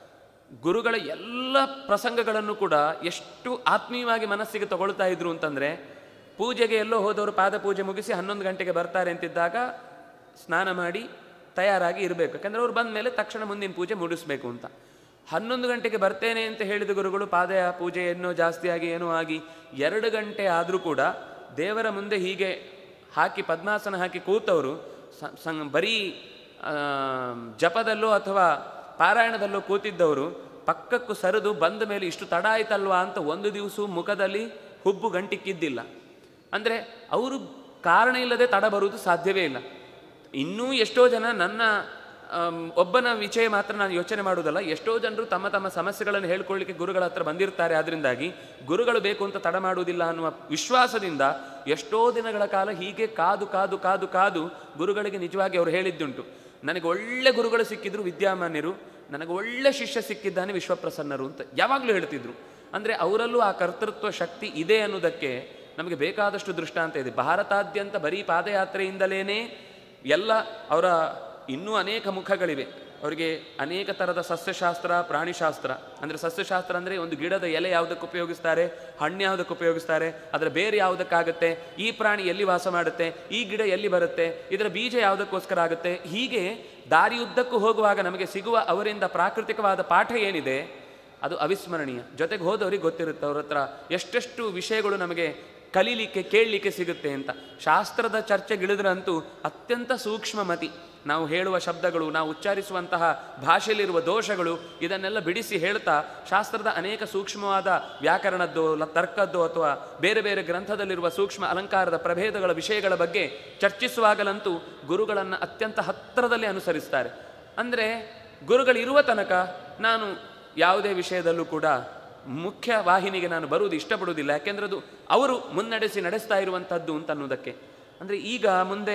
ಗುರುಗಳ ಎಲ್ಲ ಪ್ರಸಂಗಗಳನ್ನು ಕೂಡ ಎಷ್ಟು ಆತ್ಮೀಯವಾಗಿ ಮನಸ್ಸಿಗೆ ತಗೊಳ್ತಾ ಇದ್ರು ಅಂತಂದರೆ ಪೂಜೆಗೆ ಎಲ್ಲೋ ಹೋದವರು ಪಾದ ಪೂಜೆ ಮುಗಿಸಿ ಹನ್ನೊಂದು ಗಂಟೆಗೆ ಬರ್ತಾರೆ ಅಂತಿದ್ದಾಗ ಸ್ನಾನ ಮಾಡಿ ತಯಾರಾಗಿ ಇರಬೇಕು ಯಾಕಂದರೆ ಅವ್ರು ಬಂದ ಮೇಲೆ ತಕ್ಷಣ ಮುಂದಿನ ಪೂಜೆ ಮುಗಿಸ್ಬೇಕು ಅಂತ ಹನ್ನೊಂದು ಗಂಟೆಗೆ ಬರ್ತೇನೆ ಅಂತ ಹೇಳಿದ ಗುರುಗಳು ಪಾದ ಪೂಜೆ ಏನೋ ಜಾಸ್ತಿಯಾಗಿ ಏನೋ ಆಗಿ ಎರಡು ಗಂಟೆ ಆದರೂ ಕೂಡ ದೇವರ ಮುಂದೆ ಹೀಗೆ ಹಾಕಿ ಪದ್ಮಾಸನ ಹಾಕಿ ಕೂತವರು ಸ- ಸಂ ಬರೀ ಆ, ಜಪದಲ್ಲೋ ಅಥವಾ ಪಾರಾಯಣದಲ್ಲೋ ಕೂತಿದ್ದವರು ಪಕ್ಕಕ್ಕೂ ಸರಿದು ಬಂದ ಮೇಲೆ ಇಷ್ಟು ತಡ ಆಯ್ತಲ್ವಾ ಅಂತ ಒಂದು ದಿವಸ ಮುಖದಲ್ಲಿ ಹುಬ್ಬು ಗಂಟಿಕ್ಕಿದ್ದಿಲ್ಲ ಅಂದರೆ ಅವರು ಕಾರಣ ಇಲ್ಲದೆ ತಡ ಬರುವುದು ಸಾಧ್ಯವೇ ಇಲ್ಲ ಇನ್ನೂ ಎಷ್ಟೋ ಜನ ನನ್ನ ಆಮ್, ಒಬ್ಬನ ವಿಷಯ ಮಾತ್ರ ನಾನು ಯೋಚನೆ ಮಾಡುವುದಲ್ಲ ಎಷ್ಟೋ ಜನರು ತಮ್ಮ ತಮ್ಮ ಸಮಸ್ಯೆಗಳನ್ನು ಹೇಳ್ಕೊಳ್ಳಿಕ್ಕೆ ಗುರುಗಳ ಹತ್ರ ಬಂದಿರ್ತಾರೆ ಅದರಿಂದಾಗಿ ಗುರುಗಳು ಬೇಕು ಅಂತ ತಡ ಮಾಡುವುದಿಲ್ಲ ಅನ್ನುವ ವಿಶ್ವಾಸದಿಂದ ಎಷ್ಟೋ ದಿನಗಳ ಕಾಲ ಹೀಗೆ ಕಾದು ಕಾದು ಕಾದು ಕಾದು ಗುರುಗಳಿಗೆ ನಿಜವಾಗಿ ಅವರು ಹೇಳಿದ್ದುಂಟು ನನಗೆ ಒಳ್ಳೆ ಗುರುಗಳು ಸಿಕ್ಕಿದ್ರು ವಿದ್ಯಾಮಾನ್ಯರು ನನಗೆ ಒಳ್ಳೆ ಶಿಷ್ಯ ಸಿಕ್ಕಿದ್ದಾನೆ ವಿಶ್ವಪ್ರಸನ್ನರು ಅಂತ ಯಾವಾಗಲೂ ಹೇಳ್ತಿದ್ರು ಅಂದರೆ ಅವರಲ್ಲೂ ಆ ಕರ್ತೃತ್ವ ಶಕ್ತಿ ಇದೆ ಅನ್ನೋದಕ್ಕೆ ನಮಗೆ ಬೇಕಾದಷ್ಟು ದೃಷ್ಟಾಂತ ಇದೆ ಭಾರತಾದ್ಯಂತ ಬರೀ ಪಾದಯಾತ್ರೆಯಿಂದಲೇ ಎಲ್ಲ ಅವರ ಇನ್ನೂ ಅನೇಕ ಮುಖಗಳಿವೆ ಅವರಿಗೆ ಅನೇಕ ಥರದ ಸಸ್ಯಶಾಸ್ತ್ರ ಪ್ರಾಣಿಶಾಸ್ತ್ರ ಅಂದರೆ ಸಸ್ಯಶಾಸ್ತ್ರ ಅಂದರೆ ಒಂದು ಗಿಡದ ಎಲೆ ಯಾವುದಕ್ಕೆ ಉಪಯೋಗಿಸ್ತಾರೆ ಹಣ್ಣು ಯಾವುದಕ್ಕೆ ಉಪಯೋಗಿಸ್ತಾರೆ ಅದರ ಬೇರೆ ಯಾವುದಕ್ಕಾಗುತ್ತೆ ಈ ಪ್ರಾಣಿ ಎಲ್ಲಿ ವಾಸ ಮಾಡುತ್ತೆ ಈ ಗಿಡ ಎಲ್ಲಿ ಬರುತ್ತೆ ಇದರ ಬೀಜ ಯಾವುದಕ್ಕೋಸ್ಕರ ಆಗುತ್ತೆ ಹೀಗೆ ದಾರಿಯುದ್ದಕ್ಕೂ ಹೋಗುವಾಗ ನಮಗೆ ಸಿಗುವ ಅವರಿಂದ ಪ್ರಾಕೃತಿಕವಾದ ಪಾಠ ಏನಿದೆ ಅದು ಅವಿಸ್ಮರಣೀಯ ಜೊತೆಗೆ ಹೋದವ್ರಿಗೆ ಗೊತ್ತಿರುತ್ತೆ ಅವ್ರ ಹತ್ರ ಎಷ್ಟೆಷ್ಟು ವಿಷಯಗಳು ನಮಗೆ ಕಲೀಲಿಕ್ಕೆ ಕೇಳಲಿಕ್ಕೆ ಸಿಗುತ್ತೆ ಅಂತ ಶಾಸ್ತ್ರದ ಚರ್ಚೆಗಿಳಿದ್ರಂತೂ ಅತ್ಯಂತ ಸೂಕ್ಷ್ಮ ಮತಿ ನಾವು ಹೇಳುವ ಶಬ್ದಗಳು ನಾವು ಉಚ್ಚರಿಸುವಂತಹ ಭಾಷೆಯಲ್ಲಿರುವ ದೋಷಗಳು ಇದನ್ನೆಲ್ಲ ಬಿಡಿಸಿ ಹೇಳ್ತಾ ಶಾಸ್ತ್ರದ ಅನೇಕ ಸೂಕ್ಷ್ಮವಾದ ವ್ಯಾಕರಣದ್ದೋ ಲ ತರ್ಕದ್ದೋ ಅಥವಾ ಬೇರೆ ಬೇರೆ ಗ್ರಂಥದಲ್ಲಿರುವ ಸೂಕ್ಷ್ಮ ಅಲಂಕಾರದ ಪ್ರಭೇದಗಳ ವಿಷಯಗಳ ಬಗ್ಗೆ ಚರ್ಚಿಸುವಾಗಲಂತೂ ಗುರುಗಳನ್ನು ಅತ್ಯಂತ ಹತ್ತಿರದಲ್ಲಿ ಅನುಸರಿಸ್ತಾರೆ ಅಂದರೆ ಗುರುಗಳಿರುವ ತನಕ ನಾನು ಯಾವುದೇ ವಿಷಯದಲ್ಲೂ ಕೂಡ ಮುಖ್ಯ ವಾಹಿನಿಗೆ ನಾನು ಬರುವುದು ಇಷ್ಟಪಡುವುದಿಲ್ಲ ಯಾಕೆಂದ್ರೆ ಅದು ಅವರು ಮುನ್ನಡೆಸಿ ನಡೆಸ್ತಾ ಇರುವಂಥದ್ದು ಅಂತ ಅನ್ನೋದಕ್ಕೆ ಅಂದರೆ ಈಗ ಮುಂದೆ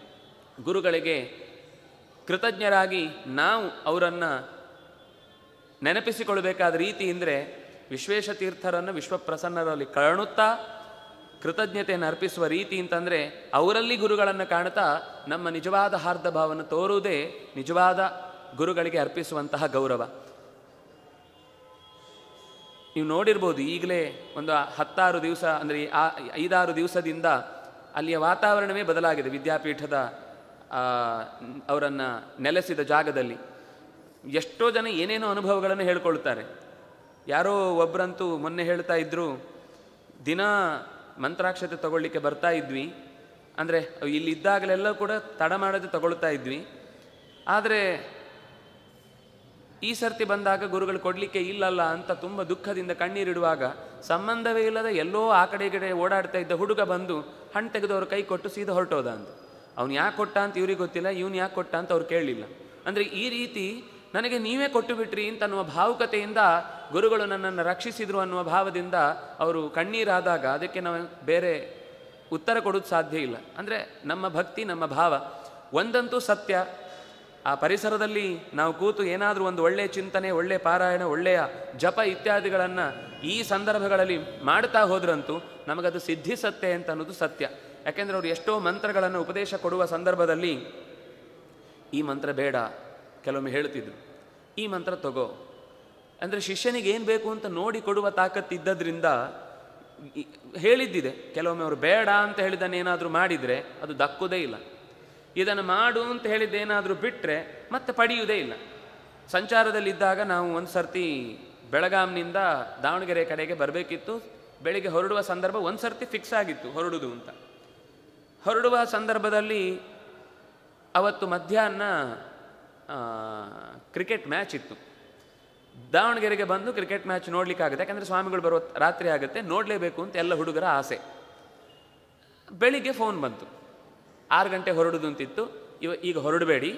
ಗುರುಗಳಿಗೆ ಕೃತಜ್ಞರಾಗಿ ನಾವು ಅವರನ್ನು ನೆನಪಿಸಿಕೊಳ್ಬೇಕಾದ ರೀತಿ ಅಂದರೆ ವಿಶ್ವೇಶತೀರ್ಥರನ್ನು ವಿಶ್ವಪ್ರಸನ್ನರಲ್ಲಿ ಕಾಣುತ್ತಾ ಕೃತಜ್ಞತೆಯನ್ನು ಅರ್ಪಿಸುವ ರೀತಿ ಅಂತಂದರೆ ಅವರಲ್ಲಿ ಗುರುಗಳನ್ನು ಕಾಣುತ್ತಾ ನಮ್ಮ ನಿಜವಾದ ಹಾರ್ದ ಭಾವವನ್ನು ತೋರುವುದೇ ನಿಜವಾದ ಗುರುಗಳಿಗೆ ಅರ್ಪಿಸುವಂತಹ ಗೌರವ ನೀವು ನೋಡಿರ್ಬೋದು ಈಗಲೇ ಒಂದು ಹತ್ತಾರು ದಿವಸ ಅಂದರೆ ಆ ಐದಾರು ದಿವಸದಿಂದ ಅಲ್ಲಿಯ ವಾತಾವರಣವೇ ಬದಲಾಗಿದೆ ವಿದ್ಯಾಪೀಠದ ಅವರನ್ನು ನೆಲೆಸಿದ ಜಾಗದಲ್ಲಿ ಎಷ್ಟೋ ಜನ ಏನೇನೋ ಅನುಭವಗಳನ್ನು ಹೇಳ್ಕೊಳ್ತಾರೆ ಯಾರೋ ಒಬ್ಬರಂತೂ ಮೊನ್ನೆ ಹೇಳ್ತಾ ಇದ್ದರು ದಿನ ಮಂತ್ರಾಕ್ಷತೆ ತಗೊಳ್ಳಿಕ್ಕೆ ಬರ್ತಾ ಇದ್ವಿ ಅಂದರೆ ಇಲ್ಲಿ ಇದ್ದಾಗಲೆಲ್ಲ ಕೂಡ ತಡ ಮಾಡದೆ ತಗೊಳ್ತಾ ಇದ್ವಿ ಆದರೆ ಈ ಸರ್ತಿ ಬಂದಾಗ ಗುರುಗಳು ಕೊಡಲಿಕ್ಕೆ ಇಲ್ಲಲ್ಲ ಅಂತ ತುಂಬ ದುಃಖದಿಂದ ಕಣ್ಣೀರಿಡುವಾಗ ಸಂಬಂಧವೇ ಇಲ್ಲದ ಎಲ್ಲೋ ಆ ಕಡೆ ಈ ಕಡೆ ಓಡಾಡ್ತಾ ಇದ್ದ ಹುಡುಗ ಬಂದು ಹಣ್ಣು ತೆಗೆದವ್ರ ಕೈ ಕೊಟ್ಟು ಸೀದಾ ಹೊರಟೋದ ಅಂತ ಅವ್ನು ಯಾಕೆ ಕೊಟ್ಟ ಅಂತ ಇವ್ರಿಗೆ ಗೊತ್ತಿಲ್ಲ ಇವ್ನು ಯಾಕೆ ಕೊಟ್ಟ ಅಂತ ಅವ್ರು ಕೇಳಲಿಲ್ಲ ಅಂದರೆ ಈ ರೀತಿ ನನಗೆ ನೀವೇ ಕೊಟ್ಟು ಬಿಟ್ರಿ ಅಂತ ಅನ್ನುವ ಭಾವುಕತೆಯಿಂದ ಗುರುಗಳು ನನ್ನನ್ನು ರಕ್ಷಿಸಿದ್ರು ಅನ್ನುವ ಭಾವದಿಂದ ಅವರು ಕಣ್ಣೀರಾದಾಗ ಅದಕ್ಕೆ ನಾವು ಬೇರೆ ಉತ್ತರ ಕೊಡೋದು ಸಾಧ್ಯ ಇಲ್ಲ ಅಂದರೆ ನಮ್ಮ ಭಕ್ತಿ ನಮ್ಮ ಭಾವ ಒಂದಂತೂ ಸತ್ಯ ಆ ಪರಿಸರದಲ್ಲಿ ನಾವು ಕೂತು ಏನಾದರೂ ಒಂದು ಒಳ್ಳೆಯ ಚಿಂತನೆ ಒಳ್ಳೆಯ ಪಾರಾಯಣ ಒಳ್ಳೆಯ ಜಪ ಇತ್ಯಾದಿಗಳನ್ನು ಈ ಸಂದರ್ಭಗಳಲ್ಲಿ ಮಾಡ್ತಾ ಹೋದ್ರಂತೂ ನಮಗದು ಸಿದ್ಧಿಸತ್ತೆ ಅಂತ ಅನ್ನೋದು ಸತ್ಯ ಯಾಕೆಂದರೆ ಅವರು ಎಷ್ಟೋ ಮಂತ್ರಗಳನ್ನು ಉಪದೇಶ ಕೊಡುವ ಸಂದರ್ಭದಲ್ಲಿ ಈ ಮಂತ್ರ ಬೇಡ ಕೆಲವೊಮ್ಮೆ ಹೇಳ್ತಿದ್ರು ಈ ಮಂತ್ರ ತಗೋ ಅಂದರೆ ಶಿಷ್ಯನಿಗೆ ಏನು ಬೇಕು ಅಂತ ನೋಡಿ ಕೊಡುವ ತಾಕತ್ತಿದ್ದದ್ರಿಂದ ಈ- ಹೇಳಿದ್ದಿದೆ ಕೆಲವೊಮ್ಮೆ ಅವರು ಬೇಡ ಅಂತ ಹೇಳಿದ್ದನ್ನೇನಾದರೂ ಮಾಡಿದರೆ ಅದು ದಕ್ಕುವುದೇ ಇಲ್ಲ ಇದನ್ನು ಮಾಡು ಅಂತ ಹೇಳಿದ್ದೇನಾದರೂ ಬಿಟ್ಟರೆ ಮತ್ತೆ ಪಡೆಯುವುದೇ ಇಲ್ಲ ಸಂಚಾರದಲ್ಲಿದ್ದಾಗ ನಾವು ಒಂದು ಸರ್ತಿ ಬೆಳಗಾಂನಿಂದ ದಾವಣಗೆರೆ ಕಡೆಗೆ ಬರಬೇಕಿತ್ತು ಬೆಳಿಗ್ಗೆ ಹೊರಡುವ ಸಂದರ್ಭ ಒಂದು ಸರ್ತಿ ಫಿಕ್ಸ್ ಆಗಿತ್ತು ಹೊರಡುದು ಅಂತ ಹೊರಡುವ ಸಂದರ್ಭದಲ್ಲಿ ಅವತ್ತು ಮಧ್ಯಾಹ್ನ ಆ, ಕ್ರಿಕೆಟ್ ಮ್ಯಾಚ್ ಇತ್ತು ದಾವಣಗೆರೆಗೆ ಬಂದು ಕ್ರಿಕೆಟ್ ಮ್ಯಾಚ್ ನೋಡ್ಲಿಕ್ಕಾಗುತ್ತೆ ಯಾಕಂದರೆ ಸ್ವಾಮಿಗಳು ಬರುವ ರಾತ್ರಿ ಆಗುತ್ತೆ ನೋಡಲೇಬೇಕು ಅಂತ ಎಲ್ಲ ಹುಡುಗರ ಆಸೆ ಬೆಳಿಗ್ಗೆ ಫೋನ್ ಬಂತು ಆರು ಗಂಟೆ ಹೊರಡುದು ಅಂತಿತ್ತು ಇವ ಈಗ ಹೊರಡಬೇಡಿ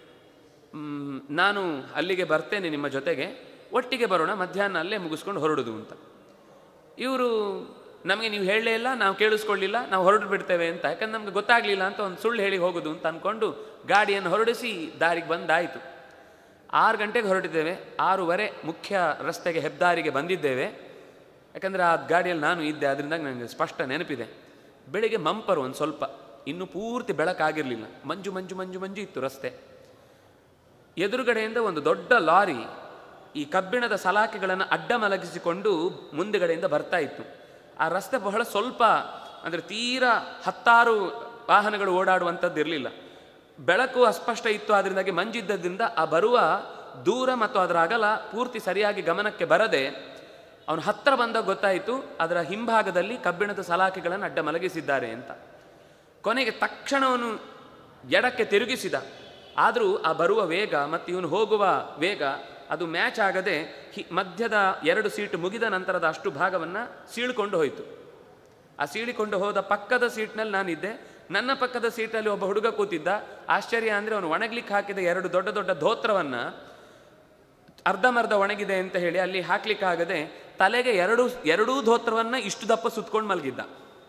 ಮ್, ನಾನು ಅಲ್ಲಿಗೆ ಬರ್ತೇನೆ ನಿಮ್ಮ ಜೊತೆಗೆ ಒಟ್ಟಿಗೆ ಬರೋಣ ಮಧ್ಯಾಹ್ನ ಅಲ್ಲೇ ಮುಗಿಸ್ಕೊಂಡು ಹೊರಡುದು ಅಂತ ಇವರು ನಮಗೆ ನೀವು ಹೇಳಲೇ ಇಲ್ಲ ನಾವು ಕೇಳಿಸ್ಕೊಳ್ಳಿಲ್ಲ ನಾವು ಹೊರಟು ಬಿಡ್ತೇವೆ ಅಂತ ಯಾಕಂದ್ರೆ ನಮ್ಗೆ ಗೊತ್ತಾಗಲಿಲ್ಲ ಅಂತ ಒಂದು ಸುಳ್ಳು ಹೇಳಿ ಹೋಗೋದು ಅಂತ ಅಂದ್ಕೊಂಡು ಗಾಡಿಯನ್ನು ಹೊರಡಿಸಿ ದಾರಿಗೆ ಬಂದಾಯಿತು ಆರು ಗಂಟೆಗೆ ಹೊರಟಿದ್ದೇವೆ ಆರೂವರೆ ಮುಖ್ಯ ರಸ್ತೆಗೆ ಹೆದ್ದಾರಿಗೆ ಬಂದಿದ್ದೇವೆ ಯಾಕಂದರೆ ಆ ಗಾಡಿಯಲ್ಲಿ ನಾನು ಇದ್ದೆ ಅದರಿಂದ ನನಗೆ ಸ್ಪಷ್ಟ ನೆನಪಿದೆ ಬೆಳಿಗ್ಗೆ ಮಂಪರು ಒಂದು ಸ್ವಲ್ಪ ಇನ್ನೂ ಪೂರ್ತಿ ಬೆಳಕಾಗಿರಲಿಲ್ಲ ಮಂಜು ಮಂಜು ಮಂಜು ಮಂಜು ಇತ್ತು ರಸ್ತೆ ಎದುರುಗಡೆಯಿಂದ ಒಂದು ದೊಡ್ಡ ಲಾರಿ ಈ ಕಬ್ಬಿಣದ ಸಲಾಕೆಗಳನ್ನು ಅಡ್ಡ ಮಲಗಿಸಿಕೊಂಡು ಮುಂದುಗಡೆಯಿಂದ ಬರ್ತಾ ಇತ್ತು ಆ ರಸ್ತೆ ಬಹಳ ಸ್ವಲ್ಪ ಅಂದರೆ ತೀರಾ ಹತ್ತಾರು ವಾಹನಗಳು ಓಡಾಡುವಂಥದ್ದು ಇರಲಿಲ್ಲ ಬೆಳಕು ಅಸ್ಪಷ್ಟ ಇತ್ತು ಅದರಿಂದಾಗಿ ಮಂಜಿದ್ದದ್ರಿಂದ ಆ ಬರುವ ದೂರ ಮತ್ತು ಅದರ ಅಗಲ ಪೂರ್ತಿ ಸರಿಯಾಗಿ ಗಮನಕ್ಕೆ ಬರದೆ ಅವನು ಹತ್ತಿರ ಬಂದಾಗ ಗೊತ್ತಾಯಿತು ಅದರ ಹಿಂಭಾಗದಲ್ಲಿ ಕಬ್ಬಿಣದ ಸಲಾಕೆಗಳನ್ನು ಅಡ್ಡ ಮಲಗಿಸಿದ್ದಾರೆ ಅಂತ ಕೊನೆಗೆ ತಕ್ಷಣ ಅವನು ಎಡಕ್ಕೆ ತಿರುಗಿಸಿದ ಆದರೂ ಆ ಬರುವ ವೇಗ ಮತ್ತು ಇವನು ಹೋಗುವ ವೇಗ ಅದು ಮ್ಯಾಚ್ ಆಗದೆ ಹಿ ಮಧ್ಯದ ಎರಡು ಸೀಟು ಮುಗಿದ ನಂತರದ ಅಷ್ಟು ಭಾಗವನ್ನು ಸೀಳ್ಕೊಂಡು ಹೋಯಿತು ಆ ಸೀಳಿಕೊಂಡು ಹೋದ ಪಕ್ಕದ ಸೀಟ್ನಲ್ಲಿ ನಾನಿದ್ದೆ ನನ್ನ ಪಕ್ಕದ ಸೀಟಲ್ಲಿ ಒಬ್ಬ ಹುಡುಗ ಕೂತಿದ್ದ ಆಶ್ಚರ್ಯ ಅಂದರೆ ಅವನು ಒಣಗ್ಲಿಕ್ಕೆ ಹಾಕಿದ ಎರಡು ದೊಡ್ಡ ದೊಡ್ಡ ಧೋತ್ರವನ್ನು ಅರ್ಧಮರ್ಧ ಒಣಗಿದೆ ಅಂತ ಹೇಳಿ ಅಲ್ಲಿ ಹಾಕ್ಲಿಕ್ಕಾಗದೆ ತಲೆಗೆ ಎರಡು ಎರಡೂ ಧೋತ್ರವನ್ನು ಇಷ್ಟು ದಪ್ಪ ಸುತ್ಕೊಂಡು ಮಲಗಿದ್ದ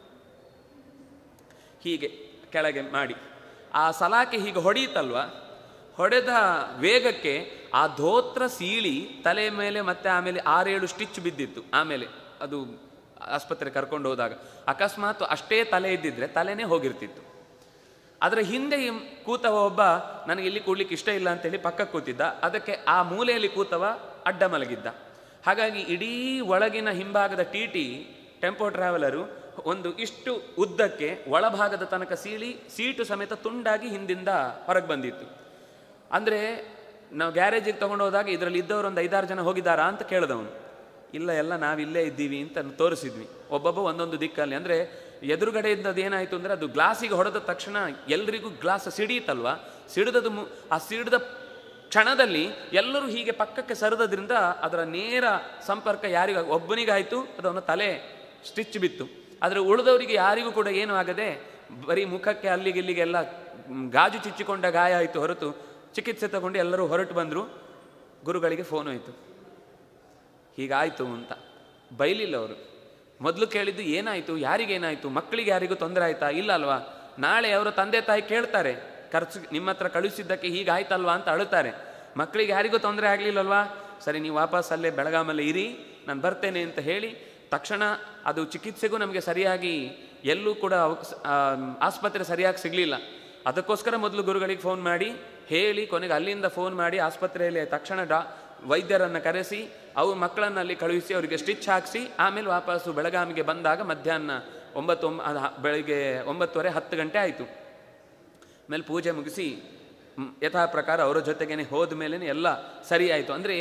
ಹೀಗೆ ಕೆಳಗೆ ಮಾಡಿ ಆ ಸಲಾಕೆ ಹೀಗೆ ಹೊಡೆಯಿತಲ್ವ ಹೊಡೆದ ವೇಗಕ್ಕೆ ಆ ಧೋತ್ರ ಸೀಳಿ ತಲೆ ಮೇಲೆ ಮತ್ತೆ ಆಮೇಲೆ ಆರೇಳು ಸ್ಟಿಚ್ ಬಿದ್ದಿತ್ತು ಆಮೇಲೆ ಅದು ಆಸ್ಪತ್ರೆ ಕರ್ಕೊಂಡು ಹೋದಾಗ ಅಕಸ್ಮಾತ್ ಅಷ್ಟೇ ತಲೆ ಇದ್ದಿದ್ರೆ ತಲೆನೇ ಹೋಗಿರ್ತಿತ್ತು ಅದರ ಹಿಂದೆ ಈ ಕೂತವ ಒಬ್ಬ ನನಗೆ ಇಲ್ಲಿ ಕೂಡ್ಲಿಕ್ಕೆ ಇಷ್ಟ ಇಲ್ಲ ಅಂತೇಳಿ ಪಕ್ಕಕ್ಕೆ ಕೂತಿದ್ದ ಅದಕ್ಕೆ ಆ ಮೂಲೆಯಲ್ಲಿ ಕೂತವ ಅಡ್ಡ ಮಲಗಿದ್ದ ಹಾಗಾಗಿ ಇಡೀ ಒಳಗಿನ ಹಿಂಭಾಗದ ಟಿ ಟಿ ಟೆಂಪೋ ಟ್ರಾವೆಲರು ಒಂದು ಇಷ್ಟು ಉದ್ದಕ್ಕೆ ಒಳಭಾಗದ ತನಕ ಸೀಳಿ ಸೀಟು ಸಮೇತ ತುಂಡಾಗಿ ಹಿಂದಿಂದ ಹೊರಗೆ ಬಂದಿತ್ತು ಅಂದರೆ ನಾವು ಗ್ಯಾರೇಜಿಗೆ ತೊಗೊಂಡು ಹೋದಾಗ ಇದರಲ್ಲಿ ಇದ್ದವರು ಒಂದು ಐದಾರು ಜನ ಹೋಗಿದ್ದಾರಾ ಅಂತ ಕೇಳಿದವನು ಇಲ್ಲ ಎಲ್ಲ ನಾವಿಲ್ಲೇ ಇದ್ದೀವಿ ಅಂತ ತೋರಿಸಿದ್ವಿ ಒಬ್ಬೊಬ್ಬ ಒಂದೊಂದು ದಿಕ್ಕಲ್ಲಿ ಅಂದರೆ ಎದುರುಗಡೆ ಇದ್ದದ್ದು ಏನಾಯಿತು ಅಂದರೆ ಅದು ಗ್ಲಾಸಿಗೆ ಹೊಡೆದ ತಕ್ಷಣ ಎಲ್ರಿಗೂ ಗ್ಲಾಸ್ ಸಿಡಿಯಿತಲ್ವ ಸಿಡಿದದು ಮು ಆ ಸಿಡಿದ ಕ್ಷಣದಲ್ಲಿ ಎಲ್ಲರೂ ಹೀಗೆ ಪಕ್ಕಕ್ಕೆ ಸರಿದ್ರಿಂದ ಅದರ ನೇರ ಸಂಪರ್ಕ ಯಾರಿಗ ಒಬ್ಬನಿಗಾಯಿತು ಅದು ಅವನ ತಲೆ ಸ್ಟಿಚ್ ಬಿತ್ತು ಆದರೆ ಉಳಿದವರಿಗೆ ಯಾರಿಗೂ ಕೂಡ ಏನೂ ಆಗದೆ ಬರೀ ಮುಖಕ್ಕೆ ಅಲ್ಲಿಗೆ ಇಲ್ಲಿಗೆಲ್ಲ ಮ್, ಗಾಜು ಚುಚ್ಚಿಕೊಂಡ ಗಾಯ ಆಯಿತು ಹೊರತು ಚಿಕಿತ್ಸೆ ತಗೊಂಡು ಎಲ್ಲರೂ ಹೊರಟು ಬಂದರು ಗುರುಗಳಿಗೆ ಫೋನ್ ಹೋಯಿತು ಹೀಗಾಯಿತು ಅಂತ ಬೈಲಿಲ್ಲ ಅವರು ಮೊದಲು ಕೇಳಿದ್ದು ಏನಾಯಿತು ಯಾರಿಗೇನಾಯಿತು ಮಕ್ಕಳಿಗೆ ಯಾರಿಗೂ ತೊಂದರೆ ಆಯ್ತಾ ಇಲ್ಲ ಅಲ್ವಾ ನಾಳೆ ಅವರ ತಂದೆ ತಾಯಿ ಕೇಳ್ತಾರೆ ಖರ್ಚು ನಿಮ್ಮ ಹತ್ರ ಕಳುಹಿಸಿದ್ದಕ್ಕೆ ಹೀಗಾಯ್ತಲ್ವಾ ಅಂತ ಅಳುತ್ತಾರೆ ಮಕ್ಕಳಿಗೆ ಯಾರಿಗೂ ತೊಂದರೆ ಆಗಲಿಲ್ಲಲ್ವಾ ಸರಿ ನೀವು ವಾಪಸ್ ಅಲ್ಲೇ ಬೆಳಗಾಮಲ್ಲಿ ಇರಿ ನಾನು ಬರ್ತೇನೆ ಅಂತ ಹೇಳಿ ತಕ್ಷಣ ಅದು ಚಿಕಿತ್ಸೆಗೂ ನಮಗೆ ಸರಿಯಾಗಿ ಎಲ್ಲೂ ಕೂಡ ಅವಕ್- ಆ, ಆಸ್ಪತ್ರೆ ಸರಿಯಾಗಿ ಸಿಗಲಿಲ್ಲ ಅದಕ್ಕೋಸ್ಕರ ಮೊದಲು ಗುರುಗಳಿಗೆ ಫೋನ್ ಮಾಡಿ ಹೇಳಿ ಕೊನೆಗೆ ಅಲ್ಲಿಂದ ಫೋನ್ ಮಾಡಿ ಆಸ್ಪತ್ರೆಯಲ್ಲಿ ತಕ್ಷಣ ಡಾ ವೈದ್ಯರನ್ನು ಕರೆಸಿ ಅವ್ರ ಮಕ್ಕಳನ್ನು ಅಲ್ಲಿ ಕಳುಹಿಸಿ ಅವರಿಗೆ ಸ್ಟಿಚ್ ಹಾಕಿಸಿ ಆಮೇಲೆ ವಾಪಸ್ಸು ಬೆಳಗಾವಿಗೆ ಬಂದಾಗ ಮಧ್ಯಾಹ್ನ ಒಂಬತ್ತು ಒಂಬ ಅದು ಹ- ಬೆಳಿಗ್ಗೆ ಒಂಬತ್ತುವರೆ ಹತ್ತು ಗಂಟೆ ಆಯಿತು ಆಮೇಲೆ ಪೂಜೆ ಮುಗಿಸಿ ಮ್, ಯಥಾ ಪ್ರಕಾರ ಅವರ ಜೊತೆಗೇನೆ ಹೋದ ಮೇಲೇ ಎಲ್ಲ ಸರಿ ಆಯಿತು ಅಂದರೆ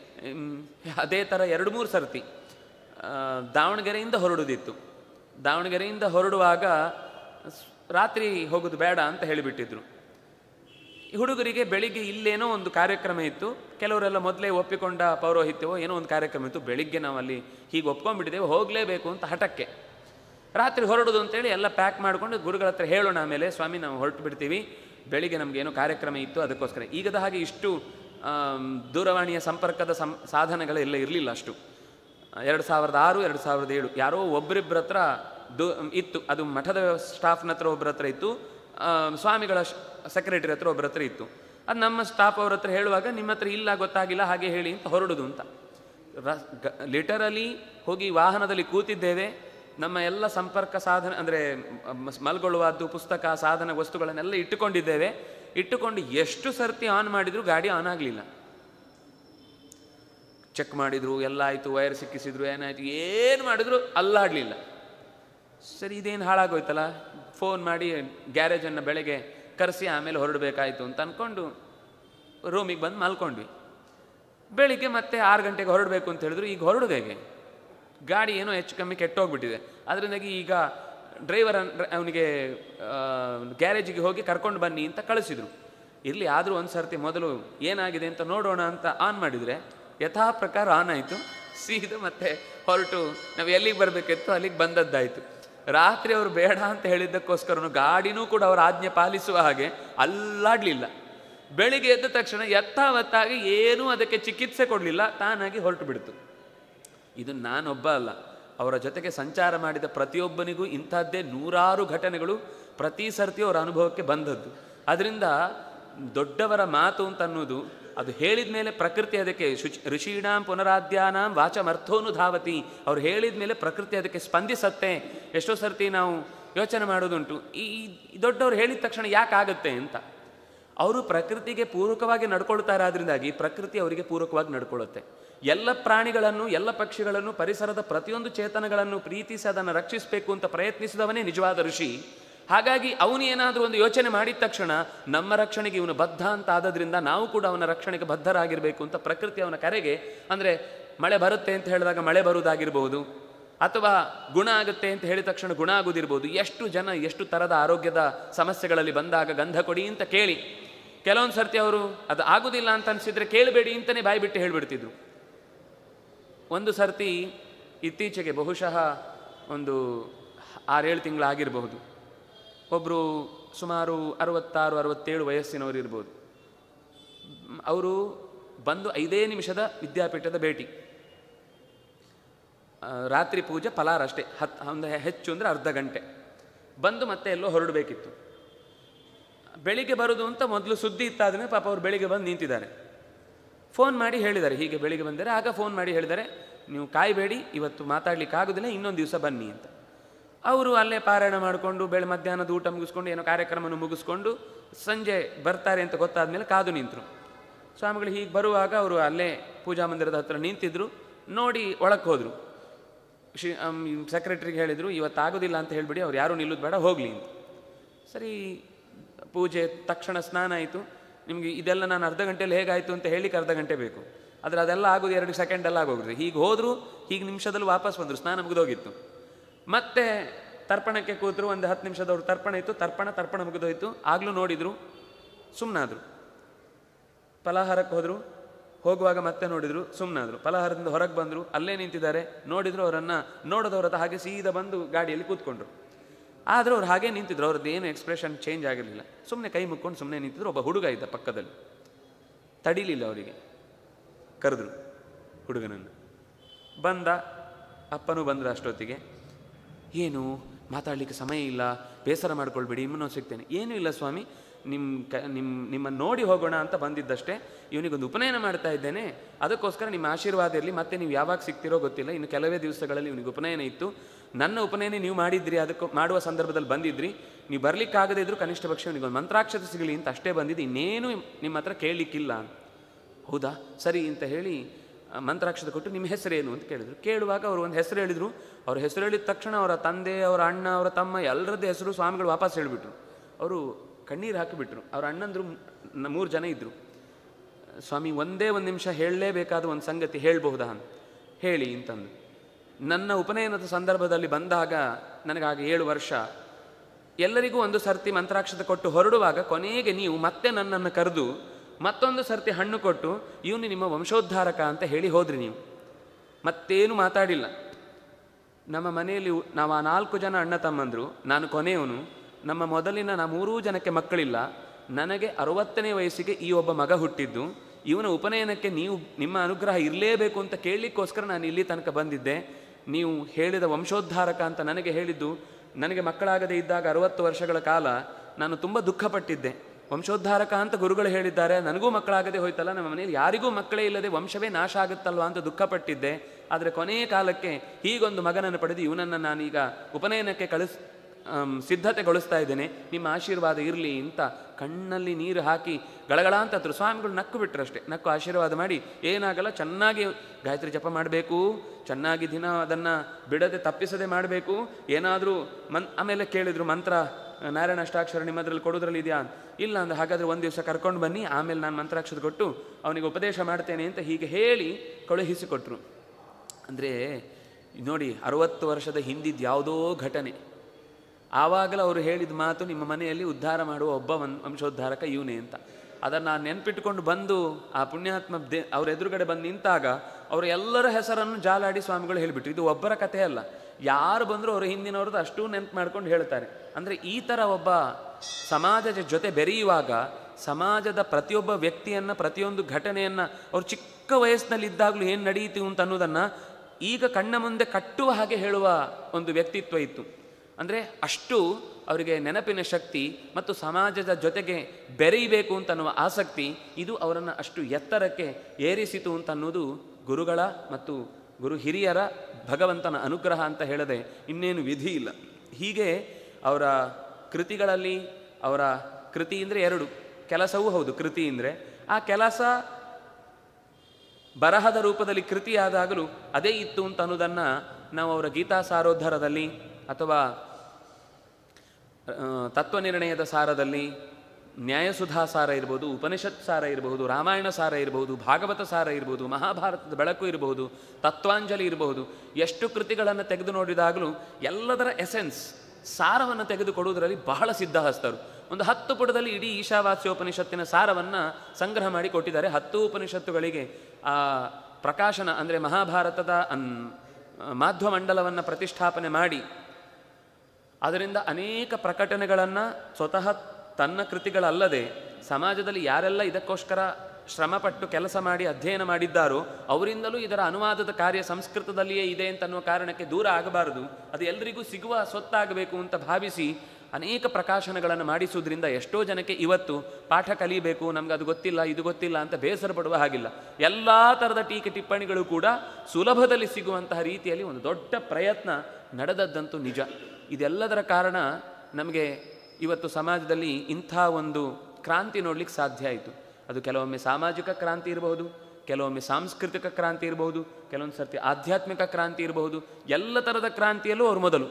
ಅದೇ ಥರ ಎರಡು ಮೂರು ಸರ್ತಿ ಆ, ದಾವಣಗೆರೆಯಿಂದ ಹೊರಡುದಿತ್ತು ದಾವಣಗೆರೆಯಿಂದ ಹೊರಡುವಾಗ ಸ್- ರಾತ್ರಿ ಹೋಗೋದು ಬೇಡ ಅಂತ ಹೇಳಿಬಿಟ್ಟಿದ್ರು ಈ ಹುಡುಗರಿಗೆ ಬೆಳಿಗ್ಗೆ ಇಲ್ಲೇನೋ ಒಂದು ಕಾರ್ಯಕ್ರಮ ಇತ್ತು ಕೆಲವರೆಲ್ಲ ಮೊದಲೇ ಒಪ್ಪಿಕೊಂಡ ಪೌರೋಹಿತ್ಯವೋ ಏನೋ ಒಂದು ಕಾರ್ಯಕ್ರಮ ಇತ್ತು ಬೆಳಿಗ್ಗೆ ನಾವು ಅಲ್ಲಿ ಹೀಗೆ ಒಪ್ಕೊಂಡ್ಬಿಟ್ಟಿದ್ದೇವೆ ಹೋಗಲೇಬೇಕು ಅಂತ ಹಠಕ್ಕೆ ರಾತ್ರಿ ಹೊರಡೋದು ಅಂತೇಳಿ ಎಲ್ಲ ಪ್ಯಾಕ್ ಮಾಡಿಕೊಂಡು ಗುರುಗಳ ಹತ್ರ ಹೇಳೋಣ ಆಮೇಲೆ ಸ್ವಾಮಿ ನಾವು ಹೊರಟು ಬಿಡ್ತೀವಿ ಬೆಳಿಗ್ಗೆ ನಮಗೇನೋ ಕಾರ್ಯಕ್ರಮ ಇತ್ತು ಅದಕ್ಕೋಸ್ಕರ ಈಗದ ಹಾಗೆ ಇಷ್ಟು ಆಮ್, ದೂರವಾಣಿಯ ಸಂಪರ್ಕದ ಸಂ ಸಾಧನಗಳೆಲ್ಲ ಇರಲಿಲ್ಲ ಅಷ್ಟು ಎರಡು ಸಾವಿರದ ಆರು ಎರಡು ಸಾವಿರದ ಏಳು ಯಾರೋ ಒಬ್ಬರಿಬ್ಬರ ಹತ್ರ ದೂ ಇತ್ತು ಅದು ಮಠದ ಸ್ಟಾಫ್ನ ಹತ್ರ ಒಬ್ಬರ ಹತ್ರ ಇತ್ತು ಆ, ಸ್ವಾಮಿಗಳ ಸೆಕ್ರೆಟರಿ ಹತ್ರ ಒಬ್ಬರ ಹತ್ರ ಇತ್ತು ಅದು ನಮ್ಮ ಸ್ಟಾಫ್ ಅವ್ರ ಹತ್ರ ಹೇಳುವಾಗ ನಿಮ್ಮ ಹತ್ರ ಇಲ್ಲ ಗೊತ್ತಾಗಿಲ್ಲ ಹಾಗೆ ಹೇಳಿ ಅಂತ ಹೊರಡುದು ಅಂತ ಲಿಟರಲಿ ಹೋಗಿ ವಾಹನದಲ್ಲಿ ಕೂತಿದ್ದೇವೆ ನಮ್ಮ ಎಲ್ಲ ಸಂಪರ್ಕ ಸಾಧನ ಅಂದರೆ ಮಲ್ಗೊಳ್ಳುವದ್ದು ಪುಸ್ತಕ ಸಾಧನ ವಸ್ತುಗಳನ್ನೆಲ್ಲ ಇಟ್ಟುಕೊಂಡಿದ್ದೇವೆ ಇಟ್ಟುಕೊಂಡು ಎಷ್ಟು ಸರ್ತಿ ಆನ್ ಮಾಡಿದ್ರು ಗಾಡಿ ಆನ್ ಆಗಲಿಲ್ಲ ಚೆಕ್ ಮಾಡಿದ್ರು ಎಲ್ಲ ಆಯಿತು ವೈರ್ ಸಿಕ್ಕಿಸಿದ್ರು ಏನಾಯಿತು ಏನು ಮಾಡಿದ್ರು ಅಲ್ಲಾಡಲಿಲ್ಲ ಸರಿ ಇದೇನು ಹಾಳಾಗೋಯ್ತಲ್ಲ ಫೋನ್ ಮಾಡಿ ಗ್ಯಾರೇಜನ್ನು ಬೆಳಗ್ಗೆ ಕರೆಸಿ ಆಮೇಲೆ ಹೊರಡಬೇಕಾಯ್ತು ಅಂತ ಅಂದ್ಕೊಂಡು ರೂಮಿಗೆ ಬಂದು ಮಲ್ಕೊಂಡ್ವಿ ಬೆಳಿಗ್ಗೆ ಮತ್ತೆ ಆರು ಗಂಟೆಗೆ ಹೊರಡಬೇಕು ಅಂತ ಹೇಳಿದ್ರು ಈಗ ಹೊರಡೋದು ಹೇಗೆ ಗಾಡಿ ಏನೋ ಹೆಚ್ಚು ಕಮ್ಮಿ ಕೆಟ್ಟೋಗ್ಬಿಟ್ಟಿದೆ ಅದರಿಂದಾಗಿ ಈಗ ಡ್ರೈವರ್ ಅವನಿಗೆ ಗ್ಯಾರೇಜಿಗೆ ಹೋಗಿ ಕರ್ಕೊಂಡು ಬನ್ನಿ ಅಂತ ಕಳಿಸಿದ್ರು ಇರಲಿ ಆದರೂ ಒಂದು ಸರ್ತಿ ಮೊದಲು ಏನಾಗಿದೆ ಅಂತ ನೋಡೋಣ ಅಂತ ಆನ್ ಮಾಡಿದರೆ ಯಥಾ ಪ್ರಕಾರ ಆನ್ ಆಯಿತು ಸೀದಾ ಮತ್ತೆ ಹೊರಟು ನಾವು ಎಲ್ಲಿಗೆ ಬರಬೇಕಿತ್ತು ಅಲ್ಲಿಗೆ ಬಂದದ್ದಾಯಿತು ರಾತ್ರಿ ಅವರು ಬೇಡ ಅಂತ ಹೇಳಿದ್ದಕ್ಕೋಸ್ಕರ ಗಾಡಿನೂ ಕೂಡ ಅವರ ಆಜ್ಞೆ ಪಾಲಿಸುವ ಹಾಗೆ ಅಲ್ಲಾಡಲಿಲ್ಲ ಬೆಳಿಗ್ಗೆ ಎದ್ದ ತಕ್ಷಣ ಯಥಾವತ್ತಾಗಿ ಏನೂ ಅದಕ್ಕೆ ಚಿಕಿತ್ಸೆ ಕೊಡಲಿಲ್ಲ ತಾನಾಗಿ ಹೊರಟು ಬಿಡ್ತು ಇದು ನಾನೊಬ್ಬ ಅಲ್ಲ ಅವರ ಜೊತೆಗೆ ಸಂಚಾರ ಮಾಡಿದ ಪ್ರತಿಯೊಬ್ಬನಿಗೂ ಇಂಥದ್ದೇ ನೂರಾರು ಘಟನೆಗಳು ಪ್ರತಿ ಸರ್ತಿ ಅವರ ಅನುಭವಕ್ಕೆ ಬಂದದ್ದು ಅದರಿಂದ ದೊಡ್ಡವರ ಮಾತು ಅಂತ ಅನ್ನೋದು ಅದು ಹೇಳಿದ ಮೇಲೆ ಪ್ರಕೃತಿ ಅದಕ್ಕೆ ಶುಚಿ ಋಷೀಣಾಂ ಪುನರಾದ್ಯಾನಾಂ ವಾಚಮರ್ಥೋನು ಧಾವತಿ ಅವ್ರು ಹೇಳಿದ ಮೇಲೆ ಪ್ರಕೃತಿ ಅದಕ್ಕೆ ಸ್ಪಂದಿಸತ್ತೆ ಎಷ್ಟೋ ಸರ್ತಿ ನಾವು ಯೋಚನೆ ಮಾಡೋದುಂಟು ಈ ಈ ದೊಡ್ಡವರು ಹೇಳಿದ ತಕ್ಷಣ ಯಾಕಾಗತ್ತೆ ಅಂತ ಅವರು ಪ್ರಕೃತಿಗೆ ಪೂರಕವಾಗಿ ನಡ್ಕೊಳ್ತಾರೆ ಆದ್ರಿಂದಾಗಿ ಪ್ರಕೃತಿ ಅವರಿಗೆ ಪೂರಕವಾಗಿ ನಡ್ಕೊಳ್ಳುತ್ತೆ ಎಲ್ಲ ಪ್ರಾಣಿಗಳನ್ನು ಎಲ್ಲ ಪಕ್ಷಿಗಳನ್ನು ಪರಿಸರದ ಪ್ರತಿಯೊಂದು ಚೇತನಗಳನ್ನು ಪ್ರೀತಿಸಿ ಅದನ್ನು ರಕ್ಷಿಸಬೇಕು ಅಂತ ಪ್ರಯತ್ನಿಸಿದವನೇ ನಿಜವಾದ ಋಷಿ ಹಾಗಾಗಿ ಅವನು ಏನಾದರೂ ಒಂದು ಯೋಚನೆ ಮಾಡಿದ ತಕ್ಷಣ ನಮ್ಮ ರಕ್ಷಣೆಗೆ ಇವನು ಬದ್ಧ ಅಂತ ಆದದ್ರಿಂದ ನಾವು ಕೂಡ ಅವನ ರಕ್ಷಣೆಗೆ ಬದ್ಧರಾಗಿರಬೇಕು ಅಂತ ಪ್ರಕೃತಿ ಅವನ ಕರೆಗೆ ಅಂದರೆ ಮಳೆ ಬರುತ್ತೆ ಅಂತ ಹೇಳಿದಾಗ ಮಳೆ ಬರುವುದಾಗಿರ್ಬೋದು ಅಥವಾ ಗುಣ ಆಗುತ್ತೆ ಅಂತ ಹೇಳಿದ ತಕ್ಷಣ ಗುಣ ಆಗುವುದಿರ್ಬೋದು ಎಷ್ಟು ಜನ ಎಷ್ಟು ಥರದ ಆರೋಗ್ಯದ ಸಮಸ್ಯೆಗಳಲ್ಲಿ ಬಂದಾಗ ಗಂಧ ಕೊಡಿ ಅಂತ ಕೇಳಿ ಕೆಲವೊಂದು ಸರ್ತಿ ಅವರು ಅದು ಆಗುದಿಲ್ಲ ಅಂತ ಅನಿಸಿದ್ರೆ ಕೇಳಬೇಡಿ ಅಂತಲೇ ಬಾಯಿ ಬಿಟ್ಟು ಹೇಳಿಬಿಡ್ತಿದ್ರು ಒಂದು ಸರ್ತಿ ಇತ್ತೀಚೆಗೆ ಬಹುಶಃ ಒಂದು ಆರೇಳು ತಿಂಗಳಾಗಿರಬಹುದು ಒಬ್ಬರು ಸುಮಾರು ಅರವತ್ತಾರು ಅರವತ್ತೇಳು ವಯಸ್ಸಿನವರು ಇರ್ಬೋದು ಅವರು ಬಂದು ಐದೇ ನಿಮಿಷದ ವಿದ್ಯಾಪೀಠದ ಭೇಟಿ ಆ, ರಾತ್ರಿ ಪೂಜೆ ಫಲಾರ ಅಷ್ಟೇ ಹತ್ತು ಒಂದು ಹೆಚ್ಚು ಅಂದರೆ ಅರ್ಧ ಗಂಟೆ ಬಂದು ಮತ್ತೆ ಎಲ್ಲೋ ಹೊರಡಬೇಕಿತ್ತು ಬೆಳಿಗ್ಗೆ ಬರೋದು ಅಂತ ಮೊದಲು ಸುದ್ದಿ ಇತ್ತಾದ್ರೆ ಪಾಪ ಅವ್ರು ಬೆಳಿಗ್ಗೆ ಬಂದು ನಿಂತಿದ್ದಾರೆ ಫೋನ್ ಮಾಡಿ ಹೇಳಿದ್ದಾರೆ ಹೀಗೆ ಬೆಳಿಗ್ಗೆ ಬಂದರೆ ಆಗ ಫೋನ್ ಮಾಡಿ ಹೇಳಿದ್ದಾರೆ ನೀವು ಕಾಯಬೇಡಿ ಇವತ್ತು ಮಾತಾಡ್ಲಿಕ್ಕೆ ಆಗೋದಿಲ್ಲ ಇನ್ನೊಂದು ದಿವಸ ಬನ್ನಿ ಅಂತ ಅವರು ಅಲ್ಲೇ ಪಾರಾಯಣ ಮಾಡಿಕೊಂಡು ಬೆಳೆ ಮಧ್ಯಾಹ್ನದ ಊಟ ಮುಗಿಸ್ಕೊಂಡು ಏನೋ ಕಾರ್ಯಕ್ರಮವನ್ನು ಮುಗಿಸ್ಕೊಂಡು ಸಂಜೆ ಬರ್ತಾರೆ ಅಂತ ಗೊತ್ತಾದ್ಮೇಲೆ ಕಾದು ನಿಂತರು ಸ್ವಾಮಿಗಳು ಹೀಗೆ ಬರುವಾಗ ಅವರು ಅಲ್ಲೇ ಪೂಜಾ ಮಂದಿರದ ಹತ್ರ ನಿಂತಿದ್ರು ನೋಡಿ ಒಳಕ್ಕೆ ಹೋದರು ಶಿ ಸೆಕ್ರೆಟ್ರಿಗೆ ಹೇಳಿದರು ಇವತ್ತಾಗೋದಿಲ್ಲ ಅಂತ ಹೇಳಿಬಿಡಿ ಅವ್ರು ಯಾರೂ ನಿಲ್ಲೋದು ಬೇಡ ಹೋಗಲಿ ಅಂತ ಸರಿ ಪೂಜೆ ತಕ್ಷಣ ಸ್ನಾನ ಆಯಿತು ನಿಮಗೆ ಇದೆಲ್ಲ ನಾನು ಅರ್ಧ ಗಂಟೆಯಲ್ಲಿ ಹೇಗಾಯಿತು ಅಂತ ಹೇಳಿಕ್ಕೆ ಅರ್ಧ ಗಂಟೆ ಬೇಕು ಆದರೆ ಅದೆಲ್ಲ ಆಗೋದು ಎರಡು ಸೆಕೆಂಡೆಲ್ಲ ಆಗೋಗ್ತದೆ ಹೀಗೆ ಹೋದರು ಹೀಗೆ ನಿಮಿಷದಲ್ಲಿ ವಾಪಸ್ ಬಂದರು ಸ್ನಾನ ಮುಗಿದೋಗಿತ್ತು ಮತ್ತೆ ತರ್ಪಣಕ್ಕೆ ಕೂತರು ಒಂದು ಹತ್ತು ನಿಮಿಷದವ್ರು ತರ್ಪಣ ಇತ್ತು ತರ್ಪಣ ತರ್ಪಣ ಮುಗಿದೋಯ್ತು ಆಗಲೂ ನೋಡಿದರು ಸುಮ್ಮನಾದರು ಫಲಾಹಾರಕ್ಕೆ ಹೋದರು ಹೋಗುವಾಗ ಮತ್ತೆ ನೋಡಿದ್ರು ಸುಮ್ಮನಾದರು ಫಲಾಹಾರದಿಂದ ಹೊರಗೆ ಬಂದರು ಅಲ್ಲೇ ನಿಂತಿದ್ದಾರೆ ನೋಡಿದ್ರು ಅವರನ್ನು ನೋಡೋದವ್ರ ಹಾಗೆ ಸೀದಾ ಬಂದು ಗಾಡಿಯಲ್ಲಿ ಕೂತ್ಕೊಂಡ್ರು ಆದರೂ ಅವ್ರು ಹಾಗೆ ನಿಂತಿದ್ರು ಅವ್ರದ್ದು ಏನು ಎಕ್ಸ್ಪ್ರೆಷನ್ ಚೇಂಜ್ ಆಗಿರಲಿಲ್ಲ ಸುಮ್ಮನೆ ಕೈ ಮುಕ್ಕೊಂಡು ಸುಮ್ಮನೆ ನಿಂತಿದ್ರು ಒಬ್ಬ ಹುಡುಗ ಇದ್ದ ಪಕ್ಕದಲ್ಲಿ ತಡಿಲಿಲ್ಲ ಅವರಿಗೆ ಕರೆದ್ರು ಹುಡುಗನನ್ನು ಬಂದ ಅಪ್ಪನೂ ಬಂದರು ಅಷ್ಟೊತ್ತಿಗೆ ಏನು ಮಾತಾಡಲಿಕ್ಕೆ ಸಮಯ ಇಲ್ಲ ಬೇಸರ ಮಾಡ್ಕೊಳ್ಬೇಡಿ ಇನ್ನೂ ಸಿಗ್ತೇನೆ ಏನೂ ಇಲ್ಲ ಸ್ವಾಮಿ ನಿಮ್ಮ ಕ ನಿಮ್ಮ ನಿಮ್ಮನ್ನು ನೋಡಿ ಹೋಗೋಣ ಅಂತ ಬಂದಿದ್ದಷ್ಟೇ ಇವನಿಗೊಂದು ಉಪನಯನ ಮಾಡ್ತಾ ಇದ್ದೇನೆ ಅದಕ್ಕೋಸ್ಕರ ನಿಮ್ಮ ಆಶೀರ್ವಾದ ಇರಲಿ ಮತ್ತೆ ನೀವು ಯಾವಾಗ ಸಿಗ್ತಿರೋ ಗೊತ್ತಿಲ್ಲ ಇನ್ನು ಕೆಲವೇ ದಿವಸಗಳಲ್ಲಿ ಇವನಿಗೆ ಉಪನಯನ ಇತ್ತು ನನ್ನ ಉಪನಯನ ನೀವು ಮಾಡಿದ್ರಿ ಅದಕ್ಕೆ ಮಾಡುವ ಸಂದರ್ಭದಲ್ಲಿ ಬಂದಿದ್ರಿ ನೀವು ಬರ್ಲಿಕ್ಕಾಗದೇ ಇದ್ರೂ ಕನಿಷ್ಠ ಪಕ್ಷ ಇವನಿಗೊಂದು ಮಂತ್ರಾಕ್ಷತೆ ಸಿಗಲಿ ಅಂತ ಅಷ್ಟೇ ಬಂದಿದ್ದು ಇನ್ನೇನು ನಿಮ್ಮ ಹತ್ರ ಕೇಳಲಿಕ್ಕಿಲ್ಲ ಅಂತ ಹೌದಾ ಸರಿ ಅಂತ ಹೇಳಿ ಆ, ಮಂತ್ರಾಕ್ಷತೆ ಕೊಟ್ಟು ನಿಮ್ಮ ಹೆಸರೇನು ಅಂತ ಕೇಳಿದ್ರು ಕೇಳುವಾಗ ಅವರು ಒಂದು ಹೆಸರು ಹೇಳಿದರು ಅವ್ರ ಹೆಸರು ಹೇಳಿದ ತಕ್ಷಣ ಅವರ ತಂದೆ ಅವರ ಅಣ್ಣ ಅವರ ತಮ್ಮ ಎಲ್ಲರದ್ದು ಹೆಸರು ಸ್ವಾಮಿಗಳು ವಾಪಸ್ ಹೇಳಿಬಿಟ್ರು ಅವರು ಕಣ್ಣೀರು ಹಾಕಿಬಿಟ್ರು ಅವ್ರ ಅಣ್ಣಂದ್ರು ಮೂರು ಜನ ಇದ್ದರು ಸ್ವಾಮಿ ಒಂದೇ ಒಂದು ನಿಮಿಷ ಹೇಳಲೇಬೇಕಾದ ಒಂದು ಸಂಗತಿ ಹೇಳಬಹುದಾ ಅಂತ ಹೇಳಿ ಅಂತಂದು ನನ್ನ ಉಪನಯನದ ಸಂದರ್ಭದಲ್ಲಿ ಬಂದಾಗ ನನಗಾಗ ಏಳು ವರ್ಷ ಎಲ್ಲರಿಗೂ ಒಂದು ಸರ್ತಿ ಮಂತ್ರಾಕ್ಷತೆ ಕೊಟ್ಟು ಹೊರಡುವಾಗ ಕೊನೆಗೆ ನೀವು ಮತ್ತೆ ನನ್ನನ್ನು ಕರೆದು ಮತ್ತೊಂದು ಸರ್ತಿ ಹಣ್ಣು ಕೊಟ್ಟು ಇವನು ನಿಮ್ಮ ವಂಶೋದ್ಧಾರಕ ಅಂತ ಹೇಳಿ ಹೋದ್ರಿ ನೀವು ಮತ್ತೇನು ಮಾತಾಡಿಲ್ಲ ನಮ್ಮ ಮನೆಯಲ್ಲಿ ಉ- ನಾವು ಆ ನಾಲ್ಕು ಜನ ಅಣ್ಣ ತಮ್ಮಂದರು ನಾನು ಕೊನೆಯವನು ನಮ್ಮ ಮೊದಲಿನ ನಾ ಮೂರೂ ಜನಕ್ಕೆ ಮಕ್ಕಳಿಲ್ಲ ನನಗೆ ಅರವತ್ತನೇ ವಯಸ್ಸಿಗೆ ಈ ಒಬ್ಬ ಮಗ ಹುಟ್ಟಿದ್ದು ಇವನ ಉಪನಯನಕ್ಕೆ ನೀವು ನಿಮ್ಮ ಅನುಗ್ರಹ ಇರಲೇಬೇಕು ಅಂತ ಕೇಳಲಿಕ್ಕೋಸ್ಕರ ನಾನು ಇಲ್ಲಿ ತನಕ ಬಂದಿದ್ದೆ ನೀವು ಹೇಳಿದ ವಂಶೋದ್ಧಾರಕ ಅಂತ ನನಗೆ ಹೇಳಿದ್ದು ನನಗೆ ಮಕ್ಕಳಾಗದೇ ಇದ್ದಾಗ ಅರವತ್ತು ವರ್ಷಗಳ ಕಾಲ ನಾನು ತುಂಬ ದುಃಖಪಟ್ಟಿದ್ದೆ ವಂಶೋದ್ಧಾರಕ ಅಂತ ಗುರುಗಳು ಹೇಳಿದ್ದಾರೆ ನನಗೂ ಮಕ್ಕಳಾಗದೆ ಹೋಯ್ತಲ್ಲ ನಮ್ಮ ಮನೆಯಲ್ಲಿ ಯಾರಿಗೂ ಮಕ್ಕಳೇ ಇಲ್ಲದೆ ವಂಶವೇ ನಾಶ ಆಗುತ್ತಲ್ವಾ ಅಂತ ದುಃಖಪಟ್ಟಿದ್ದೆ ಆದರೆ ಕೊನೆಯ ಕಾಲಕ್ಕೆ ಹೀಗೊಂದು ಮಗನನ್ನು ಪಡೆದು ಇವನನ್ನು ನಾನೀಗ ಉಪನಯನಕ್ಕೆ ಕಳಿಸ್ ಆಮ್, ಸಿದ್ಧತೆಗೊಳಿಸ್ತಾ ಇದ್ದೇನೆ ನಿಮ್ಮ ಆಶೀರ್ವಾದ ಇರಲಿ ಅಂತ ಕಣ್ಣಲ್ಲಿ ನೀರು ಹಾಕಿ ಗಳಗಳ ಅಂತ ಹತ್ರ ಸ್ವಾಮಿಗಳು ನಕ್ಕು ಬಿಟ್ರಷ್ಟೇ ನಕ್ಕು ಆಶೀರ್ವಾದ ಮಾಡಿ ಏನಾಗಲ್ಲ ಚೆನ್ನಾಗಿ ಗಾಯತ್ರಿ ಜಪ ಮಾಡಬೇಕು ಚೆನ್ನಾಗಿ ದಿನ ಅದನ್ನು ಬಿಡದೆ ತಪ್ಪಿಸದೆ ಮಾಡಬೇಕು ಏನಾದರೂ ಮನ್ ಆಮೇಲೆ ಕೇಳಿದ್ರು ಮಂತ್ರ ನಾರಾಯಣ ಅಷ್ಟಾಕ್ಷರ ನಿಮ್ಮದ್ರಲ್ಲಿ ಕೊಡೋದ್ರಲ್ಲಿ ಇದೆಯಾ ಇಲ್ಲ ಅಂದ್ರೆ ಹಾಗಾದ್ರೆ ಒಂದು ದಿವಸ ಕರ್ಕೊಂಡು ಬನ್ನಿ ಆಮೇಲೆ ನಾನು ಮಂತ್ರಾಕ್ಷರ ಕೊಟ್ಟು ಅವನಿಗೆ ಉಪದೇಶ ಮಾಡ್ತೇನೆ ಅಂತ ಹೀಗೆ ಹೇಳಿ ಕಳುಹಿಸಿಕೊಟ್ರು ಅಂದರೆ ನೋಡಿ ಅರವತ್ತು ವರ್ಷದ ಹಿಂದಿದ್ದು ಯಾವುದೋ ಘಟನೆ ಆವಾಗಲೂ ಅವರು ಹೇಳಿದ ಮಾತು ನಿಮ್ಮ ಮನೆಯಲ್ಲಿ ಉದ್ಧಾರ ಮಾಡುವ ಒಬ್ಬ ವನ್ ವಂಶೋದ್ಧಾರಕ ಇವನೇ ಅಂತ ಅದನ್ನು ನಾನು ನೆನ್ಪಿಟ್ಕೊಂಡು ಬಂದು ಆ ಪುಣ್ಯಾತ್ಮ ದೇ ಅವ್ರ ಎದುರುಗಡೆ ಬಂದು ನಿಂತಾಗ ಅವರು ಎಲ್ಲರ ಹೆಸರನ್ನು ಜಾಲಾಡಿ ಸ್ವಾಮಿಗಳು ಹೇಳಿಬಿಟ್ರು ಇದು ಒಬ್ಬರ ಕಥೆ ಅಲ್ಲ ಯಾರು ಬಂದರೂ ಅವರು ಹಿಂದಿನವ್ರದ್ದು ಅಷ್ಟೂ ನೆನ್ಪು ಮಾಡ್ಕೊಂಡು ಹೇಳ್ತಾರೆ ಅಂದರೆ ಈ ಥರ ಒಬ್ಬ ಸಮಾಜದ ಜೊತೆ ಬೆರೆಯುವಾಗ ಸಮಾಜದ ಪ್ರತಿಯೊಬ್ಬ ವ್ಯಕ್ತಿಯನ್ನು ಪ್ರತಿಯೊಂದು ಘಟನೆಯನ್ನು ಅವ್ರು ಚಿಕ್ಕ ವಯಸ್ಸಿನಲ್ಲಿದ್ದಾಗಲೂ ಏನು ನಡೆಯಿತು ಅಂತ ಅನ್ನೋದನ್ನು ಈಗ ಕಣ್ಣ ಮುಂದೆ ಕಟ್ಟುವ ಹಾಗೆ ಹೇಳುವ ಒಂದು ವ್ಯಕ್ತಿತ್ವ ಇತ್ತು ಅಂದರೆ ಅಷ್ಟು ಅವರಿಗೆ ನೆನಪಿನ ಶಕ್ತಿ ಮತ್ತು ಸಮಾಜದ ಜೊತೆಗೆ ಬೆರೆಯಬೇಕು ಅಂತನ್ನುವ ಆಸಕ್ತಿ ಇದು ಅವರನ್ನು ಅಷ್ಟು ಎತ್ತರಕ್ಕೆ ಏರಿಸಿತು ಅಂತ ಅನ್ನೋದು ಗುರುಗಳ ಮತ್ತು ಗುರು ಹಿರಿಯರ ಭಗವಂತನ ಅನುಗ್ರಹ ಅಂತ ಹೇಳದೆ ಇನ್ನೇನು ವಿಧಿ ಇಲ್ಲ ಹೀಗೆ ಅವರ ಕೃತಿಗಳಲ್ಲಿ ಅವರ ಕೃತಿ ಅಂದರೆ ಎರಡು ಕೆಲಸವೂ ಹೌದು ಕೃತಿ ಅಂದರೆ ಆ ಕೆಲಸ ಬರಹದ ರೂಪದಲ್ಲಿ ಕೃತಿಯಾದಾಗಲೂ ಅದೇ ಇತ್ತು ಅಂತ ಅನ್ನೋದನ್ನು ನಾವು ಅವರ ಗೀತಾ ಸಾರೋದ್ಧಾರದಲ್ಲಿ ಅಥವಾ ಆ, ತತ್ವನಿರ್ಣಯದ ಸಾರದಲ್ಲಿ ನ್ಯಾಯಸುಧಾ ಸಾರ ಇರ್ಬೋದು ಉಪನಿಷತ್ ಸಾರ ಇರಬಹುದು ರಾಮಾಯಣ ಸಾರ ಇರಬಹುದು ಭಾಗವತ ಸಾರ ಇರಬಹುದು ಮಹಾಭಾರತದ ಬೆಳಕು ಇರಬಹುದು ತತ್ವಾಂಜಲಿ ಇರಬಹುದು ಎಷ್ಟು ಕೃತಿಗಳನ್ನು ತೆಗೆದು ನೋಡಿದಾಗಲೂ ಎಲ್ಲದರ ಎಸೆನ್ಸ್ ಸಾರವನ್ನು ತೆಗೆದುಕೊಡುವುದರಲ್ಲಿ ಬಹಳ ಸಿದ್ಧಹಸ್ತರು ಒಂದು ಹತ್ತು ಪುಟದಲ್ಲಿ ಇಡೀ ಈಶಾವಾಸ್ಯೋಪನಿಷತ್ತಿನ ಸಾರವನ್ನು ಸಂಗ್ರಹ ಮಾಡಿ ಕೊಟ್ಟಿದ್ದಾರೆ ಹತ್ತು ಉಪನಿಷತ್ತುಗಳಿಗೆ ಆ ಪ್ರಕಾಶನ ಅಂದರೆ ಮಹಾಭಾರತದ ಅನ್ ಮಾಧ್ವಮಂಡಲವನ್ನು ಪ್ರತಿಷ್ಠಾಪನೆ ಮಾಡಿ ಅದರಿಂದ ಅನೇಕ ಪ್ರಕಟಣೆಗಳನ್ನು ಸ್ವತಃ ತನ್ನ ಕೃತಿಗಳಲ್ಲದೆ ಸಮಾಜದಲ್ಲಿ ಯಾರೆಲ್ಲ ಇದಕ್ಕೋಸ್ಕರ ಶ್ರಮಪಟ್ಟು ಕೆಲಸ ಮಾಡಿ ಅಧ್ಯಯನ ಮಾಡಿದ್ದಾರೋ ಅವರಿಂದಲೂ ಇದರ ಅನುವಾದದ ಕಾರ್ಯ ಸಂಸ್ಕೃತದಲ್ಲಿಯೇ ಇದೆ ಅಂತನ್ನುವ ಕಾರಣಕ್ಕೆ ದೂರ ಆಗಬಾರದು ಅದು ಎಲ್ರಿಗೂ ಸಿಗುವ ಸ್ವತ್ತಾಗಬೇಕು ಅಂತ ಭಾವಿಸಿ ಅನೇಕ ಪ್ರಕಾಶನಗಳನ್ನು ಮಾಡಿಸುವುದರಿಂದ ಎಷ್ಟೋ ಜನಕ್ಕೆ ಇವತ್ತು ಪಾಠ ಕಲಿಬೇಕು ನಮ್ಗೆ ಅದು ಗೊತ್ತಿಲ್ಲ ಇದು ಗೊತ್ತಿಲ್ಲ ಅಂತ ಬೇಸರ ಪಡುವ ಹಾಗಿಲ್ಲ ಎಲ್ಲ ಥರದ ಟೀಕೆ ಟಿಪ್ಪಣಿಗಳು ಕೂಡ ಸುಲಭದಲ್ಲಿ ಸಿಗುವಂತಹ ರೀತಿಯಲ್ಲಿ ಒಂದು ದೊಡ್ಡ ಪ್ರಯತ್ನ ನಡೆದದ್ದಂತೂ ನಿಜ ಇದೆಲ್ಲದರ ಕಾರಣ ನಮಗೆ ಇವತ್ತು ಸಮಾಜದಲ್ಲಿ ಇಂಥ ಒಂದು ಕ್ರಾಂತಿ ನೋಡ್ಲಿಕ್ಕೆ ಸಾಧ್ಯ ಆಯಿತು ಅದು ಕೆಲವೊಮ್ಮೆ ಸಾಮಾಜಿಕ ಕ್ರಾಂತಿ ಇರಬಹುದು ಕೆಲವೊಮ್ಮೆ ಸಾಂಸ್ಕೃತಿಕ ಕ್ರಾಂತಿ ಇರಬಹುದು ಕೆಲವೊಂದು ಸರ್ತಿ ಆಧ್ಯಾತ್ಮಿಕ ಕ್ರಾಂತಿ ಇರಬಹುದು ಎಲ್ಲ ಥರದ ಕ್ರಾಂತಿಯಲ್ಲೂ ಅವರು ಮೊದಲು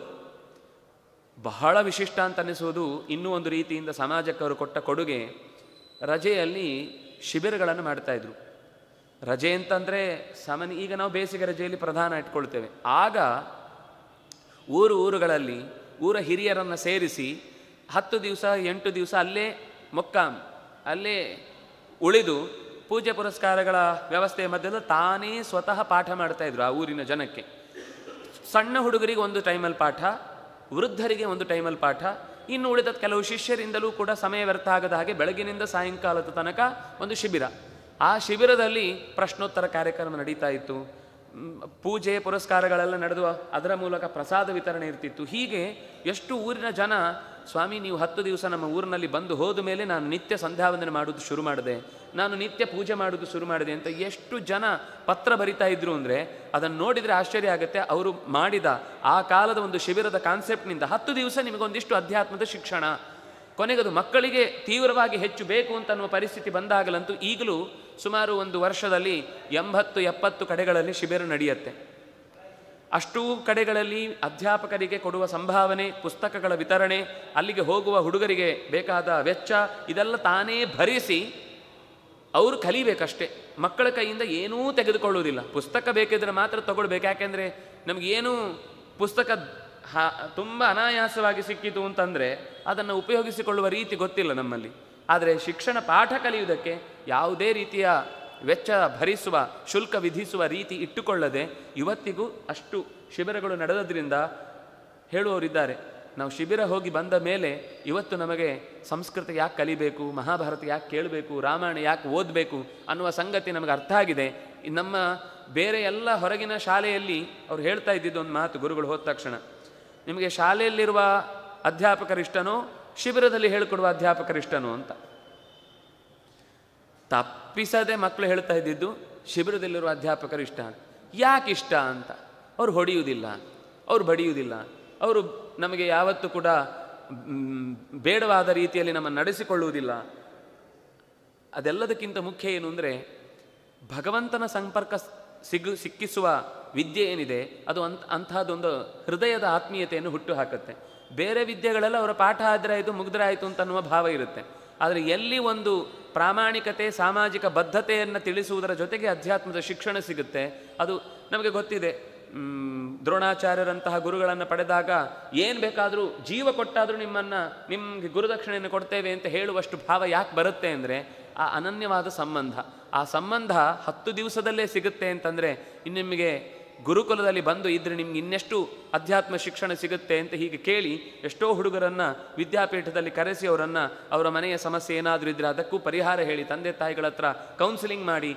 ಬಹಳ ವಿಶಿಷ್ಟ ಅಂತ ಅನಿಸುವುದು ಇನ್ನೂ ಒಂದು ರೀತಿಯಿಂದ ಸಮಾಜಕ್ಕೆ ಅವರು ಕೊಟ್ಟ ಕೊಡುಗೆ ರಜೆಯಲ್ಲಿ ಶಿಬಿರಗಳನ್ನು ಮಾಡ್ತಾಯಿದ್ರು ರಜೆ ಅಂತಂದರೆ ಸಾಮಾನ್ಯ ಈಗ ನಾವು ಬೇಸಿಗೆ ರಜೆಯಲ್ಲಿ ಪ್ರಧಾನ ಇಟ್ಕೊಳ್ತೇವೆ ಆಗ ಊರು ಊರುಗಳಲ್ಲಿ ಊರ ಹಿರಿಯರನ್ನು ಸೇರಿಸಿ ಹತ್ತು ದಿವಸ ಎಂಟು ದಿವಸ ಅಲ್ಲೇ ಮೊಕ್ಕಾಂ ಅಲ್ಲೇ ಉಳಿದು ಪೂಜೆ ಪುರಸ್ಕಾರಗಳ ವ್ಯವಸ್ಥೆಯ ಮಧ್ಯದಲ್ಲಿ ತಾನೇ ಸ್ವತಃ ಪಾಠ ಮಾಡ್ತಾಯಿದ್ರು ಆ ಊರಿನ ಜನಕ್ಕೆ ಸಣ್ಣ ಹುಡುಗರಿಗೆ ಒಂದು ಟೈಮಲ್ಲಿ ಪಾಠ ವೃದ್ಧರಿಗೆ ಒಂದು ಟೈಮಲ್ಲಿ ಪಾಠ ಇನ್ನು ಉಳಿದ ಕೆಲವು ಶಿಷ್ಯರಿಂದಲೂ ಕೂಡ ಸಮಯ ವ್ಯರ್ಥ ಆಗದ ಹಾಗೆ ಬೆಳಗಿನಿಂದ ಸಾಯಂಕಾಲದ ತನಕ ಒಂದು ಶಿಬಿರ ಆ ಶಿಬಿರದಲ್ಲಿ ಪ್ರಶ್ನೋತ್ತರ ಕಾರ್ಯಕ್ರಮ ನಡೀತಾ ಇತ್ತು ಮ್, ಪೂಜೆ ಪುರಸ್ಕಾರಗಳೆಲ್ಲ ನಡೆದು ಅದರ ಮೂಲಕ ಪ್ರಸಾದ ವಿತರಣೆ ಇರ್ತಿತ್ತು ಹೀಗೆ ಎಷ್ಟು ಊರಿನ ಜನ ಸ್ವಾಮಿ ನೀವು ಹತ್ತು ದಿವಸ ನಮ್ಮ ಊರಿನಲ್ಲಿ ಬಂದು ಹೋದ ಮೇಲೆ ನಾನು ನಿತ್ಯ ಸಂಧ್ಯಾವಂದನೆ ಮಾಡೋದು ಶುರು ಮಾಡಿದೆ ನಾನು ನಿತ್ಯ ಪೂಜೆ ಮಾಡೋದು ಶುರು ಮಾಡಿದೆ ಅಂತ ಎಷ್ಟು ಜನ ಪತ್ರ ಬರಿತಾ ಇದ್ರು ಅಂದರೆ ಅದನ್ನು ನೋಡಿದರೆ ಆಶ್ಚರ್ಯ ಆಗುತ್ತೆ ಅವರು ಮಾಡಿದ ಆ ಕಾಲದ ಒಂದು ಶಿಬಿರದ ಕಾನ್ಸೆಪ್ಟ್ನಿಂದ ಹತ್ತು ದಿವಸ ನಿಮಗೊಂದಿಷ್ಟು ಅಧ್ಯಾತ್ಮದ ಶಿಕ್ಷಣ ಕೊನೆಗದು ಮಕ್ಕಳಿಗೆ ತೀವ್ರವಾಗಿ ಹೆಚ್ಚು ಬೇಕು ಅಂತ ಅನ್ನುವ ಪರಿಸ್ಥಿತಿ ಬಂದಾಗಲಂತೂ ಈಗಲೂ ಸುಮಾರು ಒಂದು ವರ್ಷದಲ್ಲಿ ಎಂಬತ್ತು ಎಪ್ಪತ್ತು ಕಡೆಗಳಲ್ಲಿ ಶಿಬಿರ ನಡೆಯುತ್ತೆ ಅಷ್ಟೂ ಕಡೆಗಳಲ್ಲಿ ಅಧ್ಯಾಪಕರಿಗೆ ಕೊಡುವ ಸಂಭಾವನೆ ಪುಸ್ತಕಗಳ ವಿತರಣೆ ಅಲ್ಲಿಗೆ ಹೋಗುವ ಹುಡುಗರಿಗೆ ಬೇಕಾದ ವೆಚ್ಚ ಇದೆಲ್ಲ ತಾನೇ ಭರಿಸಿ ಅವರು ಕಲಿಬೇಕಷ್ಟೇ ಮಕ್ಕಳ ಕೈಯಿಂದ ಏನೂ ತೆಗೆದುಕೊಳ್ಳುವುದಿಲ್ಲ ಪುಸ್ತಕ ಬೇಕಿದ್ರೆ ಮಾತ್ರ ತಗೊಳ್ಬೇಕು ಯಾಕೆಂದರೆ ನಮಗೇನು ಪುಸ್ತಕ ಹಾ ತುಂಬ ಅನಾಯಾಸವಾಗಿ ಸಿಕ್ಕಿತು ಅಂತಂದರೆ ಅದನ್ನು ಉಪಯೋಗಿಸಿಕೊಳ್ಳುವ ರೀತಿ ಗೊತ್ತಿಲ್ಲ ನಮ್ಮಲ್ಲಿ ಆದರೆ ಶಿಕ್ಷಣ ಪಾಠ ಕಲಿಯುವುದಕ್ಕೆ ಯಾವುದೇ ರೀತಿಯ ವೆಚ್ಚ ಭರಿಸುವ ಶುಲ್ಕ ವಿಧಿಸುವ ರೀತಿ ಇಟ್ಟುಕೊಳ್ಳದೆ ಇವತ್ತಿಗೂ ಅಷ್ಟು ಶಿಬಿರಗಳು ನಡೆದದ್ರಿಂದ ಹೇಳುವವರಿದ್ದಾರೆ ನಾವು ಶಿಬಿರ ಹೋಗಿ ಬಂದ ಮೇಲೆ ಇವತ್ತು ನಮಗೆ ಸಂಸ್ಕೃತ ಯಾಕೆ ಕಲಿಬೇಕು ಮಹಾಭಾರತ ಯಾಕೆ ಕೇಳಬೇಕು ರಾಮಾಯಣ ಯಾಕೆ ಓದಬೇಕು ಅನ್ನುವ ಸಂಗತಿ ನಮಗೆ ಅರ್ಥ ಆಗಿದೆ ಈ ನಮ್ಮ ಬೇರೆ ಎಲ್ಲ ಹೊರಗಿನ ಶಾಲೆಯಲ್ಲಿ ಅವ್ರು ಹೇಳ್ತಾ ಇದ್ದಿದ್ದು ಒಂದು ಮಾತು ಗುರುಗಳು ಹೋದ ತಕ್ಷಣ ನಿಮಗೆ ಶಾಲೆಯಲ್ಲಿರುವ ಅಧ್ಯಾಪಕರಿಷ್ಟನೋ ಶಿಬಿರದಲ್ಲಿ ಹೇಳಿಕೊಡುವ ಅಧ್ಯಾಪಕರಿಷ್ಟನೋ ಅಂತ ತಪ್ಪಿಸದೆ ಮಕ್ಕಳು ಹೇಳ್ತಾ ಇದ್ದಿದ್ದು ಶಿಬಿರದಲ್ಲಿರುವ ಅಧ್ಯಾಪಕರು ಇಷ್ಟ ಯಾಕೆ ಇಷ್ಟ ಅಂತ ಅವ್ರು ಹೊಡೆಯುವುದಿಲ್ಲ ಅವ್ರು ಬಡಿಯುವುದಿಲ್ಲ ಅವರು ನಮಗೆ ಯಾವತ್ತೂ ಕೂಡ ಮ್, ಬೇಡವಾದ ರೀತಿಯಲ್ಲಿ ನಮ್ಮನ್ನು ನಡೆಸಿಕೊಳ್ಳುವುದಿಲ್ಲ ಅದೆಲ್ಲದಕ್ಕಿಂತ ಮುಖ್ಯ ಏನು ಅಂದರೆ ಭಗವಂತನ ಸಂಪರ್ಕ ಸ್- ಸಿಗು ಸಿಕ್ಕಿಸುವ ವಿದ್ಯೆ ಏನಿದೆ ಅದು ಅಂಥ ಅಂಥದ್ದೊಂದು ಹೃದಯದ ಆತ್ಮೀಯತೆಯನ್ನು ಹುಟ್ಟು ಹಾಕುತ್ತೆ ಬೇರೆ ವಿದ್ಯೆಗಳೆಲ್ಲ ಅವರ ಪಾಠ ಆದರೆ ಆಯಿತು ಮುಗ್ದ್ರೆ ಆಯಿತು ಅಂತ ಅನ್ನುವ ಭಾವ ಇರುತ್ತೆ ಆದರೆ ಎಲ್ಲಿ ಒಂದು ಪ್ರಾಮಾಣಿಕತೆ ಸಾಮಾಜಿಕ ಬದ್ಧತೆಯನ್ನು ತಿಳಿಸುವುದರ ಜೊತೆಗೆ ಅಧ್ಯಾತ್ಮದ ಶಿಕ್ಷಣ ಸಿಗುತ್ತೆ ಅದು ನಮಗೆ ಗೊತ್ತಿದೆ ಮ್, ದ್ರೋಣಾಚಾರ್ಯರಂತಹ ಗುರುಗಳನ್ನು ಪಡೆದಾಗ ಏನು ಬೇಕಾದರೂ ಜೀವ ಕೊಟ್ಟಾದರೂ ನಿಮ್ಮನ್ನು ನಿಮಗೆ ಗುರುದಕ್ಷಿಣೆಯನ್ನು ಕೊಡ್ತೇವೆ ಅಂತ ಹೇಳುವಷ್ಟು ಭಾವ ಯಾಕೆ ಬರುತ್ತೆ ಅಂದರೆ ಆ ಅನನ್ಯವಾದ ಸಂಬಂಧ ಆ ಸಂಬಂಧ ಹತ್ತು ದಿವಸದಲ್ಲೇ ಸಿಗುತ್ತೆ ಅಂತಂದರೆ ಇನ್ನು ನಿಮಗೆ ಗುರುಕುಲದಲ್ಲಿ ಬಂದು ಇದ್ರೆ ನಿಮ್ಗೆ ಇನ್ನೆಷ್ಟು ಅಧ್ಯಾತ್ಮ ಶಿಕ್ಷಣ ಸಿಗುತ್ತೆ ಅಂತ ಹೀಗೆ ಕೇಳಿ ಎಷ್ಟೋ ಹುಡುಗರನ್ನು ವಿದ್ಯಾಪೀಠದಲ್ಲಿ ಕರೆಸಿ ಅವರನ್ನು ಅವರ ಮನೆಯ ಸಮಸ್ಯೆ ಏನಾದರೂ ಇದ್ದರೆ ಅದಕ್ಕೂ ಪರಿಹಾರ ಹೇಳಿ ತಂದೆ ತಾಯಿಗಳ ಹತ್ರ ಕೌನ್ಸಿಲಿಂಗ್ ಮಾಡಿ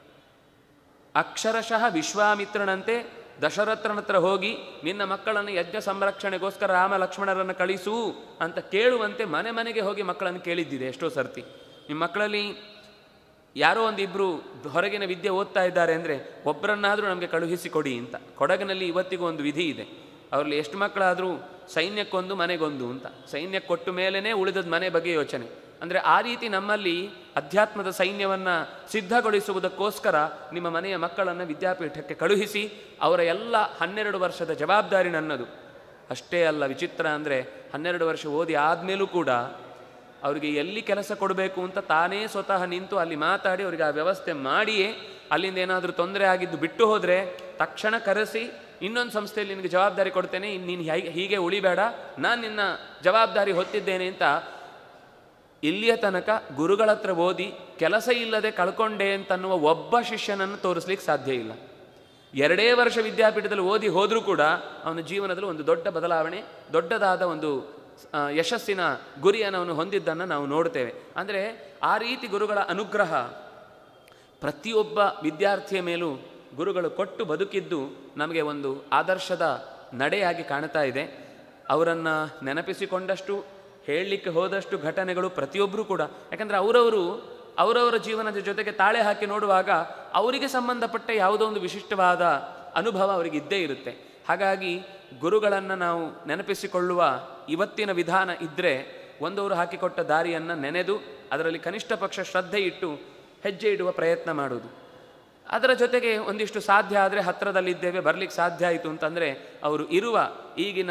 ಅಕ್ಷರಶಃ ವಿಶ್ವಾಮಿತ್ರನಂತೆ ದಶರಥನ ಹತ್ರ ಹೋಗಿ ನಿನ್ನ ಮಕ್ಕಳನ್ನು ಯಜ್ಞ ಸಂರಕ್ಷಣೆಗೋಸ್ಕರ ರಾಮ ಲಕ್ಷ್ಮಣರನ್ನು ಕಳಿಸು ಅಂತ ಕೇಳುವಂತೆ ಮನೆ ಮನೆಗೆ ಹೋಗಿ ಮಕ್ಕಳನ್ನು ಕೇಳಿದ್ದಿದೆ ಎಷ್ಟೋ ಸರ್ತಿ ನಿಮ್ಮ ಮಕ್ಕಳಲ್ಲಿ ಯಾರೋ ಒಂದಿಬ್ಬರು ಹೊರಗಿನ ವಿದ್ಯೆ ಓದ್ತಾ ಇದ್ದಾರೆ ಅಂದರೆ ಒಬ್ಬರನ್ನಾದರೂ ನಮಗೆ ಕಳುಹಿಸಿ ಕೊಡಿ ಅಂತ ಕೊಡಗಿನಲ್ಲಿ ಇವತ್ತಿಗೂ ಒಂದು ವಿಧಿ ಇದೆ ಅವರಲ್ಲಿ ಎಷ್ಟು ಮಕ್ಕಳಾದರೂ ಸೈನ್ಯಕ್ಕೊಂದು ಮನೆಗೊಂದು ಅಂತ ಸೈನ್ಯಕ್ಕೆ ಕೊಟ್ಟ ಮೇಲೇ ಉಳಿದದ ಮನೆ ಬಗ್ಗೆ ಯೋಚನೆ ಅಂದರೆ ಆ ರೀತಿ ನಮ್ಮಲ್ಲಿ ಅಧ್ಯಾತ್ಮದ ಸೈನ್ಯವನ್ನು ಸಿದ್ಧಗೊಳಿಸುವುದಕ್ಕೋಸ್ಕರ ನಿಮ್ಮ ಮನೆಯ ಮಕ್ಕಳನ್ನು ವಿದ್ಯಾಪೀಠಕ್ಕೆ ಕಳುಹಿಸಿ ಅವರ ಎಲ್ಲ ಹನ್ನೆರಡು ವರ್ಷದ ಜವಾಬ್ದಾರಿ ನನ್ನದು ಅಷ್ಟೇ ಅಲ್ಲ ವಿಚಿತ್ರ ಅಂದರೆ ಹನ್ನೆರಡು ವರ್ಷ ಓದಿ ಆದಮೇಲೂ ಕೂಡ ಅವರಿಗೆ ಎಲ್ಲಿ ಕೆಲಸ ಕೊಡಬೇಕು ಅಂತ ತಾನೇ ಸ್ವತಃ ನಿಂತು ಅಲ್ಲಿ ಮಾತಾಡಿ ಅವರಿಗೆ ಆ ವ್ಯವಸ್ಥೆ ಮಾಡಿಯೇ ಅಲ್ಲಿಂದ ಏನಾದರೂ ತೊಂದರೆ ಆಗಿದ್ದು ಬಿಟ್ಟು ಹೋದರೆ ತಕ್ಷಣ ಕರೆಸಿ ಇನ್ನೊಂದು ಸಂಸ್ಥೆಯಲ್ಲಿ ನಿನಗೆ ಜವಾಬ್ದಾರಿ ಕೊಡ್ತೇನೆ ಇನ್ನು ನೀನು ಹೈ- ಹೀಗೆ ಉಳಿಬೇಡ ನಾನು ನಿನ್ನ ಜವಾಬ್ದಾರಿ ಹೊತ್ತಿದ್ದೇನೆ ಅಂತ ಇಲ್ಲಿಯ ತನಕ ಗುರುಗಳ ಹತ್ರ ಓದಿ ಕೆಲಸ ಇಲ್ಲದೆ ಕಳ್ಕೊಂಡೆ ಅಂತನ್ನುವ ಒಬ್ಬ ಶಿಷ್ಯನನ್ನು ತೋರಿಸ್ಲಿಕ್ಕೆ ಸಾಧ್ಯ ಇಲ್ಲ ಎರಡೇ ವರ್ಷ ವಿದ್ಯಾಪೀಠದಲ್ಲಿ ಓದಿ ಹೋದರೂ ಕೂಡ ಅವನ ಜೀವನದಲ್ಲಿ ಒಂದು ದೊಡ್ಡ ಬದಲಾವಣೆ ದೊಡ್ಡದಾದ ಒಂದು ಆ, ಯಶಸ್ಸಿನ ಗುರಿಯನ್ನು ಅವನು ಹೊಂದಿದ್ದನ್ನು ನಾವು ನೋಡ್ತೇವೆ ಅಂದರೆ ಆ ರೀತಿ ಗುರುಗಳ ಅನುಗ್ರಹ ಪ್ರತಿಯೊಬ್ಬ ವಿದ್ಯಾರ್ಥಿಯ ಮೇಲೂ ಗುರುಗಳು ಕೊಟ್ಟು ಬದುಕಿದ್ದು ನಮಗೆ ಒಂದು ಆದರ್ಶದ ನಡೆಯಾಗಿ ಕಾಣ್ತಾ ಇದೆ ಅವರನ್ನು ನೆನಪಿಸಿಕೊಂಡಷ್ಟು ಹೇಳಲಿಕ್ಕೆ ಹೋದಷ್ಟು ಘಟನೆಗಳು ಪ್ರತಿಯೊಬ್ಬರೂ ಕೂಡ ಯಾಕಂದರೆ ಅವರವರು ಅವರವರ ಜೀವನದ ಜೊತೆಗೆ ತಾಳೆ ಹಾಕಿ ನೋಡುವಾಗ ಅವರಿಗೆ ಸಂಬಂಧಪಟ್ಟ ಯಾವುದೋ ಒಂದು ವಿಶಿಷ್ಟವಾದ ಅನುಭವ ಅವರಿಗೆ ಇದ್ದೇ ಇರುತ್ತೆ ಹಾಗಾಗಿ ಗುರುಗಳನ್ನು ನಾವು ನೆನಪಿಸಿಕೊಳ್ಳುವ ಇವತ್ತಿನ ವಿಧಾನ ಇದ್ದರೆ ಒಂದವರು ಹಾಕಿಕೊಟ್ಟ ದಾರಿಯನ್ನು ನೆನೆದು ಅದರಲ್ಲಿ ಕನಿಷ್ಠ ಪಕ್ಷ ಶ್ರದ್ಧೆ ಇಟ್ಟು ಹೆಜ್ಜೆ ಇಡುವ ಪ್ರಯತ್ನ ಮಾಡುವುದು ಅದರ ಜೊತೆಗೆ ಒಂದಿಷ್ಟು ಸಾಧ್ಯ ಆದರೆ ಹತ್ತಿರದಲ್ಲಿದ್ದೇವೆ ಬರಲಿಕ್ಕೆ ಸಾಧ್ಯ ಆಯಿತು ಅಂತಂದರೆ ಅವರು ಇರುವ ಈಗಿನ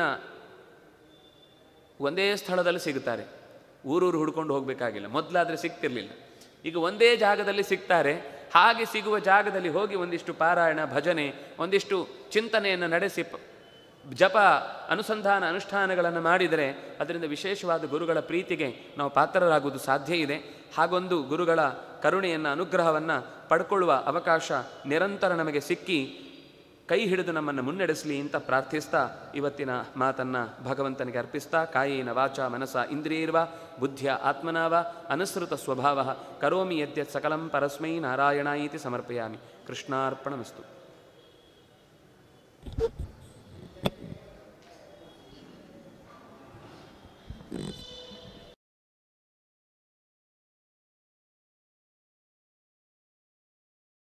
ಒಂದೇ ಸ್ಥಳದಲ್ಲಿ ಸಿಗುತ್ತಾರೆ ಊರೂರು ಹುಡ್ಕೊಂಡು ಹೋಗಬೇಕಾಗಿಲ್ಲ ಮೊದಲಾದರೆ ಸಿಗ್ತಿರ್ಲಿಲ್ಲ ಈಗ ಒಂದೇ ಜಾಗದಲ್ಲಿ ಸಿಗ್ತಾರೆ ಹಾಗೆ ಸಿಗುವ ಜಾಗದಲ್ಲಿ ಹೋಗಿ ಒಂದಿಷ್ಟು ಪಾರಾಯಣ ಭಜನೆ ಒಂದಿಷ್ಟು ಚಿಂತನೆಯನ್ನು ನಡೆಸಿ ಪ- ಜಪ ಅನುಸಂಧಾನ ಅನುಷ್ಠಾನಗಳನ್ನು ಮಾಡಿದರೆ ಅದರಿಂದ ವಿಶೇಷವಾದ ಗುರುಗಳ ಪ್ರೀತಿಗೆ ನಾವು ಪಾತ್ರರಾಗುವುದು ಸಾಧ್ಯ ಇದೆ ಹಾಗೊಂದು ಗುರುಗಳ ಕರುಣೆಯನ್ನು ಅನುಗ್ರಹವನ್ನು ಪಡ್ಕೊಳ್ಳುವ ಅವಕಾಶ ನಿರಂತರ ನಮಗೆ ಸಿಕ್ಕಿ ಕೈ ಹಿಡಿದು ನಮ್ಮನ್ನು ಮುನ್ನಡೆಸಲಿ ಅಂತ ಪ್ರಾರ್ಥಿಸ್ತಾ ಇವತ್ತಿನ ಮಾತನ್ನು ಭಗವಂತನಿಗೆ ಅರ್ಪಿಸ್ತಾ ಕಾಯೇನ ವಾಚ ಮನಸ ಇಂದ್ರಿಯರ್ವ ಬುದ್ಧಿಯ ಆತ್ಮನಾವ ಅನುಸೃತ ಸ್ವಭಾವ ಕರೋಮಿ ಯದ್ಯತ್ ಸಕಲಂ ಪರಸ್ಮೈ ನಾರಾಯಣಾಯಿತಿ ಸಮರ್ಪಯಾಮಿ ಕೃಷ್ಣಾರ್ಪಣಮಸ್ತು